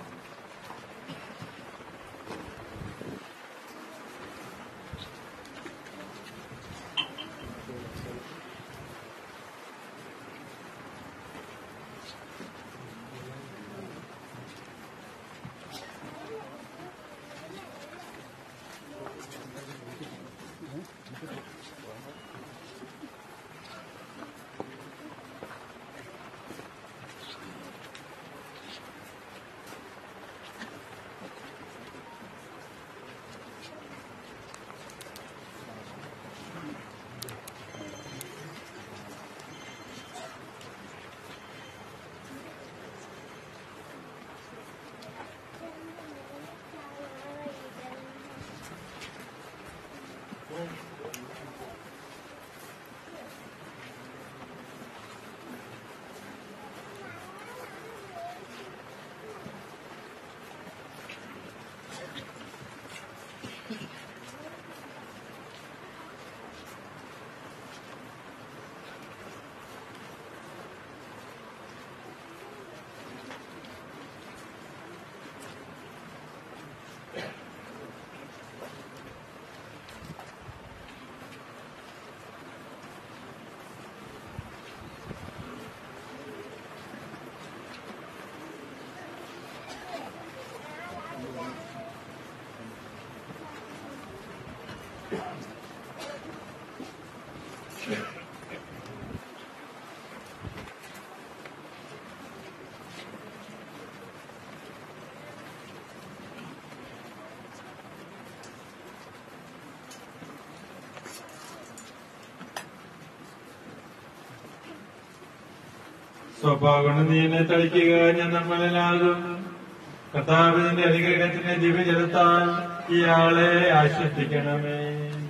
സ്വഭാവഗുണം നീ എന്നെ തളിക്കുക ഞാൻ നിർമ്മലനാകും കർത്താവിന്റെ അനുഗ്രഹത്തിന്റെ ദിവ്യജലത്താൽ ഇയാളെ ആശ്വസിക്കണമേ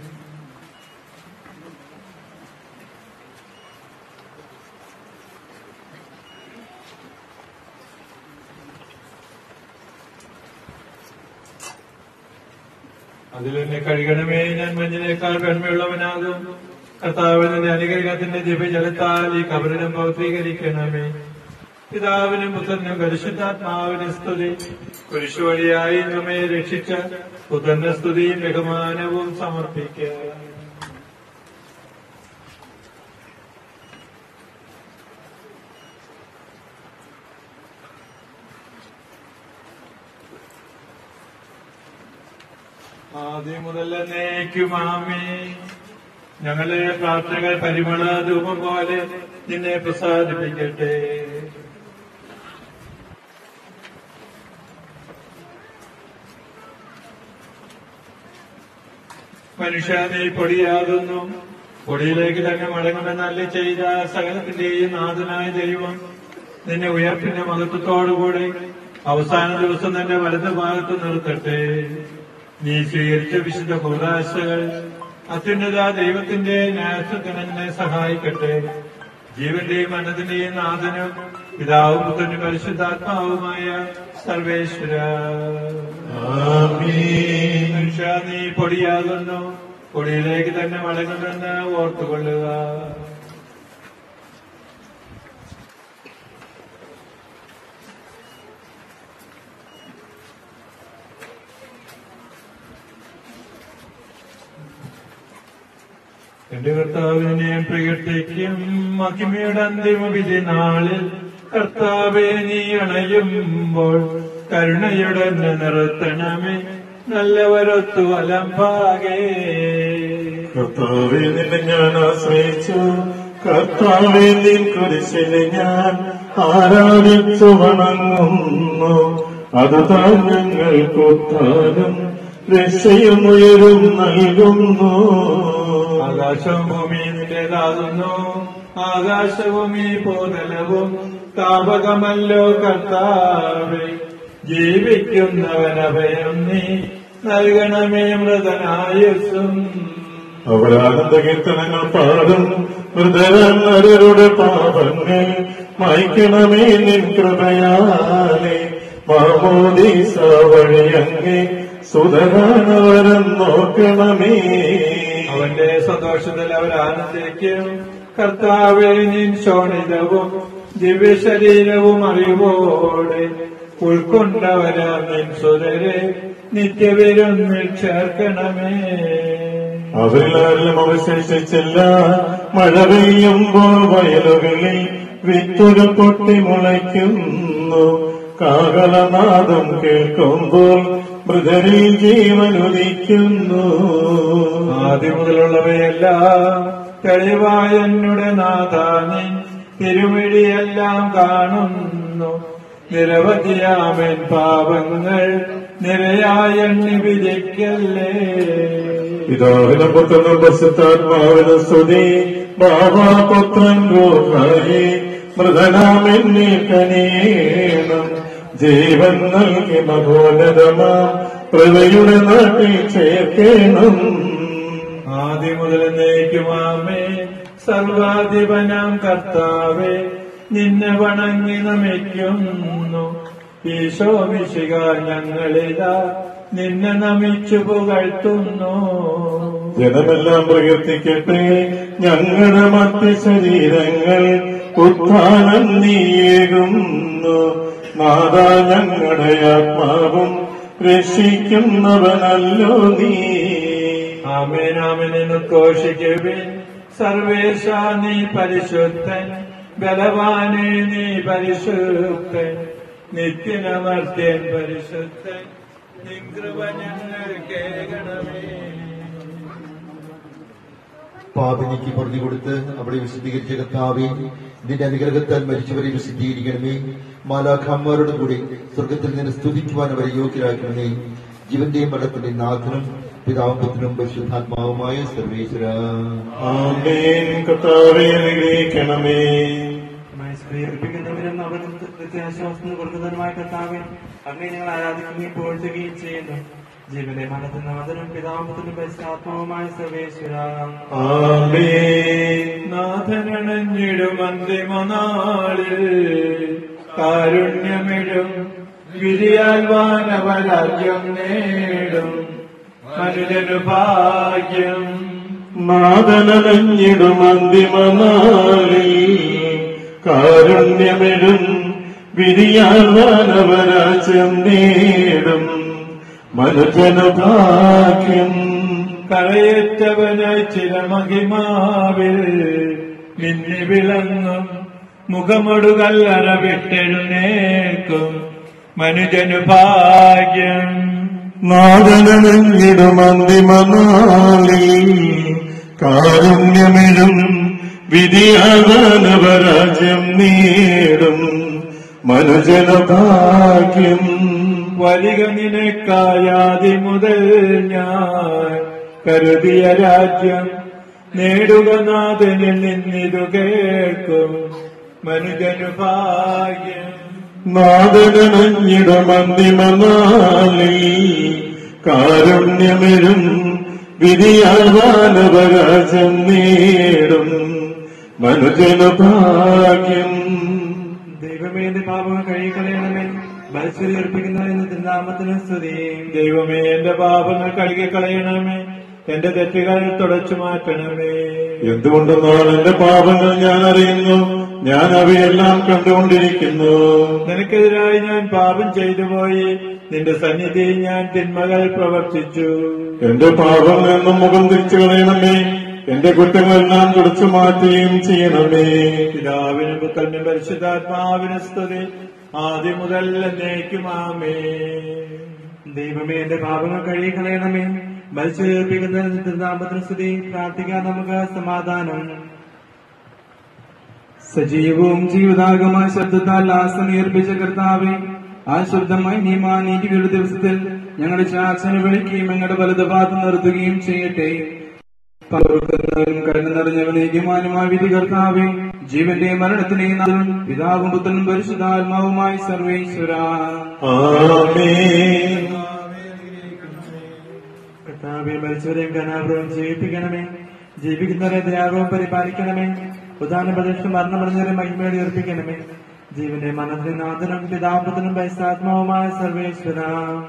അതിലെന്നെ കഴുകണമേ ഞാൻ മഞ്ഞിനേക്കാൾ വെണ്മയുള്ളവനാകും കർത്താവിന്റെ അനുഗ്രഹത്തിന്റെ ദിവ്യജലത്താൽ ഈ കബറിടം പൗത്രീകരിക്കണമേ പിതാവിനും പുത്രനും പരിശുദ്ധാത്മാവിന് സ്തുതി കുരിശു വഴിയായി നമ്മെ രക്ഷിച്ച പുത്രന്റെ സ്തുതിയും ബഹുമാനവും സമർപ്പിക്കുക ആദ്യം മുതൽ എന്നേക്കുമാമേ ഞങ്ങളെ പ്രാർത്ഥനകൾ പരിമള ധൂപം പോലെ നിന്നെ പ്രസാദിപ്പിക്കട്ടെ മനുഷ്യ നീ പൊടിയാകുന്നു പൊടിയിലേക്ക് തന്നെ മടങ്ങുമെന്നല്ല ചെയ്ത സകലത്തിന്റെയും നാഥനായ ദൈവം നിന്നെ ഉയർപ്പിന്റെ മഹത്വത്തോടുകൂടി അവസാന ദിവസം നിന്റെ വലതു ഭാഗത്ത് നിർത്തട്ടെ നീ സ്വീകരിച്ച വിശുദ്ധ കൂടാശകൾ അത്യുന്നത ദൈവത്തിന്റെ ന്യായത്തിന് എന്നെ സഹായിക്കട്ടെ ജീവന്റെയും അന്നത്തിന്റെയും നാഥനും പിതാവും പുത്രനും പരിശുദ്ധാത്മാവുമായ സർവേശ്വര മനുഷ്യ നീ പൊടിയാകുന്നു പൊടിയിലേക്ക് തന്നെ മടങ്ങുമെന്ന് ഓർത്തുകൊള്ളുക എന്റെ കർത്താവിനെ പ്രകൃതിക്കും മഹിമയുടെ അന്തിമ വിധി നാളിൽ കർത്താവെ നീ അണയുമ്പോൾ കരുണയുടെ നിർത്തണമേ നല്ലവരൊത്തു അലംഭാകേ കർത്താവെ നിന്നെ ഞാൻ ആശ്രയിച്ചു കർത്താവെ നിൻ കുരിശിനെ ഞാൻ ആരാധിച്ചു വണങ്ങുന്നു അതുതാൻ ഞങ്ങൾക്ക് ഉത്താനം രക്ഷയും ഉയരും നൽകുന്നു ആകാശവും ഭൂമി നിന്റേതാകുന്നു ആകാശഭൂമി പോതലവും താപകമല്ലോ കർത്താവേ ജീവിക്കുന്നവനഭയം നീ നൽകണമേ മൃതനായുസും അവരാനന്ദ കീർത്തനങ്ങൾ പാടും മൃതരരുടെ പാപങ്ങൾ മായ്ക്കണമേ നിൻ കൃപയാലെ മാമോദീസ വഴിയങ്ങേ സുതരാനവരം നോക്കണമേ അവന്റെ സന്തോഷത്തിൽ അവർ ആനന്ദിക്കും കർത്താവെ നിൻ ശോണിതവും ദിവ്യശരീരവും അറിവോടെ ഉൾക്കൊണ്ടവരാ നിൻ സുതരെ നിത്യവിരുന്നിൽ ചേർക്കണമേ അവരിലാരും അവശേഷിച്ചില്ല മഴ പെയ്യുമ്പോൾ വയലുകളിൽ വിത്തുകൾ പൊട്ടി മുളയ്ക്കുന്നു കാകളനാദം കേൾക്കുമ്പോൾ മൃതരിൽ ജീവൻ ഉദിക്കുന്നു ആദ്യം മുതലുള്ളവയെല്ലാം തെളിവായ എന്നുടെ നാഥാനിൻ തിരുമിഴിയെല്ലാം കാണുന്നു നിരവധിയാമൻ പാപങ്ങൾ നിരയായ എണ്ണി വിധിക്കല്ലേ പിതാവിനും പുത്രനും പശുത്താത്മാവിനും സ്തുതി ബാബാപുത്രൻ ഗോഹായി മൃതനാമെന്നെ കനീണം ജീവൻ നൽകി മഹോന്നതമാ പ്രവയുടെ നാട്ടിൽ ചേർക്കണം ആദ്യം മുതൽ നയിക്കുമാമേ സർവാധിപനാം കർത്താവെ നിന്നെ വണങ്ങി നമിക്കുന്നു ഈശോ മിശിക ഞങ്ങളിതാ നിന്നെ നമിച്ചു പുകഴ്ത്തുന്നു ജനമെല്ലാം പ്രകീർത്തിക്കട്ടെ ഞങ്ങളുടെ മറ്റ് ശരീരങ്ങൾ ഉത്ഥാനം നീയേകുന്നു നാദ ഞങ്ങളുടെ ആത്മാവും രക്ഷിക്കുന്നവനല്ലോ നീ ആമേനാമനെ ഉദ്ഘോഷിക്കുവിൻ സർവേശ നീ പരിശുദ്ധൻ ബലവാനെ നീ പരിശുദ്ധൻ നിത്യനമർത്യൻ പരിശുദ്ധൻ നിൻ കൃപ ഞങ്ങൾ കേൾക്കണമേ പാപിനിക്ക് പറഞ്ഞു കൊടുത്ത് അവിടെ വിശദീകരിച്ച കർത്താവെ നിന്റെ അനുഗ്രഹത്താൽ മരിച്ചവരെ വിശദീകരിക്കണമേ മാലാഖാന്മാരോടും കൂടി സ്വർഗത്തിൽ നിന്ന് സ്തുതിക്കുവാൻ അവരെ യോഗ്യരാക്കണമേ ജീവന്റെയും മരണത്തിന്റെയും നാഥനും പിതാവുമ്പത്തിനും പരിശുദ്ധാത്മാവുമായ സർവേശ്വര ആമേൻ കർത്താവെ അനുഗ്രഹിക്കണമേ സ്വീകരിപ്പിക്കുന്നവരും അവർ നിത്യാശ്വാസം കൊടുക്കുന്നതിനുമായ കർത്താവൻ അങ്ങനെ ഞങ്ങൾ ആരാധിക്കുകയും പോഴ്ത്തുകയും ചെയ്യുന്നു ജീവന്റെ മനത്തിനാഥനും പിതാമ്പത്തിനും പരിശുദ്ധാത്മാവുമായ സർവേശ്വര നാഥനണഞ്ഞിടും അന്തിമനാളിൽ കാരുണ്യമിടും വിരിയാൽ വാനവരാജ്യം നേടും മനുജനു ഭാഗ്യം നാദനഞ്ഞിടും അന്തിമനാളിൽ കാരുണ്യമിടും വിരിയാനവരാജ്യം നേടും മനുജനുഭാഗ്യം കളയേറ്റവനായി ചില മഹിമാവിൽ മിന്നി വിളങ്ങും മുഖമൊടുകല്ലറ വിട്ടെഴുന്നേൽക്കും മനുജനു ഭാഗ്യം നാദനഞ്ഞിടും അന്തിമനാളിൽ കാരുണ്യമിടും വിധിയാനവരാജ്യം നേടും മനുജനഭാഗ്യം വലിക നിനക്കായാതി മുതൽ ഞാൻ കരുതിയ രാജ്യം നേടുക നാഥനിൽ നിന്നിതു കേൾക്കും മനുജനു ഭാഗ്യം നാദനഞ്ഞിടും അന്തിമനാളിൽ കാരുണ്യമിടും വിധിയാനവരാജ്യം നേടും മനുജനഭാഗ്യം ദൈവമേ എന്റെ പാപങ്ങൾ കഴുകിക്കളയണമേ മത്സരി അർപ്പിക്കുന്നവരെന്ന് തിരുനാമത്തിന് സ്തുതി ദൈവമേ എന്റെ പാപങ്ങൾ കഴുകി കളയണമേ എന്റെ തെറ്റുകൾ തുടച്ചു മാറ്റണമേ എന്തുകൊണ്ടെന്നാൽ എന്റെ പാപങ്ങൾ ഞാൻ അറിയുന്നു ഞാൻ അവയെല്ലാം കണ്ടുകൊണ്ടിരിക്കുന്നു നിനക്കെതിരായി ഞാൻ പാപം ചെയ്തു പോയി നിന്റെ സന്നിധിയിൽ ഞാൻ തിന്മകൾ പ്രവർത്തിച്ചു എന്റെ പാപങ്ങളിൽ നിന്നും മുഖം തിരിച്ചു കളയണമേ എന്റെ കുറ്റങ്ങളെല്ലാം തുടച്ചു മാറ്റുകയും ചെയ്യണമേ പിതാവിനും പുത്രനും പരിശുദ്ധാത്മാവിന് സ്തുതി ആദ്യം മുതൽ എന്നേക്കുമാമേ ദൈവമേ എന്റെ പാപങ്ങൾ കഴുകിക്കളയണമേ മത്സ്യർപ്പിക്കുന്ന തിരുനാമത്തിന് സ്തുതി പ്രാർത്ഥിക്കാൻ നമുക്ക് സമാധാനം സജീവവും ജീവിതാകമായ ശബ്ദത്താൽ ആസനീർപ്പിച്ച കർത്താവെ ആ ശബ്ദമായി നീമാ നീതിയുടെ ദിവസത്തിൽ ഞങ്ങളുടെ ചാച്ചനെ വിളിക്കുകയും ഞങ്ങളുടെ വലതുഭാഗത്ത് നിർത്തുകയും ചെയ്യട്ടെ പകർക്കുന്നവരും കരുണ നിറഞ്ഞവൻ ഏകമാനുമായ വിധി കർത്താവെ ജീവന്റെ മരണത്തിനെ നാഥനും പിതാവും പുത്രനും പരിശുദ്ധാത്മാവുമായി സർവേശ്വര കർത്താവെ മരിച്ചവരെയും കനാപുരവും ജീവിപ്പിക്കണമേ ജീവിക്കുന്നവരെ ദയാപവും പരിപാലിക്കണമേ ഉദാന പ്രദക്ഷം മരണമടഞ്ഞവരെ മഹിമയോടെ ഉയർപ്പിക്കണമേ ജീവന്റെ മനസ്സിന് നാഥനും പിതാപത്തിനും പൈസാത്മാവുമായ സർവേശ്വര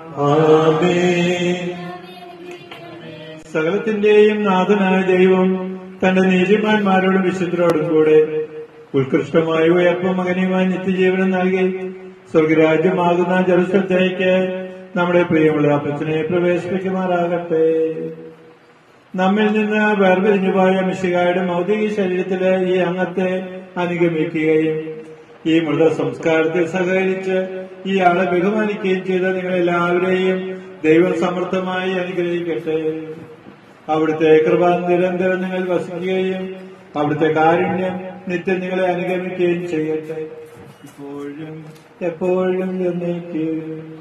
സകലത്തിന്റെയും നാഥനായ ദൈവം തന്റെ നീതിമാന്മാരോടും വിശുദ്ധരോടും കൂടെ ഉത്കൃഷ്ടമായ ഉയർപ്പും മകനിയുമായി നിത്യജീവനം നൽകി സ്വർഗരാജ്യമാകുന്ന ജലസ്ഥത്തേക്ക് നമ്മുടെ പ്രിയമുള്ള അപ്പച്ചനെ പ്രവേശിപ്പിക്കുമാറാകട്ടെ നമ്മിൽ നിന്ന് വേർപിരിഞ്ഞുപോയ മിശികായുടെ ഭൗതിക ശരീരത്തിലെ ഈ അംഗത്തെ അനുഗമിക്കുകയും ഈ മൃത സംസ്കാരത്തിൽ സഹകരിച്ച് ഈ ആളെ ബഹുമാനിക്കുകയും ചെയ്ത നിങ്ങളെല്ലാവരെയും ദൈവം സമർത്ഥമായി അനുഗ്രഹിക്കട്ടെ അവിടുത്തെ കൃപ നിരന്തരം നിങ്ങൾ വസിക്കുകയും അവിടുത്തെ കാരുണ്യം നിത്യം നിങ്ങളെ അനുഗമിക്കുകയും ചെയ്യട്ടെ ഇപ്പോഴും എപ്പോഴും എന്നേക്കും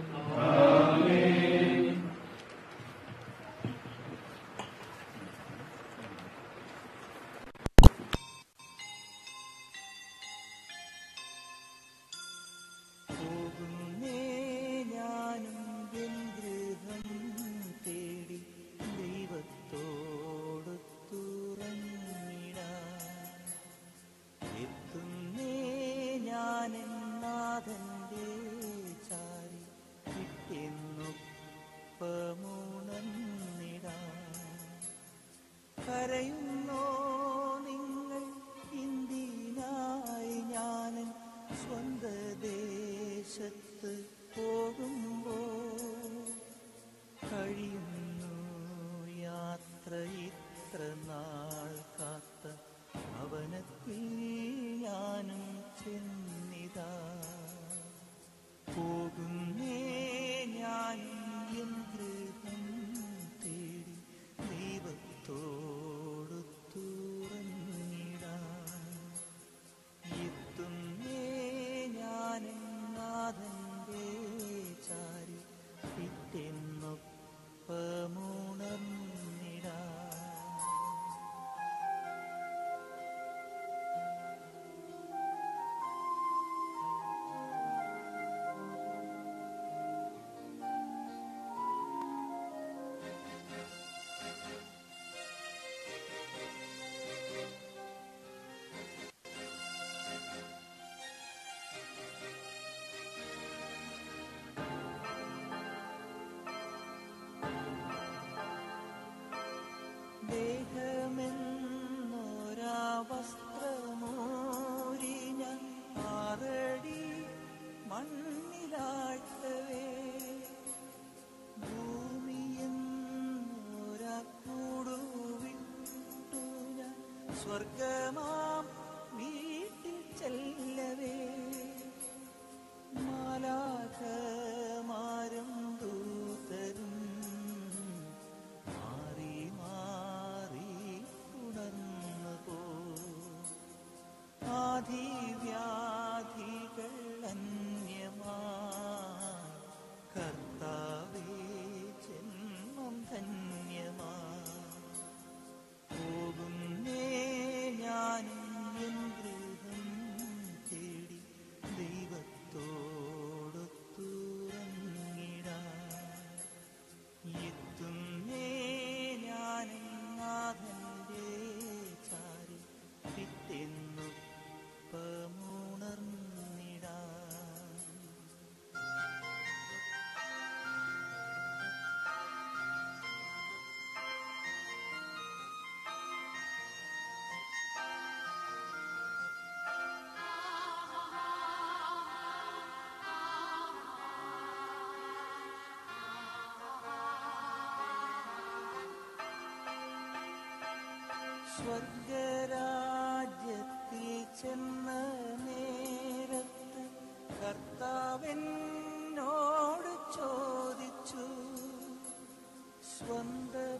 പോകുന്നേ ഞാനും എൻ ഗൃഹം തേടി ദൈവത്തോട് തുറന്നിടാൻ എത്തുന്നേ ഞാൻ നാഥന്റെ ചാരി കിട്ടിയെന്നൊപ്പമുണർന്നിടാൻ കരയുന്നോ നിങ്ങൾ ഇന്ത്യനായി ഞാനൻ സ്വന്ത ദേശത്ത് പോകുമ്പോൾ കഴിയുന്നു യാത്ര ഇത്ര നാൾ കാത്ത ഭവനത്തിൽ ഞാനും ചെന്നിതാ പോകുന്നേ ഞാനും എൻ ഗൃഹം തേടി ദൈവത്തോട് തുറന്നിടാൻ എത്തുന്നേ ഞാനും നാഥന്റെ ചാരി പിറ്റെന്നൊപ്പമുണർന്നിടാൻ ദേഹമെന്നൊരാ വസ്ത്രമൂരി ഞാൻ ആറടി മണ്ണിലാഴ്ത്തവേ ഭൂമിയെന്നൊരാ കൂടുവിട്ടു ഞാൻ സ്വർഗമാം വീട്ടിൽ ചെല്ലവേ മാലാഖമാരും ദൂതരും മാറി മാറി ഉണർന്നു പോ ആധിവ്യാധികൾ അന്യമാ കർത്താവേ ജന്മം ധന്യമാ പോകുന്നേ ഞാനും എൻ ഗൃഹം തേടി ദൈവത്തോട് തുറങ്ങിടാൻ എത്തുന്നേ ഞാനും നാഥന്റെ ചാരി പിറ്റെന്നൊപ്പമുണർന്നിടാൻ സ്വർഗരാജ്യത്തിൽ ചെന്ന നേരത്ത് കർത്താവെന്നോട് ചോദിച്ചു സ്വന്ത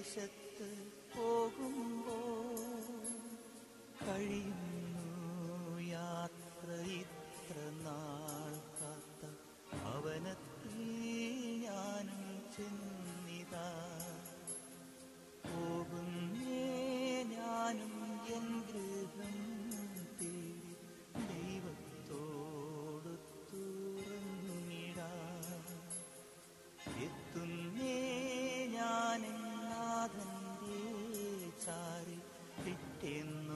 ദേശത്ത് പോകുമ്പോൾ കഴിയുന്നു യാത്ര ഇത്ര നാൾ കാത്ത ഭവനത്തിൽ ഞാനും ചെന്നിതാ പോകുന്നേ ഞാനും എൻ ഗൃഹം തേടി ദൈവത്തോട് തുറന്നിടാം എത്തുന്നേ ഞാൻ നാഥന്റെ ചാരി പിറ്റേന്ന്